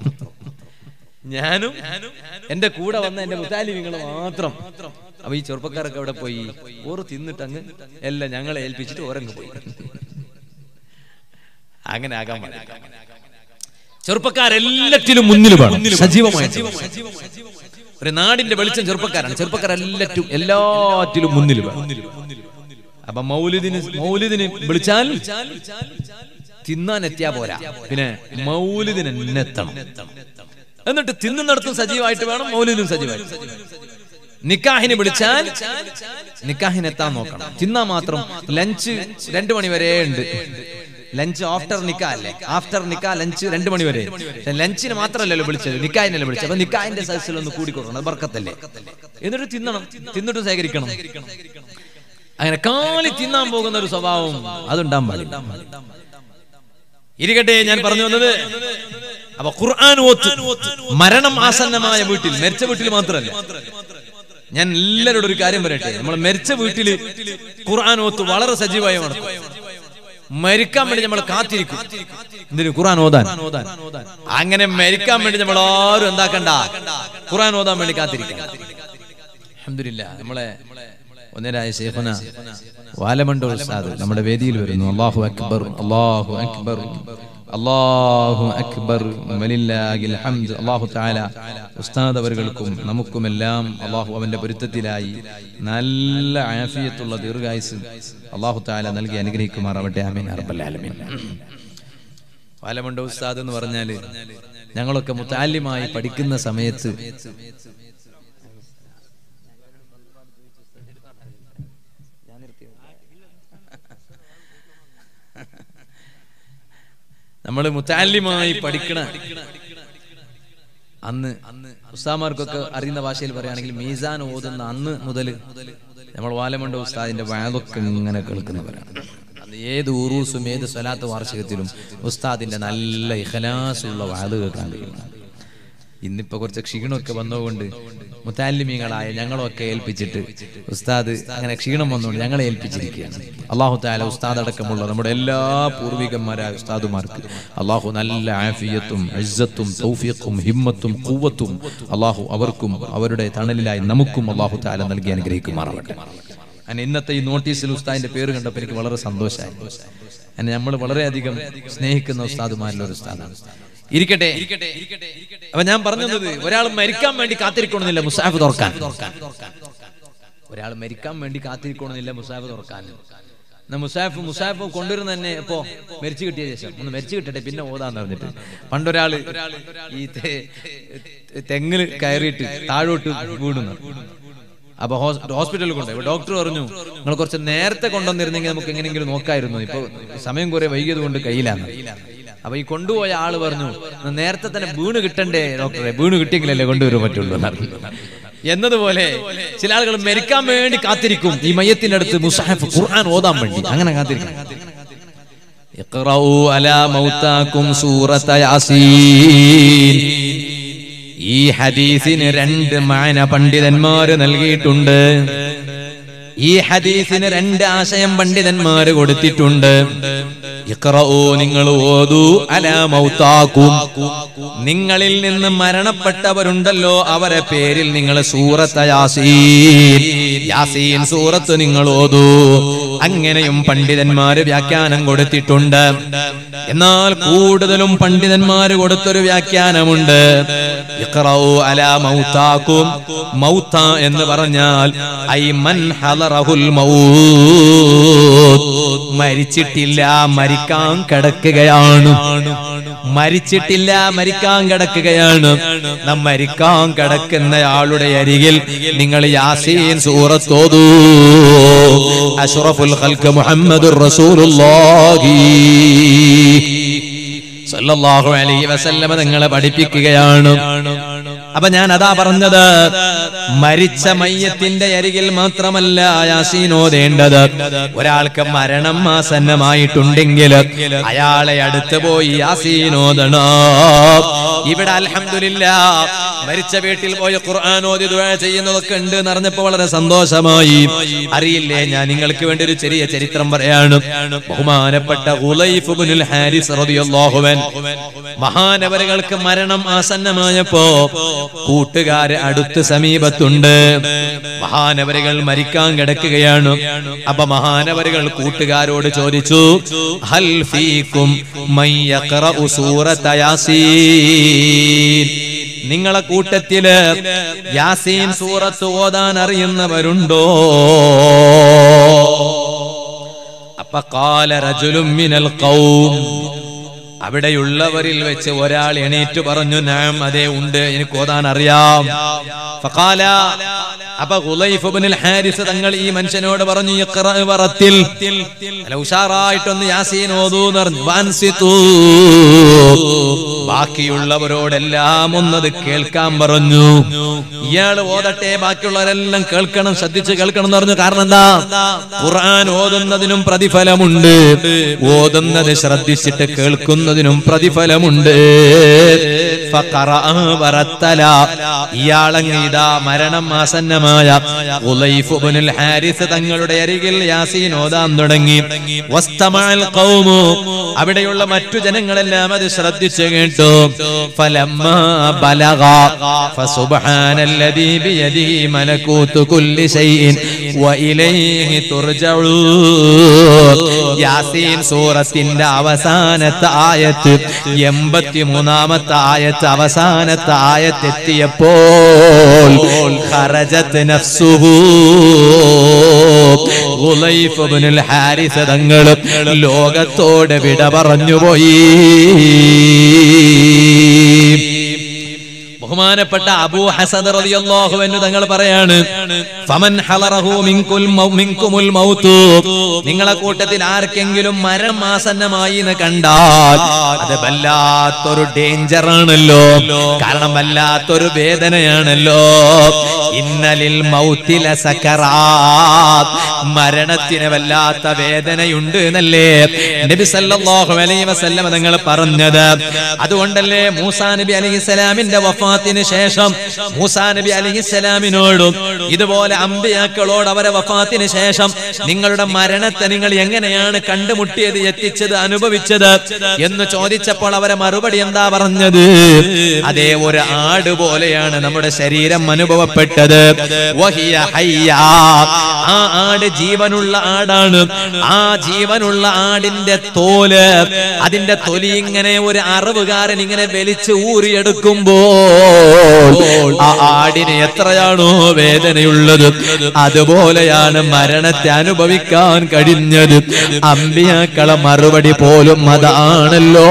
ഞാനും എന്റെ കൂടെ വന്ന എന്റെ മുത്താലിമ്യങ്ങൾ മാത്രം അപ്പൊ ഈ ചെറുപ്പക്കാരൊക്കെ അവിടെ പോയി ഓറ് തിന്നിട്ട് അങ്ങ് എല്ലാം ഞങ്ങളെ ഏൽപ്പിച്ചിട്ട് ഓരങ്ങ് പോയി അങ്ങനെ ആകാൻ പാടില്ല ചെറുപ്പക്കാരെല്ലാറ്റിലും മുന്നിൽ വേണം സജീവമായിട്ട് ഒരു നാടിന്റെ വെളിച്ചം ചെറുപ്പക്കാരാണ് ചെറുപ്പക്കാരെല്ലാറ്റും എല്ലാറ്റിലും മുന്നിൽ വേണം അപ്പൊ മൗലിദിന് മൗലിദിന് വിളിച്ചാൽ തിന്നാൻ എത്തിയാ പോരാ പിന്നെ മൗലിദിന് എന്നെ എത്തണം എന്നിട്ട് തിന്നുന്നിടത്തും സജീവമായിട്ട് വേണം മൗലിദിനും സജീവമായിട്ട് നിക്കാഹിന് വിളിച്ചാൽ നിക്കാഹിന് എത്താൻ നോക്കണം തിന്നാൻ മാത്രം ലഞ്ച് രണ്ടു മണി വരെ ഉണ്ട് ലഞ്ച് ആഫ്റ്റർ നിക്കാ അല്ലേ ആഫ്റ്റർ നിക്കാ ലഞ്ച് രണ്ടു മണി വരെ പക്ഷെ ലഞ്ചിന് മാത്രമല്ലല്ലോ വിളിച്ചത് നിക്കാഹിനല്ലേ വിളിച്ചത് അപ്പൊ നിക്കാഹിന്റെ സദസ്സിൽ ഒന്ന് കൂടി കൊടുക്കണം അത് ബർക്കത്തല്ലേ എന്നിട്ട് തിന്നണം തിന്നിട്ട് ശേഖരിക്കണം അങ്ങനെ കാലി തിന്നാൻ പോകുന്ന ഒരു സ്വഭാവം അതുണ്ടാൻ പാടില്ല ഇരിക്കട്ടെ ഞാൻ പറഞ്ഞു വന്നത് അപ്പൊ ഖുർആൻ ഓത്ത് മരണം ആസന്നമായ വീട്ടിൽ മരിച്ച വീട്ടിൽ മാത്രമല്ല ഞാൻ എല്ലാവരോടും ഒരു കാര്യം പറയട്ടെ നമ്മൾ മരിച്ച വീട്ടിൽ ഖുർആൻ ഓത്ത് വളരെ സജീവമായി നടക്കും മരിക്കാൻ വേണ്ടി നമ്മൾ കാത്തിരിക്കും എന്തിനു ഖുർആൻ ഓതാൻ അങ്ങനെ മരിക്കാൻ വേണ്ടി നമ്മൾ ആരും എന്താക്കണ്ട ഖുർആൻ ഓതാൻ വേണ്ടി കാത്തിരിക്കാം അൽഹംദുലില്ലാ നമ്മളെ ഒന്നരായ ശേഖന വാലമണ്ട ഉസ്താദ് നമ്മുടെ വേദിയിൽ വരുന്നു അള്ളാഹു അക്ബർ അള്ളാഹു അക്ബർ അള്ളാഹു അക്ബർ വലില്ലാഹിൽ ഹംദ് അള്ളാഹു തആല ഉസ്താദ് അവர்களுക്കും നമുക്കുമെല്ലാം അള്ളാഹു അവന്റെ പൊരുത്തത്തിലായി നല്ല ആഫിയത്തുള്ള ദീർഘായുസ് അള്ളാഹു തആല നൽകി അനുഗ്രഹിക്കുമാറാവട്ടെ ആമീൻ യാ റബ്ബൽ ആലമീൻ വാലമണ്ട ഉസ്താദ് എന്ന് പറഞ്ഞാല് ഞങ്ങളൊക്കെ മുത്താലിമായി പഠിക്കുന്ന സമയത്ത് നമ്മൾ മുത്താലിമായി പഠിക്കണ അന്ന് അന്ന് ഉസ്താമാർക്കൊക്കെ അറിയുന്ന ഭാഷയിൽ പറയുകയാണെങ്കിൽ മീസാൻ ഓതുന്ന അന്ന് മുതൽ നമ്മൾ വാലമണ്ട ഉസ്താദിന്റെ വാതൊക്കെ ഇങ്ങനെ കേൾക്കുന്നവരാണ് അന്ന് ഏത് ഉറൂസും ഏത് സ്വലാത്ത് വാർഷികത്തിലും ഉസ്താദിന്റെ നല്ല ഇഖലാസുള്ള വാത് കേൾക്കാൻ കഴിയും ഇന്നിപ്പോ കുറച്ച് ക്ഷീണമൊക്കെ വന്നതുകൊണ്ട് മുത്താലിമീങ്ങളായ ഞങ്ങളൊക്കെ ഏൽപ്പിച്ചിട്ട് ഉസ്താദ് അങ്ങനെ ക്ഷീണം വന്നുകൊണ്ട് ഞങ്ങളെ ഏൽപ്പിച്ചിരിക്കുകയാണ് അള്ളാഹു താല ഉസ്താദ് അടക്കമുള്ള നമ്മുടെ എല്ലാ പൂർവികന്മാരായ ഉസ്താദുമാർക്ക് അള്ളാഹു നല്ല ആഫിയത്തും ഇസ്സത്തും തൗഫീഖും ഹിമ്മത്തും കൂവത്തും അള്ളാഹു അവർക്കും അവരുടെ തണലിലായി നമുക്കും അള്ളാഹു താല നൽകി അനുഗ്രഹിക്കുമാറാവട്ടെ അങ്ങനെ ഇന്നത്തെ ഈ നോട്ടീസിൽ ഉസ്താദിന്റെ പേര് കണ്ടപ്പോൾ എനിക്ക് വളരെ സന്തോഷമായി അങ്ങനെ നമ്മൾ വളരെയധികം സ്നേഹിക്കുന്ന ഉസ്താദുമാരിലെ ഒരു ഉസ്താദാണ് ഇരിക്കട്ടെ അപ്പൊ ഞാൻ പറഞ്ഞത് ഒരാൾ മരിക്കാൻ വേണ്ടി കാത്തിരിക്കണമെന്നില്ല മുസാഫ് തുറക്കാൻ ഒരാൾ മരിക്കാൻ വേണ്ടി കാത്തിരിക്കണമെന്നില്ല മുസാഫ് തുറക്കാൻ എന്നാ മുസാഫ് മുസാഫ് കൊണ്ടുവരുന്ന തന്നെ ഇപ്പോ മരിച്ചു കിട്ടിയ ശേഷം ഒന്ന് മരിച്ചു കിട്ടട്ടെ പിന്നെ ഓതാന്ന് പറഞ്ഞിട്ട് പണ്ടൊരാള് ഈ തെ- തെങ്ങില് കയറിയിട്ട് താഴോട്ട് വീണുന്നു അപ്പൊ ഹോസ്- ഹോസ്പിറ്റലിൽ കൊണ്ടുപോയി ഡോക്ടർ പറഞ്ഞു നിങ്ങൾ കുറച്ച് നേരത്തെ കൊണ്ടുവന്നിരുന്നെങ്കിൽ നമുക്ക് എങ്ങനെയെങ്കിലും നോക്കായിരുന്നു ഇപ്പൊ സമയം കുറെ വൈകിയത് കൊണ്ട് കയ്യിലാണ് അപ്പൊ ഈ കൊണ്ടുപോയ ആള് പറഞ്ഞു നേരത്തെ തന്നെ വീണ് കിട്ടണ്ടേ ഡോക്ടറെ വീണ് കിട്ടിയെങ്കിലല്ലേ കൊണ്ടുവരാൻ പറ്റുള്ളൂ എന്ന് പറഞ്ഞു. എന്നതുപോലെ ചില ആളുകൾ മരിക്കാൻ വേണ്ടി കാത്തിരിക്കും ഈ മയ്യത്തിന്റെ അടുത്ത് മുസാഫ് ഖുർആൻ ഓതാൻ വേണ്ടി അങ്ങനെ കാത്തിരിക്കും ഇഖ്റഊ അലാ മൗതാകും സൂറത യാസീൻ ഈ ഹദീസിന് രണ്ട് മാന പണ്ഡിതന്മാര് നൽകിയിട്ടുണ്ട് ഈ ഹദീസിന് രണ്ട് ആശയം പണ്ഡിതന്മാര് കൊടുത്തിട്ടുണ്ട് ഇഖ്റഊ നിങ്ങൾ ഓതു അലാ മൗതാക്കും നിങ്ങളിൽ നിന്ന് മരണപ്പെട്ടവരുണ്ടല്ലോ അവരെ പേരിൽ നിങ്ങൾ സൂറത്ത് യാസീൻ യാസീൻ സൂറത്ത് നിങ്ങൾ ഓതു അങ്ങനെയും പണ്ഡിതന്മാര് വ്യാഖ്യാനം കൊടുത്തിട്ടുണ്ട് എന്നാൽ കൂടുതലും പണ്ഡിതന്മാര് കൊടുത്തൊരു വ്യാഖ്യാനമുണ്ട് ഇഖ്റഊ അലാ മൗതാക്കും മൗത്ത എന്ന് പറഞ്ഞാൽ ഐ മൻ ഹലറഹുൽ മൗത്ത് മരിച്ചിട്ടില്ല മരിക്കാൻ കിടക്കുകയാണ് മരിച്ചിട്ടില്ല മരിക്കാൻ കിടക്കുകയാണ് നാം മരിക്കാൻ കിടക്കുന്നയാളുടെ അരികിൽ നിങ്ങൾ യാസീൻ സൂറത്തോതൂ അഷ്റഫുൽ ഖൽക്ക് മുഹമ്മദുർ റസൂലുള്ളാഹി സല്ലല്ലാഹു അലൈഹി വസല്ലമ നിങ്ങളെ പഠിപ്പിക്കുകയാണ് അപ്പൊ ഞാൻ അതാ പറഞ്ഞത് മരിച്ച മയ്യത്തിന്റെ അരികിൽ മാത്രമല്ല യാസീനോദേണ്ടത് ഒരാൾക്ക് മരണം ആസന്നമായിട്ടുണ്ടെങ്കിൽ അയാളെ അടുത്ത് പോയി യാസീനോദണം ഇവിടെ അൽഹംദുലില്ല മരിച്ച വീട്ടിൽ പോയി ഖുർആൻ ഓതി ദുആ ചെയ്യുന്നതൊക്കെ ഉണ്ട് എന്ന് അറിഞ്ഞപ്പോ വളരെ സന്തോഷമായി അറിയില്ലേ ഞാൻ നിങ്ങൾക്ക് വേണ്ടി ഒരു ചെറിയ ചരിത്രം പറയാണ് ബഹുമാനപ്പെട്ട ഉലൈഫ് ഇബ്നുൽ ഹാരിസ് റളിയല്ലാഹു അൻഹു മഹാനവരുകൾക്ക് മരണം ആസന്നമായപ്പോ കൂട്ടുകാര് അടുത്ത് സമീപത്തുണ്ട് മഹാനവരുകൾ മരിക്കാൻ കിടക്കുകയാണ് അപ്പൊ മഹാനവരുകൾ കൂട്ടുകാരോട് ചോദിച്ചു ഹൽ ഫീക്കും മൻ യഖറഉ സൂറത യാസീൻ നിങ്ങളെ കൂട്ടത്തില് യാസീൻ സൂറത്ത് ഓതാൻ അറിയുന്നവരുണ്ടോ അപ്പൊ കാല റജുലും മിനൽ ഖൗം അവിടെയുള്ളവരിൽ വെച്ച് ഒരാൾ എണീറ്റ് പറഞ്ഞു നാം അതേ ഉണ്ട് എനിക്ക് ഓതാൻ അറിയാം ഫഖാല അപ്പൊ ഖുലൈഫ് ഇബ്നുൽ ഹാരിസ് തങ്ങൾ ഈ മനുഷ്യനോട് പറഞ്ഞു ഇഖ്റ വറത്തിൽ അല്ല ഉഷാറായിട്ടൊന്ന് യാസീൻ ഓതൂ എന്ന് പറഞ്ഞു വൻസിതൂ ബാക്കിയുള്ളവരോടെല്ലാം ഒന്നത് കേൾക്കാൻ പറഞ്ഞു ഇയാൾ ഓതട്ടെ ബാക്കിയുള്ളവരെല്ലാം കേൾക്കണം ശ്രദ്ധിച്ച് കേൾക്കണം എന്ന് പറഞ്ഞു കാരണം എന്താ ഖുർആൻ ഓതുന്നതിനും പ്രതിഫലമുണ്ട് ഓതുന്നത് ശ്രദ്ധിച്ചിട്ട് കേൾക്കുന്നതിനും പ്രതിഫലമുണ്ട് ഫഖറഅ വറത്തല. ഇയാളങ്ങ് ഇതാ മരണം ആസന്നമായ ഉലൈഫ് ഇബ്നുൽ ഹാരിസ് തങ്ങളുടെ അരികിൽ യാസീൻ ഓതാൻ തുടങ്ങി വസ്തമഅൽ ഖൗമു അവിടെയുള്ള മറ്റു ജനങ്ങളെല്ലാം അത് ശ്രദ്ധിച്ചു കേട്ടു ഫലമ്മാ ബലഗ ഫസുബ്ഹാനല്ലദീ ബിയദിഹി മലകൂതു കുല്ലി ശൈഇൻ വഇലൈഹി തുർജഊൻ യാസീൻ സൂറത്തിന്റെ അവസാനത്തെ ആയത്ത് എൺപത്തിമൂന്നാമത്തെ ആയത്ത് അവസാനത്തെ ആയത്ത് എത്തിയപ്പോൾ ഖറജത്ത് നഫ്സുഹു ഖുലൈഫ് ഇബ്നുൽ ഹാരിസ് തങ്ങൾ ലോകത്തോട് വിട പറഞ്ഞുപോയി ബഹുമാനപ്പെട്ട അബൂ ഹസദ് റളിയല്ലാഹു അൻഹു തങ്ങൾ പറയാണ് ഫമൻ ഹലറഹു മിൻകുൽ മൗ- മിൻകുമുൽ മൗതു നിങ്ങളെ കൂട്ടത്തിൽ ആർക്കെങ്കിലും മരണം ആസന്നമായി എന്ന് കണ്ടാൽ അത് വല്ലാത്തൊരു ഡേഞ്ചർ ആണല്ലോ കാരണം വല്ലാത്തൊരു വേദനയാണല്ലോ ഇന്നലിൽ മൗത്തില സക്കറാത്ത് മരണത്തിന് വല്ലാത്ത വേദനയുണ്ട് എന്നല്ലേ നബി സല്ലല്ലാഹു അലൈഹി വസല്ലം തങ്ങൾ പറഞ്ഞത് അതുകൊണ്ടല്ലേ മൂസാ നബി അലൈഹിസ്സലാമിന്റെ വഫാത്തിന് ശേഷം മൂസാ നബി അലൈഹിസ്സലാമിനോടും ഇതുപോലെ അമ്പിയാക്കളോട് അവരെ വഫാത്തിന് ശേഷം നിങ്ങളുടെ മരണത്തെ നിങ്ങൾ എങ്ങനെയാണ് കണ്ടുമുട്ടിയത് എത്തിച്ചത് അനുഭവിച്ചത് എന്ന് ചോദിച്ചപ്പോൾ അവരെ മറുപടി എന്താ പറഞ്ഞത് അതേ ഒരു ആട് പോലെയാണ് നമ്മുടെ ശരീരം അനുഭവപ്പെട്ടത് വഹിയ ഹയ്യ. ആ ആട് ജീവനുള്ള ആടാണ് ആ ജീവനുള്ള ആടിന്റെ തോല് അതിന്റെ തൊലി ഇങ്ങനെ ഒരു അറിവുകാരൻ ഇങ്ങനെ വലിച്ച് ഊറിയെടുക്കുമ്പോൾ ആ ആടിന് എത്രയാണോ വേദനയുള്ളത് അതുപോലെയാണ് മരണത്തെ അനുഭവിക്കാൻ കഴിഞ്ഞത് അമ്പിയാക്കളെ മറുപടി പോലും അതാണല്ലോ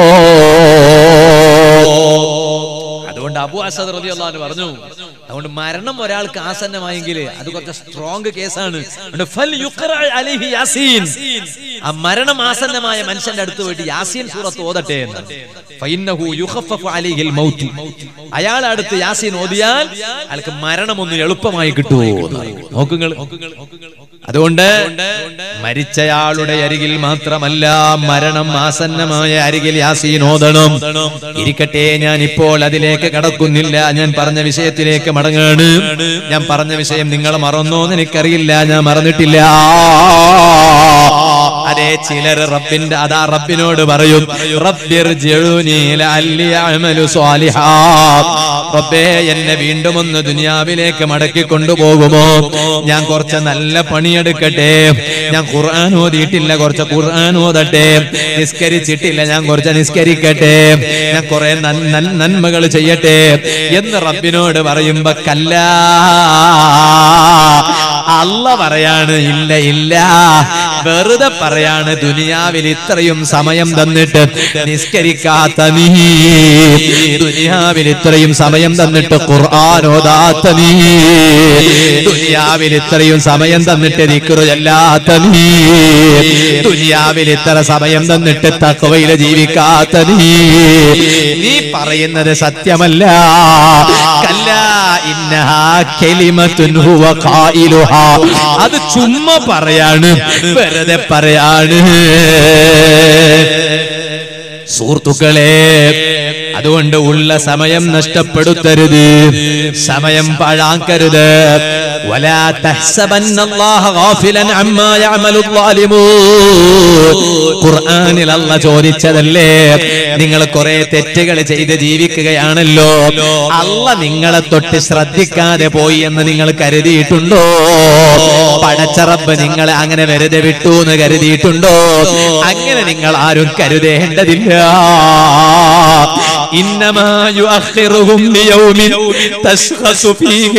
അതുകൊണ്ട് അബു അസദ് റളിയല്ലാഹു അൻഹു പറഞ്ഞു അതുകൊണ്ട് മരണം ഒരാൾക്ക് ആസന്നമായെങ്കിൽ അത് കുറച്ച് സ്ട്രോങ് കേസാണ് അതുകൊണ്ട് ഫൽ യുഖ്റ അലൈഹി യാസീൻ ആ മരണം ആസന്നമായ മനുഷ്യന്റെ അടുത്ത് പോയിട്ട് യാസീൻ സൂറത്ത് ഓതട്ടെ എന്ന് ഫഇന്നഹു യുഖഫഫു അലൈഹിൽ മൗത്ത് അയാളെ അടുത്ത് യാസീൻ ഓതിയാൽ അയാൾക്ക് മരണം ഒന്ന് എളുപ്പമായി കിട്ടുമോ നോക്കുങ്ങൾ അതുകൊണ്ട് മരിച്ചയാളുടെ അരികിൽ മാത്രമല്ല മരണം ആസന്നമായ അരികിൽ യാസീൻ ഓതണം ഇരിക്കട്ടെ ഞാൻ ഇപ്പോൾ അതിലേക്ക് കടക്കുന്നില്ല ഞാൻ പറഞ്ഞ വിഷയത്തിലേക്ക് മടങ്ങാണ് ഞാൻ പറഞ്ഞ വിഷയം നിങ്ങൾ മറന്നോ എന്ന് എനിക്കറിയില്ല ഞാൻ മറന്നിട്ടില്ല അതേ ചിലർ റബ്ബിന്റെ അതാ റബ്ബിനോട് പറയും റബ്ബിർജിഉനി ലഅല്ലി അഅമലു സ്വാലിഹാ റബ്ബേ എന്നെ വീണ്ടും ഒന്ന് ദുനിയാവിലേക്ക് മടക്കി കൊണ്ടുപോകുമോ ഞാൻ കുറച്ച് നല്ല പണിയെടുക്കട്ടെ ഞാൻ ഖുർആൻ ഓതിയിട്ടില്ല കുറച്ച് ഖുർആൻ ഓതട്ടെ നിസ്കരിച്ചിട്ടില്ല ഞാൻ കുറച്ച് നിസ്കരിക്കട്ടെ ഞാൻ കുറെ നന്മകൾ ചെയ്യട്ടെ എന്ന് റബ്ബിനോട് പറയുമ്പോ കല്ല അല്ല പറയാണ് ഇല്ല ഇല്ല വെറുതെ പറയാണ് ദുനിയാവിൽ ഇത്രയും സമയം തന്നിട്ട് നിസ്കരിക്കാത്ത നീ ദുനിയാവിൽ ഇത്രയും സമയം തന്നിട്ട് ഖുർആൻ ഓതാത്ത നീ ദുനിയാവിൽ ഇത്രയും സമയം തന്നിട്ട് നിക്കറുചല്ലാത്ത നീ ദുനിയാവിൽ ഇത്ര സമയം തന്നിട്ട് തക്കവയില് ജീവിക്കാത്ത നീ നീ പറയുന്നത് സത്യമല്ല കല്ല ഇന്നഹാ കലിമത്തുൻ ഹുവ ഖായിലുഹാ അത് ചുമ്മാ പറയാണ് വെറുതെ പറയാണ് സുഹൃത്തുക്കളെ അതുകൊണ്ട് ഉള്ള സമയം നഷ്ടപ്പെടുത്തരുത് സമയം പാഴാക്കരുത് ولا تحسبن الله غافلا عما يعمل الظالمون ഖുർആനിൽ അല്ല ചോദിച്ചതല്ലേ നിങ്ങൾ കുറെ തെറ്റുകൾ ചെയ്ത് ജീവിക്കുകയാണല്ലോ അല്ല നിങ്ങളെ തൊട്ട് ശ്രദ്ധിക്കാതെ പോയി എന്ന് നിങ്ങൾ കരുതിയിട്ടുണ്ടോ പടച്ചറബ് നിങ്ങളെ അങ്ങനെ വെറുതെ വിട്ടു എന്ന് കരുതിയിട്ടുണ്ടോ അങ്ങനെ നിങ്ങൾ ആരും കരുതേണ്ടതില്ല إنما يؤخرهم ليوم تشخص فيه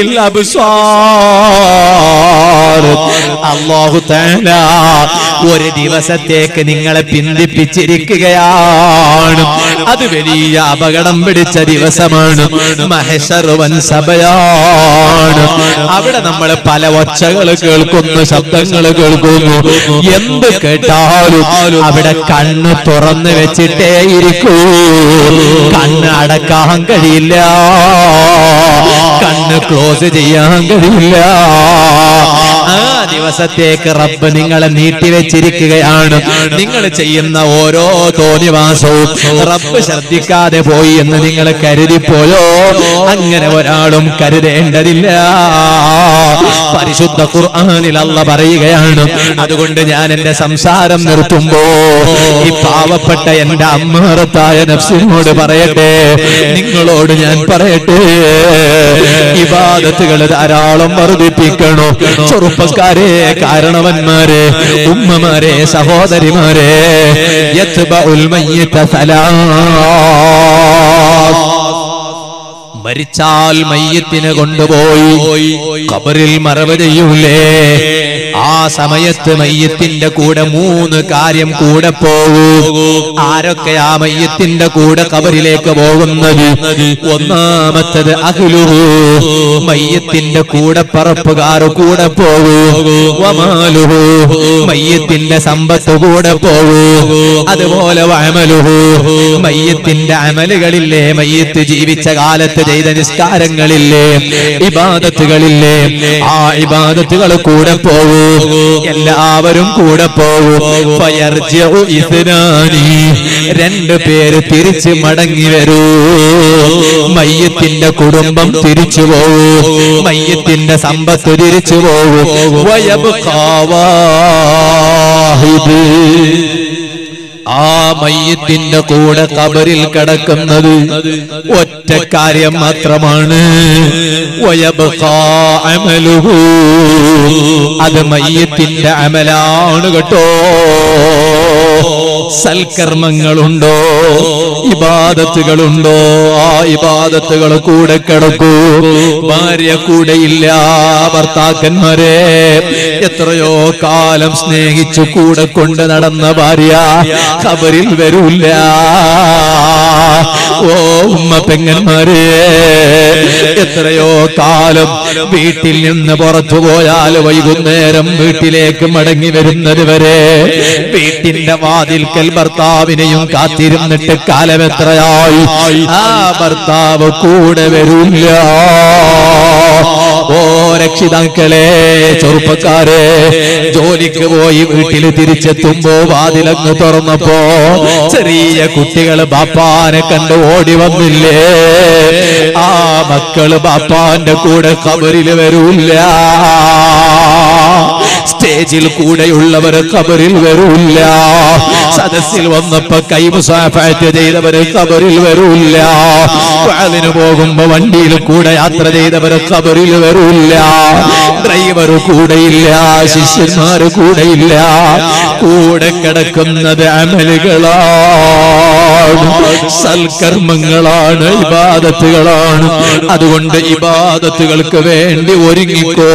الأبصار അള്ളാഹു തആല ഒരു ദിവസത്തേക്ക് നിങ്ങളെ പിന്തിപ്പിച്ചിരിക്കുകയാണ് അത് വലിയ അപകടം പിടിച്ച ദിവസമാണ് മഹശർ വൻ സഭയാണ് അവിടെ നമ്മൾ പല ഒച്ചകൾ കേൾക്കുന്നു ശബ്ദങ്ങൾ കേൾക്കുന്നു എന്ത് കേട്ടാലും അവിടെ കണ്ണ് തുറന്നു വെച്ചിട്ടേ ഇരിക്കൂ കണ്ണ് അടക്കാൻ കഴിയില്ല കണ്ണ് ക്ലോസ് ചെയ്യാൻ കഴിയില്ല ആ ദിവസത്തേക്ക് റബ്ബ് നിങ്ങളെ നീട്ടിവെച്ചിരിക്കുകയാണ് നിങ്ങൾ ചെയ്യുന്ന ഓരോ തോന്നിവാസവും റബ്ബ് ശ്രദ്ധിക്കാതെ പോയി എന്ന് നിങ്ങൾ കരുതിപ്പോയോ അങ്ങനെ ഒരാളും കരുതേണ്ടതില്ല പരിശുദ്ധ ഖുർആനിൽ അല്ല പറയുകയാണ് അതുകൊണ്ട് ഞാൻ എന്റെ സംസാരം നിർത്തുമ്പോ ഈ പാവപ്പെട്ട എന്റെ അമ്മാറത്തായ നഫ്സിനോട് പറയട്ടെ നിങ്ങളോട് ഞാൻ പറയട്ടെ ഇബാദത്തുകൾ ധാരാളം വർദ്ധിപ്പിക്കണോ ചെറുപ്പക്കാരെ കാരണവന്മാരെ ഉമ്മമാരെ സഹോദരിമാരെ യത്ബഉൽ മയ്യിത സലാസ് മരിച്ചാൽ മയ്യത്തിനെ കൊണ്ടുപോയി കബറിൽ മറവ് ചെയ്യൂലേ ആ സമയത്ത് മയ്യത്തിന്റെ കൂടെ മൂന്ന് കാര്യം കൂടെ പോകൂ ആരൊക്കെ ആ മയ്യത്തിന്റെ കൂടെ കബറിലേക്ക് പോകുന്നത് ഒന്നാമത്തത് അഖിലുഹു മയ്യത്തിന്റെ കൂടെ പറപ്പുകാർ കൂടെ പോകൂ വമാലുഹു മയ്യത്തിന്റെ സമ്പത്ത് കൂടെ പോകൂ അതുപോലെ വഅമലുഹു മയ്യത്തിന്റെ അമലുകളില്ലേ മയ്യത്ത് ജീവിച്ച കാലത്ത് ചെയ്ത നിസ്കാരങ്ങളില്ലേ ഇബാദത്തുകളില്ലേ ആ ഇബാദത്തുകൾ കൂടെ പോകൂ എല്ലാവരും കൂടെ പോകൂ ഫയർജിഉ ഇസ്നാനി രണ്ട് പേര് തിരിച്ച് മടങ്ങി വരൂ മയ്യത്തിന്റെ കുടുംബം തിരിച്ചു പോകൂ മയ്യത്തിന്റെ സമ്പത്ത് തിരിച്ചു പോകൂ വയബ്ഖാ വാഹിദ് ആ മയ്യത്തിന്റെ കൂടെ കബറിൽ കിടക്കുന്നത് ഒറ്റ കാര്യം മാത്രമാണ് വയബ്ഖാ അമലുഹു. അത് മയ്യത്തിന്റെ അമലാണ് കേട്ടോ സൽക്കർമ്മങ്ങളുണ്ടോ ഇബാദത്തുകളുണ്ടോ ആ ഇബാദത്തുകൾ കൂടെ കിടക്കൂ ഭാര്യ കൂടെയില്ല ഭർത്താക്കന്മാരെ എത്രയോ കാലം സ്നേഹിച്ചു കൂടെ കൊണ്ട് നടന്ന ഭാര്യ ഖബറിൽ വരൂല്ല ഓ ഉമ്മ പെങ്ങന്മാരെ എത്രയോ കാലം വീട്ടിൽ നിന്ന് പുറത്തു പോയാൽ വൈകുന്നേരം വീട്ടിലേക്ക് മടങ്ങി വരുന്നത് വരെ വീട്ടിന്റെ വാതിൽക്കൽ ഭർത്താവിനെയും കാത്തിരുന്നിട്ട് കാലം എത്രയായി ആ ഭർത്താവ് കൂടെ വരൂല്ല ഓ രക്ഷിതാക്കളെ ചെറുപ്പക്കാരെ ജോലിക്ക് പോയി വീട്ടിൽ തിരിച്ചെത്തുമ്പോ വാതിലങ്ങ് തുറന്നപ്പോ ചെറിയ കുട്ടികള് ബാപ്പാനെ കണ്ട് ഓടി വന്നില്ലേ ആ മക്കള് ബാപ്പാന്റെ കൂടെ കബറിൽ വരൂല്ല സ്റ്റേജ് സ്റ്റേജിൽ കൂടെയുള്ളവർ കബറിൽ വരൂല്ല സദസ്സിൽ വന്നപ്പോ കൈമുസാഫാറ്റ് ചെയ്തവര് കബറിൽ വരൂല്ല അതിന് പോകുമ്പോ വണ്ടിയിൽ കൂടെ യാത്ര ചെയ്തവര് കബറിൽ വരൂല്ല ഡ്രൈവർ കൂടെയില്ല ശിഷ്യന്മാര് കൂടെയില്ല കൂടെ കിടക്കുന്നത് അമലുകളാണ് സൽക്കർമ്മങ്ങളാണ് ഇബാദത്തുകളാണ് അതുകൊണ്ട് ഇബാദത്തുകൾക്ക് വേണ്ടി ഒരുങ്ങിക്കോ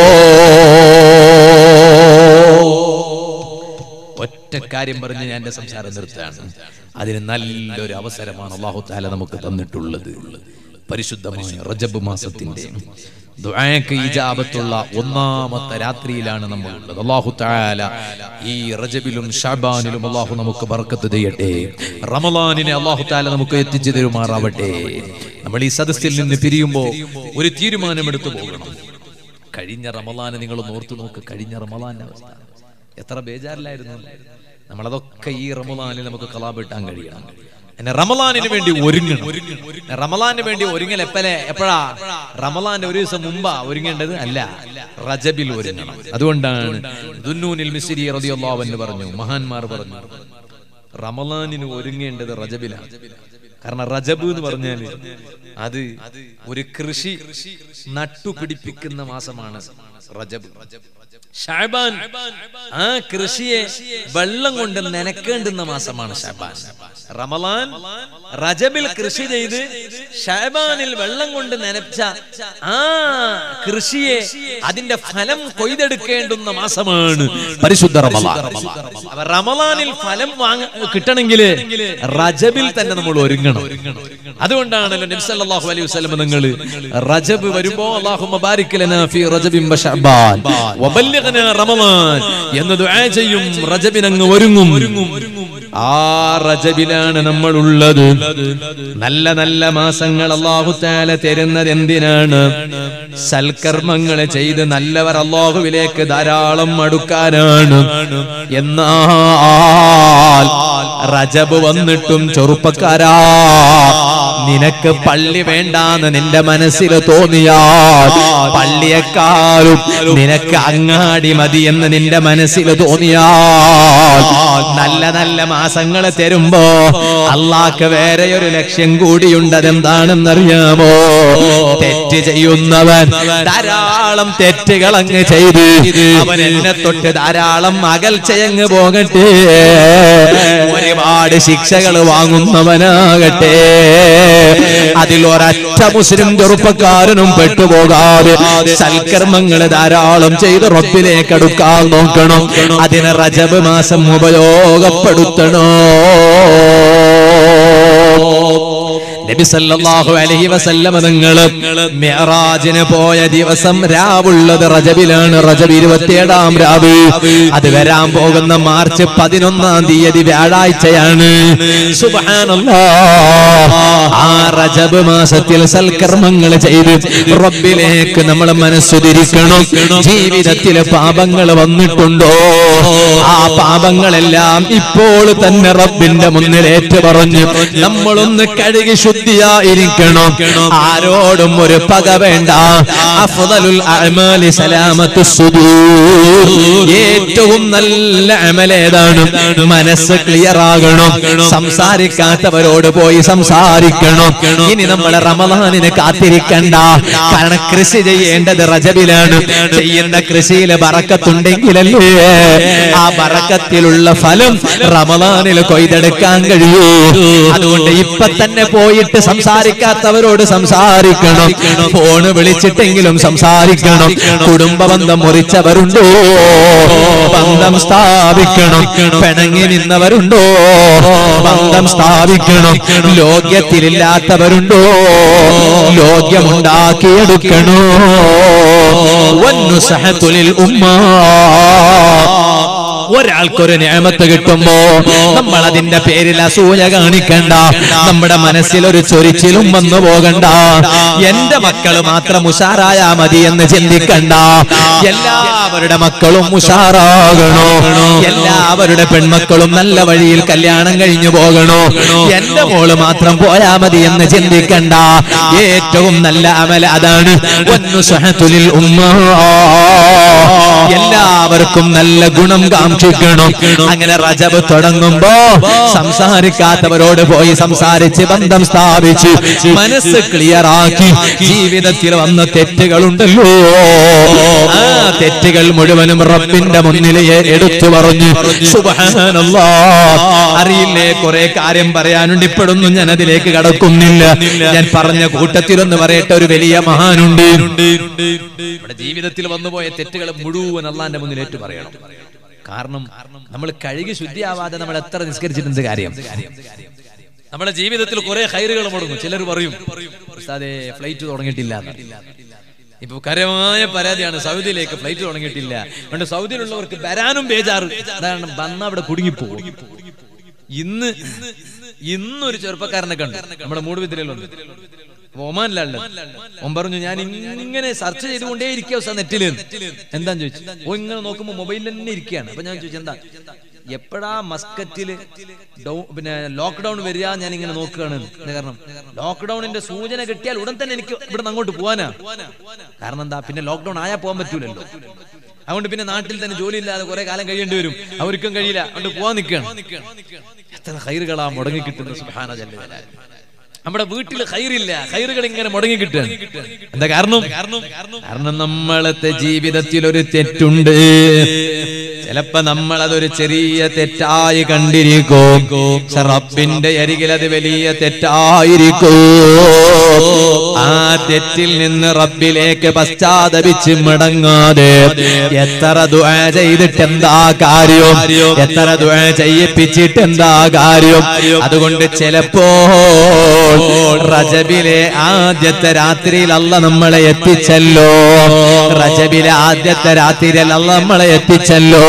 ഒറ്റ കാര്യം പറഞ്ഞ് ഞാൻ എന്റെ സംസാരം നിർത്തുകയാണ് അതിന് നല്ലൊരു അവസരമാണ് അള്ളാഹു താല നമുക്ക് തന്നിട്ടുള്ളത് പരിശുദ്ധമായ റജബ് മാസത്തിന്റെ ദുആക്ക് ഇജാബത്തുള്ള ഒന്നാമത്തെ രാത്രിയിലാണ് നമ്മൾ ഉള്ളത് അള്ളാഹു താല ഈ റജബിലും ഷാബാനിലും അള്ളാഹു നമുക്ക് ബർക്കത്ത് ചെയ്യട്ടെ റമലാനിനെ അള്ളാഹു താല നമുക്ക് എത്തിച്ചു തരുമാറാവട്ടെ നമ്മൾ ഈ സദസ്സിൽ നിന്ന് പിരിയുമ്പോൾ ഒരു തീരുമാനമെടുത്തു പോകണം കഴിഞ്ഞ റമലാനെ നിങ്ങൾ ഓർത്തു നോക്ക് കഴിഞ്ഞ റമലാന്റെ അവസ്ഥ എത്ര ബേജാറിലായിരുന്നു നമ്മളതൊക്കെ ഈ റമലാനിൽ നമുക്ക് കലാപിട്ടാൻ കഴിയണം എന്നെ റമലാനിന് വേണ്ടി ഒരുങ്ങണം റമലാന് വേണ്ടി ഒരുങ്ങൽ എപ്പലെ എപ്പോഴാ റമലാന്റെ ഒരു ദിവസം മുമ്പാ ഒരുങ്ങേണ്ടത് അല്ല റജബിൽ ഒരുങ്ങണം അതുകൊണ്ടാണ് ദുന്നൂനിൽ മിസ്രി റളിയല്ലാഹു അൻഹു പറഞ്ഞു മഹാന്മാർ പറഞ്ഞു റമലാനിന് ഒരുങ്ങേണ്ടത് റജബിലാണ് കാരണം റജബ് എന്ന് പറഞ്ഞാല് അത് ഒരു കൃഷി നട്ടുപിടിപ്പിക്കുന്ന മാസമാണ് റജബ് ഷാബാൻ ആ കൃഷിയെ വെള്ളം കൊണ്ട് നനക്കേണ്ടുന്ന മാസമാണ് ഷാബാൻ റമലാൻ റജബിൽ കൃഷി ചെയ്ത് ഷാബാനിൽ വെള്ളം കൊണ്ട് നനച്ച ആ കൃഷിയെ അതിന്റെ ഫലം കൊയ്തെടുക്കേണ്ടുന്ന മാസമാണ് പരിശുദ്ധ റമലാൻ അപ്പൊ റമലാനിൽ ഫലം വാങ്ങ കിട്ടണമെങ്കിൽ റജബിൽ തന്നെ നമ്മൾ ഒരുങ്ങണം അതുകൊണ്ടാണല്ലോ നബി സല്ലല്ലാഹു അലൈഹി വസല്ലം നിങ്ങൾ റജബ് വരുമ്പോ അല്ലാഹുമ്മ ബാരിക് ലനാ ഫീ റജബിൻ വശഅബാൻ വബല്ലിഗ്നാ റമളാൻ എന്ന് ദുആ ചെയ്യും റജബിനങ്ങ് ഒരുങ്ങും ആ റജബിലാണ് നമ്മൾ ഉള്ളത് നല്ല നല്ല മാസങ്ങൾ അല്ലാഹു തആല തരുന്നത് എന്തിനാണ് സൽക്കർമ്മങ്ങൾ ചെയ്ത് നല്ലവർ അല്ലാഹുവിലേക്ക് ധാരാളം അടുക്കാനാണ് എന്നാൽ റജബ് വന്നിട്ടും ചെറുപ്പക്കാരാ നിനക്ക് പള്ളി വേണ്ടാന്ന് നിന്റെ മനസ്സിൽ തോന്നിയാൽ പള്ളിയെക്കാളും നിനക്ക് അങ്ങാടി മതി എന്ന് നിന്റെ മനസ്സിൽ തോന്നിയാൽ നല്ല നല്ല മാസങ്ങൾ തരുമ്പോ അള്ളാക്ക് വേറെ ഒരു ലക്ഷ്യം കൂടിയുണ്ട് അതെന്താണെന്നറിയാമോ തെറ്റ് ചെയ്യുന്നവൻ ധാരാളം തെറ്റുകൾ അങ്ങ് ചെയ്ത് അവൻ എന്നെ തൊട്ട് ധാരാളം അകൽച്ചയങ്ങ് പോകട്ടെ ഒരുപാട് ശിക്ഷകൾ വാങ്ങുന്നവനാകട്ടെ അതിൽ ഒരൊറ്റ മുസ്ലിം ചെറുപ്പക്കാരനും പെട്ടുപോകാതെ സൽക്കർമ്മങ്ങൾ ധാരാളം ചെയ്ത് റബ്ബിലേക്ക് അടുക്കാൻ നോക്കണം അതിന് റജബ് മാസം ഉപയോഗപ്പെടുത്തണോ നബി സല്ലല്ലാഹു അലൈഹി വസല്ലമ നിങ്ങൾ മിഅ്റാജിന് പോയ ദിവസം രാവുള്ളത് റജബിലാണ് റജബ് ഇരുപത്തിയേഴാം രാവ് അത് വരാൻ പോകുന്ന മാർച്ച് പതിനൊന്നാം തീയതി വ്യാഴാഴ്ചയാണ് സുബ്ഹാനല്ലാഹ് ആ റജബ് മാസത്തിൽ സൽക്കർമ്മങ്ങൾ ചെയ്ത് റബ്ബിലേക്ക് നമ്മൾ മനസ്സ് തിരിക്കണം ജീവിതത്തിലെ പാപങ്ങൾ വന്നിട്ടുണ്ടോ ആ പാപങ്ങളെല്ലാം ഇപ്പോൾ തന്നെ റബ്ബിന്റെ മുന്നിൽ ഏറ്റു പറഞ്ഞു നമ്മളൊന്ന് കഴുകി ശുദ്ധിയായിരിക്കണം ആരോടും ഒരു പക വേണ്ട അഫ്ദലുൽ അഅമാലി സലാമത്തു സുദൂർ ഏറ്റവും നല്ല അമലേതാണ് മനസ്സ് ക്ലിയർ ആകണം സംസാരിക്കാത്തവരോട് പോയി സംസാരിക്കണം ഇനി നമ്മൾ റമദാനിന് കാത്തിരിക്കണ്ട കാരണം കൃഷി ചെയ്യേണ്ടത് റജബിലാണ് ചെയ്യുന്ന കൃഷിയിൽ ബറക്കത്തുണ്ടെങ്കിലല്ലേ ആ ബറക്കത്തിലുള്ള ഫലം റമദാനിൽ കൊയ്തെടുക്കാൻ കഴിയൂ അതുകൊണ്ട് ഇപ്പൊ തന്നെ പോയിട്ട് സംസാരിക്കാത്തവരോട് സംസാരിക്കണം ഫോണ് വിളിച്ചിട്ടെങ്കിലും സംസാരിക്കണം കുടുംബ ബന്ധം മുറിച്ചവരുണ്ടോ ബന്ധം സ്ഥാപിക്കണം പിണങ്ങി നിന്നവരുണ്ടോ ബന്ധം സ്ഥാപിക്കണം ലോക്യത്തിലില്ലാത്തവരുണ്ടോ ലോക്യമുണ്ടാക്കിയെടുക്കണോ വന്നുസഹത്തുലിൽ ഉമ്മ ഒരാൾക്കൊരു നിയമത്ത് കിട്ടുമ്പോ നമ്മൾ അതിന്റെ പേരിൽ അസൂയ കാണിക്കണ്ട നമ്മുടെ മനസ്സിൽ ഒരു ചൊരിച്ചിലും വന്നു പോകണ്ട എന്റെ മക്കൾ മാത്രം ഉഷാറായാ മതി എന്ന് ചിന്തിക്കണ്ട എല്ലാവരുടെ മക്കളും ഉഷാറാകണോ എല്ലാവരുടെ പെൺമക്കളും നല്ല വഴിയിൽ കല്യാണം കഴിഞ്ഞു പോകണോ എന്റെ മോള് മാത്രം പോയാ മതി എന്ന് ചിന്തിക്കണ്ട ഏറ്റവും നല്ല അമല അതാണ് ഒന്നു സഹതുലിൽ ഉമ്മ എല്ലാവർക്കും നല്ല ഗുണം കാക്ഷിക്കണം അങ്ങനെ റജബ് തുടങ്ങുമ്പോ സംസാരിക്കാത്തവരോട് പോയി സംസാരിച്ച് ബന്ധം സ്ഥാപിച്ച് മനസ്സ് ക്ലിയർ ആക്കി ജീവിതത്തിൽ വന്ന തെറ്റുകളുണ്ടല്ലോ ആ തെറ്റുകൾ മുഴുവനും റബ്ബിന്റെ മുന്നിൽ എടുത്തു പറഞ്ഞു സുബ്ഹാനല്ലാ അറിയില്ലേ കുറെ കാര്യം പറയാനുണ്ട് ഇപ്പോഴൊന്നും ഞാൻ അതിലേക്ക് കടക്കുന്നില്ല ഞാൻ പറഞ്ഞ കൂട്ടത്തിലൊന്ന് പറയട്ടെ ഒരു വലിയ മഹാനുണ്ട് നമ്മുടെ ജീവിതത്തിൽ വന്നുപോയ തെറ്റുകൾ മുഴുവൻ അള്ളാന്റെ മുന്നിൽ ഏറ്റു പറയണം കാരണം നമ്മൾ കഴുകി ശുദ്ധിയാവാതെ നമ്മൾ എത്ര നിസ്കരിച്ചിട്ടുണ്ട് കാര്യം നമ്മുടെ ജീവിതത്തിൽ കുറെ ഹൈറുകൾ മുടങ്ങും ചിലർ പറയും ഉസ്താദേ ഫ്ലൈറ്റ് തുടങ്ങിയിട്ടില്ല എന്ന്. ഇപ്പൊ കരമായ പരാതിയാണ് സൗദിയിലേക്ക് ഫ്ലൈറ്റ് തുടങ്ങിയിട്ടില്ല അതുകൊണ്ട് സൗദിയിലുള്ളവർക്ക് വരാനും ബേജാറ് അതാണ് വന്ന അവിടെ കുടുങ്ങിപ്പോകും ഇന്ന് ഇന്നൊരു ചെറുപ്പക്കാരനെ കണ്ടു നമ്മുടെ മൂടുവിദ്രയിലുണ്ട് ഒമാനിലുള്ള ഓൻ പറഞ്ഞു ഞാൻ ഇങ്ങനെ സെർച്ച് ചെയ്തുകൊണ്ടേ ഇരിക്കുക നെറ്റില് എന്താന്ന് ചോദിച്ചു ഓ ഇങ്ങനെ നോക്കുമ്പോ മൊബൈലിൽ തന്നെ ഇരിക്കുകയാണ് അപ്പൊ ഞാൻ ചോദിച്ചു എന്താ എപ്പോഴാ മസ്കറ്റില് ഡൗ- പിന്നെ ലോക്ക്ഡൌൺ വരിക ഞാൻ ഇങ്ങനെ നോക്കുകയാണ് എന്ന് കാരണം ലോക്ക്ഡൌണിന്റെ സൂചന കിട്ടിയാൽ ഉടൻ തന്നെ എനിക്ക് ഇവിടെ അങ്ങോട്ട് പോവാനാ കാരണം എന്താ പിന്നെ ലോക്ക്ഡൌൺ ആയാൽ പോകാൻ പറ്റൂലല്ലോ അതുകൊണ്ട് പിന്നെ നാട്ടിൽ തന്നെ ജോലി ഇല്ലാതെ കുറെ കാലം കഴിയേണ്ടി വരും അവർക്കും കഴിയില്ല അതുകൊണ്ട് പോവാൻ നിൽക്കുകയാണ് എത്ര ഹൈറുകളാ മുടങ്ങി കിട്ടുന്നത് സുബ്ഹാന ജല്ല ജലാലുഹു. നമ്മുടെ വീട്ടിൽ ഹൈറില്ല ഹൈറുകൾ ഇങ്ങനെ മുടങ്ങി കിട്ടുകയാണ് എന്താ കാരണം കാരണം നമ്മളത്തെ ജീവിതത്തിൽ ഒരു തെറ്റുണ്ട് ചിലപ്പോ നമ്മൾ അതൊരു ചെറിയ തെറ്റായി കണ്ടിരിക്കും പക്ഷെ റബ്ബിന്റെ അരികിൽ അത് വലിയ തെറ്റായിരിക്കും ആ തെറ്റിൽ നിന്ന് റബ്ബിലേക്ക് പശ്ചാത്തപിച്ച് മടങ്ങാതെ എത്ര ദുആ ചെയ്തിട്ട് എന്താ കാര്യം എത്ര ദുആ ചെയ്യിപ്പിച്ചിട്ട് എന്താ കാര്യം അതുകൊണ്ട് ചിലപ്പോൾ റജബിലെ ആദ്യത്തെ രാത്രിയിൽ അല്ല നമ്മളെ എത്തിച്ചല്ലോ റജബിലെ ആദ്യത്തെ രാത്രിയിൽ അല്ല നമ്മളെ എത്തിച്ചല്ലോ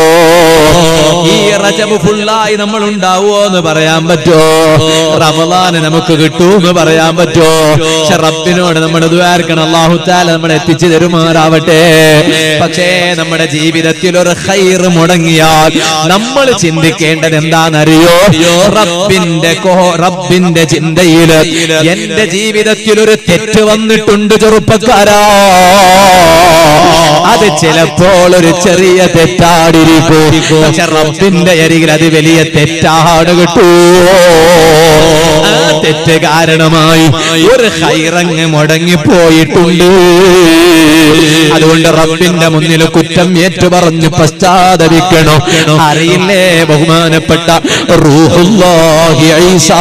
ഈ റജബ് ഫുള്ളായി നമ്മൾ ഉണ്ടാവോ എന്ന് പറയാൻ പറ്റോ റമദാന് നമുക്ക് കിട്ടൂ എന്ന് പറയാൻ പറ്റോ പക്ഷെ റബ്ബിനോട് നമ്മൾ ദ്വാർക്കണം അള്ളാഹു താല നമ്മളെ എത്തിച്ചു തരുമാറാവട്ടെ പക്ഷേ നമ്മുടെ ജീവിതത്തിൽ ഒരു ഹൈർ മുടങ്ങിയാൽ നമ്മൾ ചിന്തിക്കേണ്ടത് എന്താണെന്നറിയോ റബ്ബിന്റെ കോ- റബ്ബിന്റെ ചിന്തയില് എന്റെ ജീവിതത്തിൽ ഒരു തെറ്റ് വന്നിട്ടുണ്ട് ചെറുപ്പക്കാരാ അത് ചിലപ്പോൾ ഒരു ചെറിയ തെറ്റാടിരിക്കും പക്ഷെ റബ്ബിന്റെ അരികിൽ അത് വലിയ തെറ്റാണ് കിട്ടൂ ആ തെറ്റ് കാരണമായി ഒരു ഹൈറങ്ങ് മുടങ്ങിപ്പോയിട്ടുണ്ട് അതുകൊണ്ട് റബ്ബിന്റെ മുന്നിൽ കുറ്റം ഏറ്റു പറഞ്ഞ് പശ്ചാത്തപിക്കണോ അറിയില്ലേ ബഹുമാനപ്പെട്ട റൂഹുല്ലാഹി ഈസാ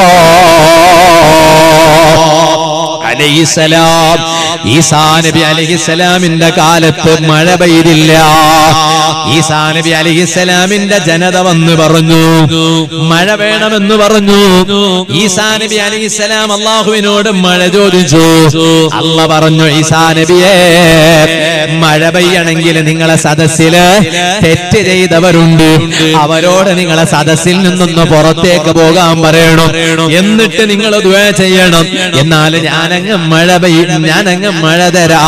അലൈഹിസലാം ഈസാ നബി അലൈഹിസലാമിന്റെ കാലത്ത് മഴ പെയ്തില്ല ഈസാ നബി അലൈഹിസലാമിന്റെ ജനത വന്ന് പറഞ്ഞു മഴ വേണമെന്ന് പറഞ്ഞു ഈസാ നബി അലൈഹിസലാം അള്ളാഹുവിനോട് മഴ ചോദിച്ചു അല്ല പറഞ്ഞു ഈസാ നബിയെ മഴ പെയ്യണമെങ്കിൽ നിങ്ങളെ സദസ്സില് തെറ്റ് ചെയ്തവരുണ്ട് അവരോട് നിങ്ങളെ സദസ്സിൽ നിന്നൊന്ന് പുറത്തേക്ക് പോകാൻ പറയണം എന്നിട്ട് നിങ്ങൾ ദുആ ചെയ്യണം എന്നാൽ ഞാനങ്ങ് മഴ പെയ്യും ഞാനങ്ങ് മഴ തരാം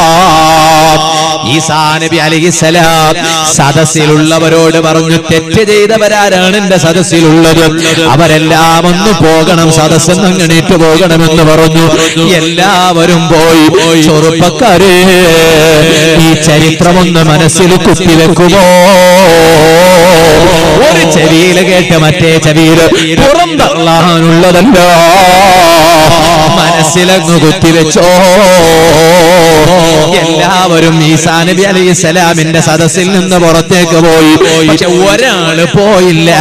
ഈസാ നബി അലൈഹിസ്സലാം സദസ്സിലുള്ളവരോട് പറഞ്ഞു തെറ്റ് ചെയ്തവരാരാണ് എന്റെ സദസ്സിലുള്ളത് അവരെല്ലാം ഒന്ന് പോകണം സദസ്സിൽ നിന്ന് എണീറ്റ് പോകണമെന്ന് പറഞ്ഞു എല്ലാവരും പോയി ചെറുപ്പക്കാരെ ഈ ചരിത്രമൊന്ന് മനസ്സിൽ കുത്തിവെക്കുമോ ഒരു ചെവിയില് കേട്ട് മറ്റേ ചെവിയില് പുറം തള്ളാനുള്ളതല്ലോ മനസ്സിലങ്ങ് കുത്തിവെച്ചോ എല്ലാവരും ഈസാ നബി അലൈഹി സ്വലാമിന്റെ സദസ്സിൽ നിന്ന് പുറത്തേക്ക് പോയി പക്ഷെ ഒരാള് പോയില്ല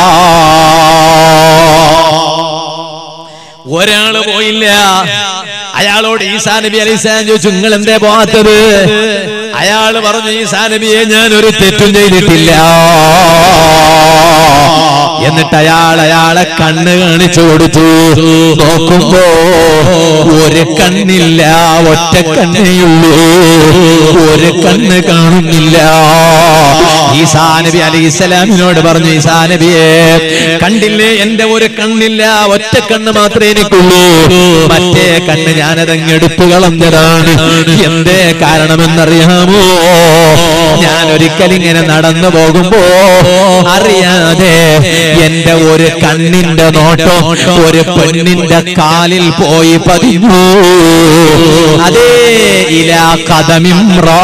ഒരാള് പോയില്ല അയാളോട് ഈസാ നബി അലൈഹി സ്വലാം ചോദിച്ചു നിങ്ങൾ എന്തേ പോകാത്തത് അയാള് പറഞ്ഞു ഈസാ നബിയെ ഞാൻ ഒരു തെറ്റും ചെയ്തിട്ടില്ല എന്നിട്ട് അയാൾ അയാളെ കണ്ണ് കാണിച്ചു കൊടുത്തു നോക്കുമ്പോ ഒരു കണ്ണില്ല ഒറ്റ കണ്ണേയുള്ളൂ ഒരു കണ്ണ് കാണുന്നില്ല ഈസാ നബി അലൈഹി ഇസ്ലാമിനോട് പറഞ്ഞു ഈസാ നബിയെ കണ്ടില്ലേ എന്റെ ഒരു കണ്ണില്ല ഒറ്റ കണ്ണ് മാത്രമേ എനിക്കുള്ളൂ മറ്റേ കണ്ണ് ഞാനതങ്ങ് എടുത്തു കളഞ്ഞതാണ് എന്തേ കാരണമെന്നറിയാമോ ഞാൻ ഒരിക്കൽ ഇങ്ങനെ നടന്നു പോകുമ്പോ അറിയാതെ എന്റെ ഒരു കണ്ണിന്റെ നോട്ടം ഒരു പെണ്ണിന്റെ കാലിൽ പോയി പതിഞ്ഞു അതേ ഇലാ കഥമിമ്രാ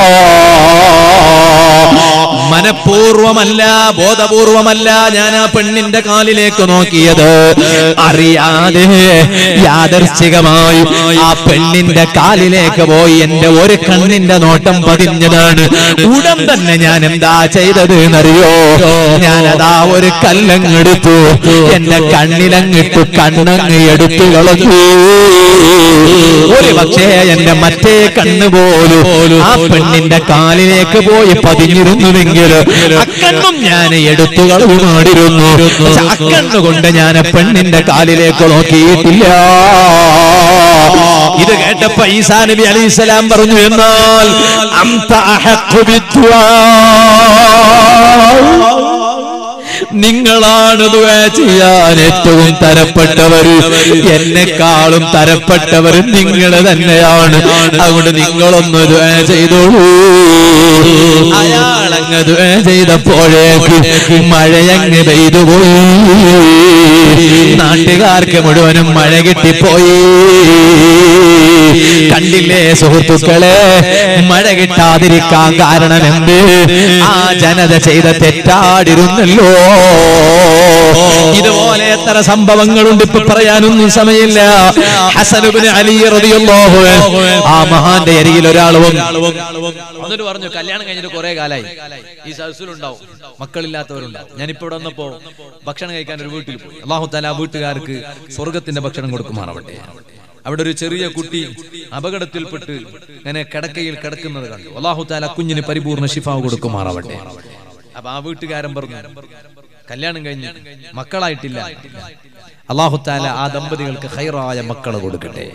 മനഃപൂർവമല്ല ബോധപൂർവമല്ല ഞാൻ ആ പെണ്ണിന്റെ കാലിലേക്ക് നോക്കിയത് അറിയാതെ യാദർശികമായി ആ പെണ്ണിന്റെ കാലിലേക്ക് പോയി എന്റെ ഒരു കണ്ണിന്റെ നോട്ടം പതിഞ്ഞതാണ് ഉടൻ തന്നെ ഞാൻ എന്താ ചെയ്തത് എന്നറിയോ ഞാൻ അതാ ഒരു കല്ലങ്ങെടുത്തു എന്റെ കണ്ണിലങ്ങിട്ട് കണ്ണങ്ങ് എടുത്തു കളഞ്ഞു ഒരു പക്ഷേ എന്റെ മറ്റേ കണ്ണ് പോലും ആ പെണ്ണിന്റെ കാലിലേക്ക് പോയി പതിഞ്ഞിരുന്നുവെങ്കിൽ അക്കണ്ണും ഞാൻ എടുത്തു കളവുമാടിരുന്നു പക്ഷെ അക്കണ്ണു കൊണ്ട് ഞാൻ ആ പെണ്ണിന്റെ കാലിലേക്ക് നോക്കിയിട്ടില്ല ഇത് കേട്ടപ്പോ ഈസാ നബി അലൈഹി സ്വലാം പറഞ്ഞു എന്നാൽ അന്ത അഹഖു ബിദ്ദുആ. നിങ്ങളാണ് ദുആ ചെയ്യാൻ ഏറ്റവും തരപ്പെട്ടവർ എന്നെക്കാളും തരപ്പെട്ടവർ നിങ്ങൾ തന്നെയാണ് അതുകൊണ്ട് നിങ്ങളൊന്ന് ദുആ ചെയ്തോളൂ അയാളങ്ങ് ദുആ ചെയ്തപ്പോഴേക്ക് മഴയങ്ങ് പെയ്തു പോയി നാട്ടുകാർക്ക് മുഴുവനും മഴ കിട്ടിപ്പോയി കണ്ടില്ലേ സുഹൃത്തുക്കളെ മഴ കിട്ടാതിരിക്കാൻ കാരണം എന്ത് ആ ജനത ചെയ്ത തെറ്റാടിരുന്നല്ലോ ഇതുപോലെ എത്ര സംഭവങ്ങളുണ്ട് ഇപ്പൊ പറയാനൊന്നും സമയമില്ല ഹസനുബിന് അലി റളിയല്ലാഹു അൻഹു ആ മഹാന്റെ അരികിൽ ഒരാൾ വന്നു എന്നിട്ട് പറഞ്ഞു കല്യാണം കഴിഞ്ഞിട്ട് കുറെ കാലായി ഈ സദസ്സിലുണ്ടാവും മക്കളില്ലാത്തവരുണ്ടാവും ഞാനിപ്പോ ഇവിടെ വന്നപ്പോ ഭക്ഷണം കഴിക്കാൻ ഒരു വീട്ടിൽ പോയി അള്ളാഹു താല ആ വീട്ടുകാർക്ക് സ്വർഗത്തിന്റെ ഭക്ഷണം കൊടുക്കുമാറാവട്ടെ അവിടെ ഒരു ചെറിയ കുട്ടി അപകടത്തിൽപ്പെട്ട് ഇങ്ങനെ കിടക്കയിൽ കിടക്കുന്നത് കണ്ടു അള്ളാഹു താല കുഞ്ഞിന് പരിപൂർണ ശിഫാവ് കൊടുക്കുമാറാവട്ടെ അപ്പൊ ആ വീട്ടുകാരൻ പറഞ്ഞു കല്യാണം കഴിഞ്ഞ് മക്കളായിട്ടില്ല അള്ളാഹു താല ആ ദമ്പതികൾക്ക് ഹൈറായ മക്കളെ കൊടുക്കട്ടെ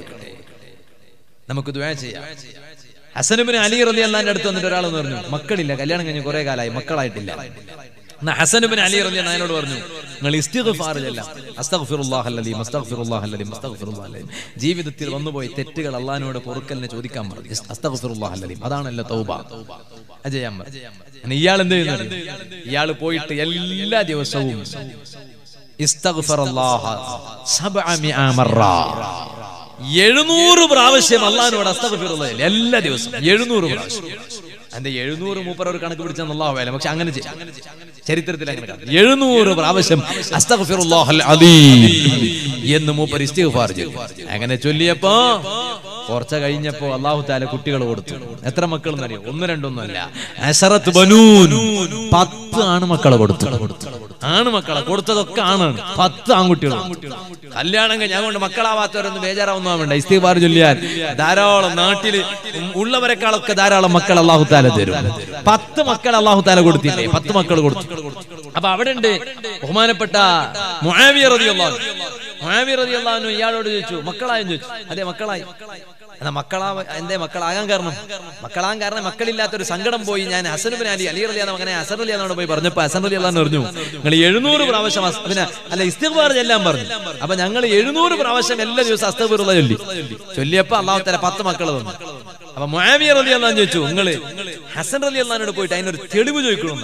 നമുക്ക് ദ്വയ ചെയ്യാം ഹസനുബിന് അലി റലി അള്ളാന്റെ അടുത്ത് വന്നിട്ട് ഒരാൾ പറഞ്ഞു മക്കളില്ല കല്യാണം കഴിഞ്ഞ് കുറെ കാലമായി മക്കളായിട്ടില്ല എന്നാ ഹസനുബിൻ അലി റലി എന്നോട് പറഞ്ഞു നിങ്ങൾ ഇസ്തിഗ്ഫാർ ചെല്ലാം അസ്തഗ്ഫിറുല്ലാഹ് അല്ലദീം അസ്തഗ്ഫിറുല്ലാഹ് അല്ലദീം അസ്തഗ്ഫിറുല്ലാഹ് അല്ലദീം ജീവിതത്തിൽ വന്നുപോയ തെറ്റുകൾ അള്ളാഹിനോട് പൊറുക്കലിനെ ചോദിക്കാൻ പറഞ്ഞു അസ്തഗ്ഫിറുല്ലാഹ് അല്ലദീം അതാണല്ലോ തൗബ അത് ചെയ്യാൻ പറഞ്ഞു അങ്ങനെ ഇയാൾ എന്ത് ചെയ്യുന്നു ഇയാൾ പോയിട്ട് എല്ലാ ദിവസവും ഇസ്തഗ്ഫിറുല്ലാഹ സബ്അമിഅ മറ എഴുന്നൂറ് പ്രാവശ്യം അള്ളഹാനോട് അസ്തഗ്ഫിറുല്ലാഹ് എല്ലാ ദിവസവും എഴുന്നൂറ് പ്രാവശ്യം എന്റെ എഴുന്നൂറ് മൂപ്പർ ഒരു കണക്ക് പിടിച്ചെന്ന് അള്ളാഹു വേല പക്ഷെ അങ്ങനെ ചെയ്യും ചരിത്രത്തിൽ അങ്ങനെ കാണാം. എഴുന്നൂറ് പ്രാവശ്യം അസ്തഗ്ഫിറുല്ലാഹൽ അലീം എന്ന് മൂപ്പർ ഇസ്തിഗ്ഫാർ ചെയ്തു അങ്ങനെ ചൊല്ലിയപ്പോ കുറച്ച കഴിഞ്ഞപ്പോ അള്ളാഹു താല കുട്ടികൾ കൊടുത്തു എത്ര മക്കൾ എന്നറിയോ ഒന്ന് രണ്ടൊന്നുമല്ല അസറത്ത് ബനൂൻ പത്ത് ആണുമക്കളെ കൊടുത്തു ആണുമക്കളെ കൊടുത്തതൊക്കെ ആണാണ് പത്ത് ആൺകുട്ടികൾ കല്യാണം കഴിഞ്ഞ് അതുകൊണ്ട് മക്കളാവാത്തവരൊന്നും ബേജാറാവുന്ന വേണ്ട ഇസ്തിഗ്ഫാർ ചൊല്ലിയാൽ ധാരാളം നാട്ടില് ഉള്ളവരെക്കാളൊക്കെ ധാരാളം മക്കൾ അള്ളാഹു താല തരും പത്ത് മക്കൾ അള്ളാഹു താല കൊടുത്തില്ലേ പത്ത് മക്കൾ കൊടുത്തു അപ്പൊ അവിടെ ഉണ്ട് ബഹുമാനപ്പെട്ട മുആവിയ റളിയല്ലാഹു അൻഹു. മുആവിയ റളിയല്ലാഹു അൻഹു ഇയാളോട് ചോദിച്ചു മക്കളായെന്ന് ചോദിച്ചു അതെ മക്കളായി എന്നാ മക്കളാ എന്തേ മക്കളാകാൻ കാരണം മക്കളാകാൻ കാരണം മക്കളില്ലാത്ത ഒരു സങ്കടം പോയി ഞാൻ ഹസനുബിൻ അലി അലി റലിയാന്ന് മകനെ ഹസൻ അലി എന്നോട് പോയി പറഞ്ഞപ്പോ ഹസൻ അലി അള്ളാന്ന് പറഞ്ഞു നിങ്ങൾ എഴുന്നൂറ് പ്രാവശ്യം അസ്- പിന്നെ അല്ല ഇസ്തിഗ്ഫാർ ചെല്ലാൻ പറഞ്ഞു അപ്പൊ ഞങ്ങൾ എഴുന്നൂറ് പ്രാവശ്യം എല്ലാ ദിവസവും അസ്തഗ്ഫിറുല്ലാഹ് ചൊല്ലി ചൊല്ലിയപ്പോ അള്ളാഹു തല പത്ത് മക്കൾ തന്നു അപ്പൊ മുആവിയ റലി അള്ളാന്ന് ചോദിച്ചു നിങ്ങള് ഹസൻ അലി അള്ളഹാനോട് പോയിട്ട് അതിനൊരു തെളിവ് ചോദിക്കണമെന്ന്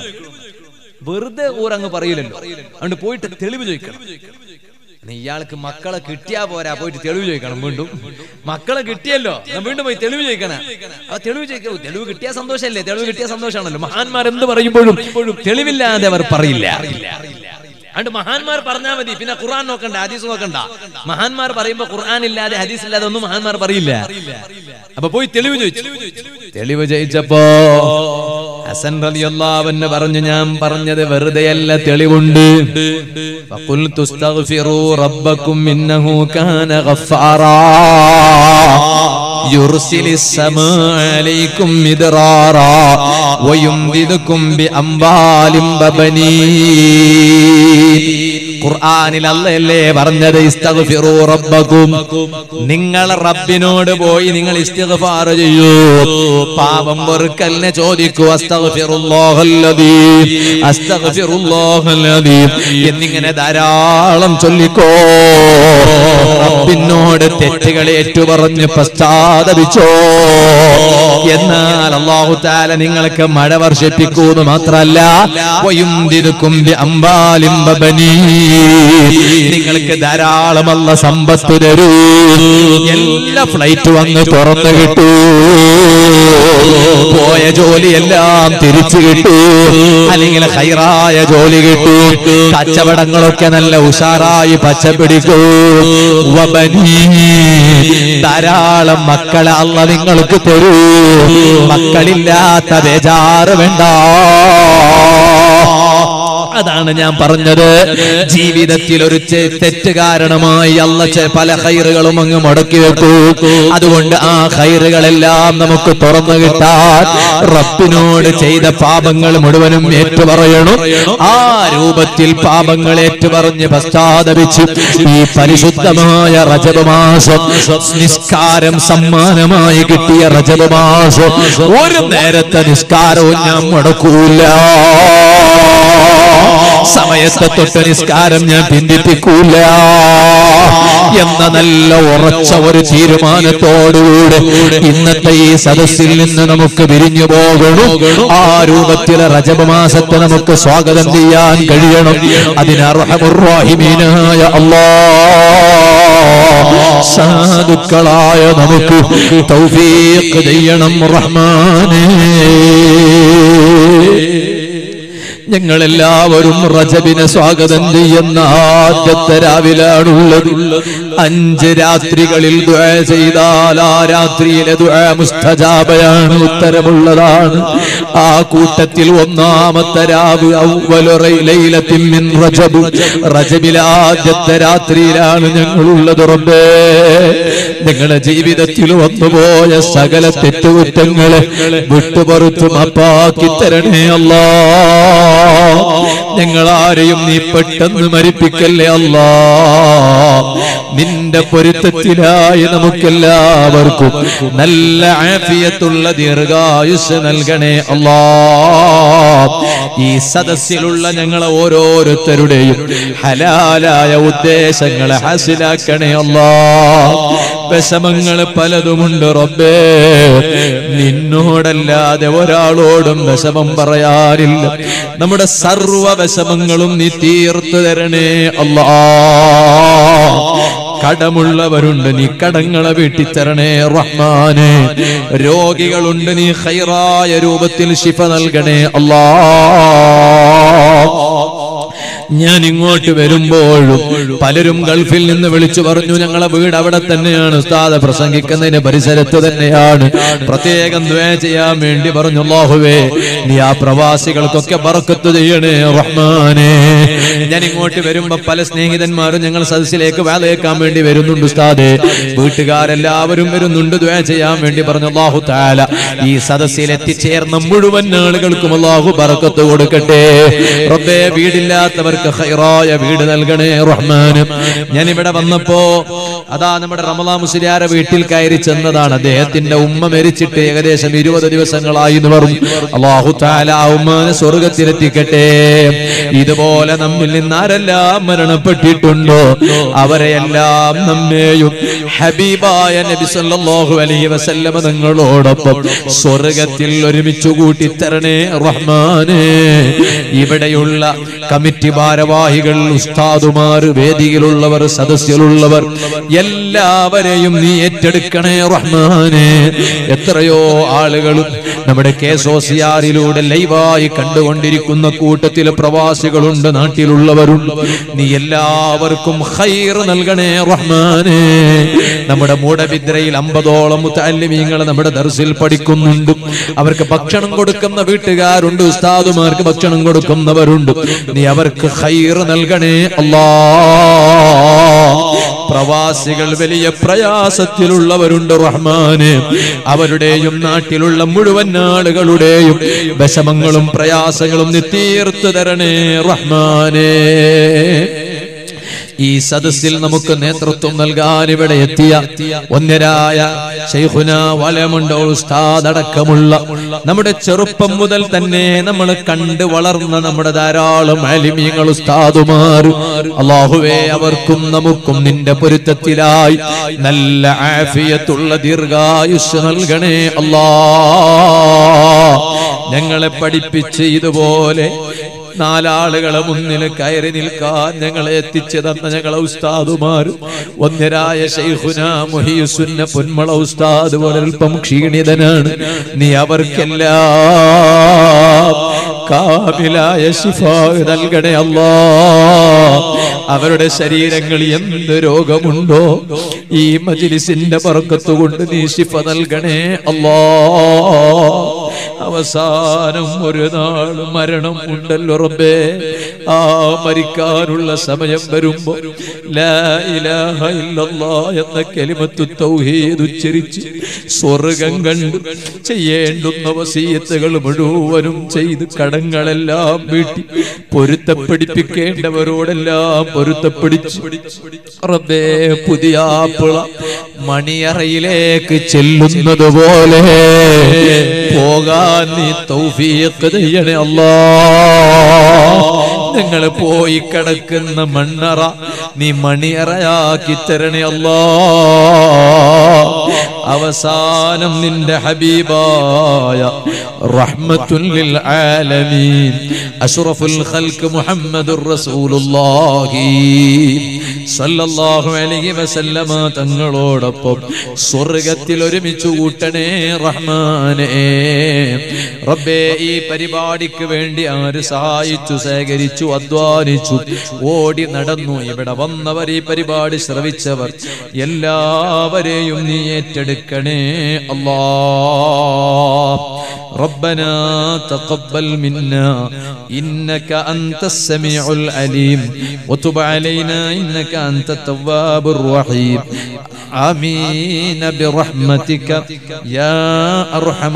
വെറുതെ ഊരങ്ങ് പറയില്ലല്ലോ അതുകൊണ്ട് പോയിട്ട് തെളിവ് ചോദിക്കണം ഇനി ഇയാൾക്ക് മക്കളെ കിട്ടിയാ പോരാ പോയിട്ട് തെളിവ് ചോദിക്കണം വീണ്ടും മക്കളെ കിട്ടിയല്ലോ എന്നാ വീണ്ടും പോയി തെളിവ് ചോദിക്കണം ആ തെളിവ് ചോദിക്കൂ തെളിവ് കിട്ടിയ സന്തോഷമല്ലേ തെളിവ് കിട്ടിയ സന്തോഷമാണല്ലോ മഹാന്മാർ എന്ത് പറയുമ്പോഴും തെളിവില്ലാതെ അവർ പറയില്ല അതുകൊണ്ട് മഹാന്മാർ പറഞ്ഞാൽ മതി പിന്നെ ഖുർആൻ നോക്കണ്ട ഹദീസ് നോക്കണ്ട മഹാന്മാർ പറയുമ്പോ ഖുർആൻ ഇല്ലാതെ ഹദീസ് ഇല്ലാതെ ഒന്നും മഹാന്മാർ പറയില്ല അപ്പൊ പോയി തെളിവ് ചോദിച്ചു തെളിവ് ചോദിച്ചപ്പോ ഹസൻ റളിയല്ലാഹുവിന് പറഞ്ഞു ഞാൻ പറഞ്ഞത് വെറുതെയല്ല തെളിവുണ്ട് فقلت استغفروا ربكم إنه كان غفارا യുർസിലിസ് സമാഅലൈക്കും മിദ്റാറാ വയുംദിദുക്കും ബിഅംവാലിൻ ബബനീൻ ഖുർആനിൽ അല്ലല്ലേ പറഞ്ഞത് ഇസ്തഗ്ഫിറു റബ്ബക്കും നിങ്ങൾ റബ്ബിനോട് പോയി നിങ്ങൾ ഇസ്തിഗ്ഫാർ ചെയ്യൂ പാപം വെറുക്കലിനെ ചോദിക്കൂ അസ്തഗ്ഫിറുല്ലാഹല്ലദീം അസ്തഗ്ഫിറുല്ലാഹല്ലദീം എന്നിങ്ങനെ ധാരാളം ചൊല്ലിക്കോ റബ്ബിനോട് തെറ്റുകളെ ഏറ്റുപറഞ്ഞ് പശ്ചാത്തപിച്ചോ എന്നാൽ അള്ളാഹു താല നിങ്ങൾക്ക് മഴ വർഷിപ്പിക്കൂന്ന് മാത്രല്ല വയുംദിദുക്കും ബിഅംവാലിൻ ബബനീൻ നിങ്ങൾക്ക് ധാരാളമല്ല സമ്പത്ത് തരൂ എല്ലാ ഫ്ലൈറ്റ് വന്ന് തുറന്നു കിട്ടൂ പോയ ജോലിയെല്ലാം തിരിച്ചു കിട്ടൂ അല്ലെങ്കിൽ ഹൈറായ ജോലി കിട്ടൂ കച്ചവടങ്ങളൊക്കെ നല്ല ഉഷാറായി പച്ചപ്പിടിക്കൂ വബനീ. ധാരാളം മക്കളെ അല്ല നിങ്ങൾക്ക് തരൂ മക്കളില്ലാത്ത ബേജാറ് വേണ്ട അതാണ് ഞാൻ പറഞ്ഞത് ജീവിതത്തിൽ ഒരു ചെ- തെറ്റ് കാരണമായി അല്ല ചെ- പല ഹൈറുകളും അങ്ങ് മുടക്കി വെക്കൂ അതുകൊണ്ട് ആ ഹൈറുകളെല്ലാം നമുക്ക് തുറന്നു കിട്ടാൻ റബ്ബിനോട് ചെയ്ത പാപങ്ങൾ മുഴുവനും ഏറ്റുപറയണം ആ രൂപത്തിൽ പാപങ്ങൾ ഏറ്റുപറഞ്ഞ് പശ്ചാത്തപിച്ച് ഈ പരിശുദ്ധമായ റജബ് മാസം നിസ്കാരം സമ്മാനമായി കിട്ടിയ റജബ് മാസം ഒരു നേരത്തെ നിസ്കാരവും ഞാൻ മുടക്കൂല സമയത്തെ തൊട്ട് നിസ്കാരം ഞാൻ പിന്തിപ്പിക്കൂല എന്ന നല്ല ഉറച്ച ഒരു തീരുമാനത്തോടുകൂടെ ഇന്നത്തെ ഈ സദസ്സിൽ നിന്ന് നമുക്ക് വിരിഞ്ഞു പോകണം ആ രൂപത്തിലെ റജബ് മാസത്തെ നമുക്ക് സ്വാഗതം ചെയ്യാൻ കഴിയണം അതിനർഹമുറാഹിമീനായ അല്ലാ സാധുക്കളായ നമുക്ക് തൗഫീഖ് ചെയ്യണം റഹ്മാനേ ഞങ്ങളെല്ലാവരും റജബിനെ സ്വാഗതം ചെയ്യുന്ന ആദ്യത്തെ രാവിലാണുള്ളത് അഞ്ച് രാത്രികളിൽ ദുആ ചെയ്താൽ ആ രാത്രിയിലെ ദുആ മുസ്തജാബയാണ് ഉത്തരമുള്ളതാണ് ആ കൂട്ടത്തിൽ ഒന്നാമത്തെ രാവ് അവ്വലു റൈ- ലൈലത്തിൻ മിൻ റജബ് റജബിലെ ആദ്യത്തെ രാത്രിയിലാണ് ഞങ്ങളുള്ളത് റബ്ബേ ഞങ്ങളുടെ ജീവിതത്തിൽ വന്നുപോയ സകല തെറ്റുകുറ്റങ്ങളെ വിട്ടുപറുത്തു മാപ്പാക്കി തരണേ അല്ലാ ഞങ്ങൾ ആരെയും നീ പെട്ടെന്ന് മരിപ്പിക്കല്ലേ അല്ലാ നിന്റെ പൊരുത്തത്തിലായി നമുക്കെല്ലാവർക്കും നല്ല ആഫിയത്തുള്ള ദീർഘായുസ് നൽകണേ അല്ലാ ഈ സദസ്സിലുള്ള ഞങ്ങളെ ഓരോരുത്തരുടെയും ഹലാലായ ഉദ്ദേശങ്ങളെ ഹാസിലാക്കണേ അല്ലാ വിഷമങ്ങൾ പലതുമുണ്ട് റബ്ബേ നിന്നോടല്ലാതെ ഒരാളോടും വിഷമം പറയാനില്ല നമ്മുടെ സർവ വിഷമങ്ങളും നീ തീർത്തു തരണേ അല്ലാ കടമുള്ളവരുണ്ട് നീ കടങ്ങളെ വീട്ടിത്തരണേ റഹ്മാനെ രോഗികളുണ്ട് നീ ഹൈറായ രൂപത്തിൽ ശിഫ നൽകണേ അല്ലാ ഞാൻ ഇങ്ങോട്ട് വരുമ്പോഴും പലരും ഗൾഫിൽ നിന്ന് വിളിച്ചു പറഞ്ഞു ഞങ്ങളെ വീട് അവിടെ തന്നെയാണ് ഉസ്താദ് പ്രസംഗിക്കുന്നതിന് പരിസരത്ത് തന്നെയാണ് പ്രത്യേകം ദ്വേ ചെയ്യാൻ വേണ്ടി പറഞ്ഞു അല്ലാഹുവേ നീ ആ പ്രവാസികൾക്കൊക്കെ ബറക്കത്ത് ചെയ്യണേ റഹ്മാനെ ഞാൻ ഇങ്ങോട്ട് വരുമ്പോ പല സ്നേഹിതന്മാരും ഞങ്ങൾ സദസ്സിലേക്ക് വേലയേക്കാൻ വേണ്ടി വരുന്നുണ്ട് ഉസ്താദ് വീട്ടുകാരെല്ലാവരും വരുന്നുണ്ട് ദ്വേ ചെയ്യാൻ വേണ്ടി പറഞ്ഞു അല്ലാഹു താല ഈ സദസ്സിൽ എത്തിച്ചേർന്ന മുഴുവൻ ആളുകൾക്കും അല്ലാഹു ബറക്കത്ത് കൊടുക്കട്ടെ റബ്ബേ വീടില്ലാത്തവർക്ക് ഹൈറായ വീട് നൽകണേ റഹ്മാന് ഞാൻ ഇവിടെ വന്നപ്പോ അതാ നമ്മുടെ റമലാ മുസ്ലിയാരെ വീട്ടിൽ കയറി ചെന്നതാണ് അദ്ദേഹത്തിന്റെ ഉമ്മ മരിച്ചിട്ട് ഏകദേശം ഇരുപത് ദിവസങ്ങളായി എന്ന് പറഞ്ഞു അള്ളാഹു താല ആ ഉമ്മാനെ സ്വർഗത്തിലെത്തിക്കട്ടെ ഇതുപോലെ നമ്മിൽ നിന്ന് ആരെല്ലാം മരണപ്പെട്ടിട്ടുണ്ടോ അവരെയെല്ലാം നമ്മെയും ഹബീബായ നബി സല്ലല്ലാഹു അലൈഹി വസല്ലമ നിങ്ങളോടൊപ്പം സ്വർഗത്തിൽ ഒരുമിച്ച് കൂട്ടിത്തരണേ റഹ്മാനെ ഇവിടെയുള്ള കമ്മിറ്റി ഭാരവാഹികൾ ഉസ്താദുമാർ വേദിയിലുള്ളവർ സദസ്സിലുള്ളവർ എല്ലാവരെയും നീ ഏറ്റെടുക്കണേ റഹ്മാനെ എത്രയോ ആളുകളും നമ്മുടെ കെ സോസിയാറിലൂടെ ലൈവായി കണ്ടുകൊണ്ടിരിക്കുന്ന കൂട്ടത്തിലെ പ്രവാസികളുണ്ട് നാട്ടിലുള്ളവരുണ്ട് നീ എല്ലാവർക്കും ഹൈർ നൽകണേ റഹ്മാനെ നമ്മുടെ മൂടബിദ്രയിൽ അമ്പതോളം മുത്തല്ലിമീങ്ങൾ നമ്മുടെ ദർസിൽ പഠിക്കുന്നുണ്ട് അവർക്ക് ഭക്ഷണം കൊടുക്കുന്ന വീട്ടുകാരുണ്ട് ഉസ്താദുമാർക്ക് ഭക്ഷണം കൊടുക്കുന്നവരുണ്ട് നീ അവർക്ക് ഹൈർ നൽകണേ അല്ലാ പ്രവാസികൾ വലിയ പ്രയാസത്തിലുള്ളവരുണ്ട് റഹ്മാന് അവരുടെയും നാട്ടിലുള്ള മുഴുവൻ ആളുകളുടെയും വിഷമങ്ങളും പ്രയാസങ്ങളും നീ തീർത്തു തരണേ റഹ്മാനേ ഈ സദസ്സിൽ നമുക്ക് നേതൃത്വം നൽകാൻ ഇവിടെ എത്തിയ ഒന്നരായ ശൈഖുന വലമുണ്ട് ഉസ്താദ് അടക്കമുള്ള നമ്മുടെ ചെറുപ്പം മുതൽ തന്നെ നമ്മൾ കണ്ട് വളർന്ന നമ്മുടെ ധാരാളം അലിമീങ്ങൾ ഉസ്താദുമാർ അള്ളാഹുവേ അവർക്കും നമുക്കും നിന്റെ പൊരുത്തത്തിലായി നല്ല ആഫിയത്തുള്ള ദീർഘായുസ് നൽകണേ അല്ലാ ഞങ്ങളെ പഠിപ്പിച്ച് ഇതുപോലെ നാലാളുകളെ മുന്നിൽ കയറി നിൽക്കാൻ ഞങ്ങളെ എത്തിച്ചു തന്ന ഞങ്ങളെ ഉസ്താദുമാർ ഒന്നരായ ഷെയ്ഖുന മുഹിയുസുന്ന പൊന്മള ഉസ്താദ് പോലെ അല്പം ക്ഷീണിതനാണ് നീ അവർക്കെല്ലാം കാമിലായ ശിഫ നൽകണേ അല്ലാ അവരുടെ ശരീരങ്ങൾ എന്ത് രോഗമുണ്ടോ ഈ മജിലിസിന്റെ പറക്കത്ത് കൊണ്ട് നീ ശിഫ നൽകണേ അല്ലാ അവസാനം ഒരു നാൾ മരണം ഉണ്ടല്ലോ റബ്ബേ ആ മരിക്കാനുള്ള സമയം വരുമ്പോ ലാ ഇലാഹ ഇല്ലല്ലാ എന്ന കലിമത്തു തൗഹീദ് ഉച്ചരിച്ച് സ്വർഗം കണ്ട് ചെയ്യേണ്ടുന്ന വസീയത്തുകൾ മുഴുവനും ചെയ്ത് കടങ്ങളെല്ലാം വീട്ടി പൊരുത്തപ്പിടിപ്പിക്കേണ്ടവരോടെല്ലാം പൊരുത്തപ്പിടിച്ച് റബ്ബേ പുതിയ ആപ്പിള മണിയറയിലേക്ക് ചെല്ലുന്നത് പോലെ പോകാൻ നീ തൗഫീഖ് ചെയ്യണേ അല്ലാ നിങ്ങൾ പോയി കിടക്കുന്ന മണ്ണറ നീ മണിയറയാക്കി തരണേ അല്ലാ അവസാനം നിന്റെ ഹബീബായ റഹ്മത്തുൽ ലിൽ ആലമീൻ അഷ്റഫുൽ ഖൽഖ് മുഹമ്മദുർ റസൂലുള്ളാഹി സല്ലല്ലാഹു അലൈഹി വസല്ലമ തങ്ങളോടൊപ്പം സ്വർഗത്തിൽ ഒരുമിച്ച് കൂട്ടണേ റഹ്മാനേ റബ്ബേ ഈ പരിപാടിക്ക് വേണ്ടി ആര് സഹായിച്ചു ശേഖരിച്ചു അധ്വാനിച്ചു ഓടി നടന്നു ഇവിടെ വന്നവർ ഈ പരിപാടി ശ്രവിച്ചവർ എല്ലാവരെയും നീ ഏറ്റെടുക്കണേ അല്ലാ ربنا تقبل منا إنك أنت السميع العليم وتب علينا إنك أنت التواب الرحيم آمين برحمتك يا أرحم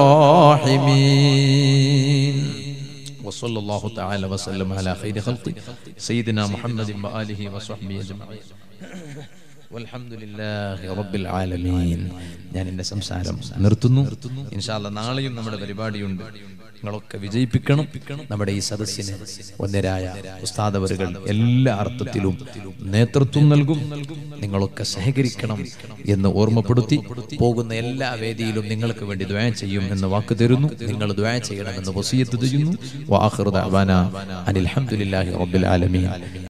الراحمين وصلى الله تعالى وسلم على خير خلقه سيدنا محمد وآله وصحبه أجمعين വൽഹംദുലില്ലാഹി റബ്ബിൽ ആലമീൻ ഞാൻ എന്റെ സംസാരം നിർത്തുന്നു ഇൻഷാല്ല നാളെയും നമ്മുടെ പരിപാടിയുണ്ട് നിങ്ങളൊക്കെ വിജയിപ്പിക്കണം നമ്മുടെ ഈ സദസ്സിന് ഒന്നരായ ഉസ്താദവരുകൾ എല്ലാ അർത്ഥത്തിലും നേതൃത്വം നൽകും നിങ്ങളൊക്കെ സഹകരിക്കണം എന്ന് ഓർമ്മപ്പെടുത്തി പോകുന്ന എല്ലാ വേദിയിലും നിങ്ങൾക്ക് വേണ്ടി ദ്വയ ചെയ്യും എന്ന് വാക്ക് തരുന്നു നിങ്ങൾ ദ്വയ ചെയ്യണമെന്ന് വസീയത്ത് ചെയ്യുന്നു വാഹൃദ അനിൽ ഹംദുലില്ലാഹി റബ്ബിൽ ആലമീൻ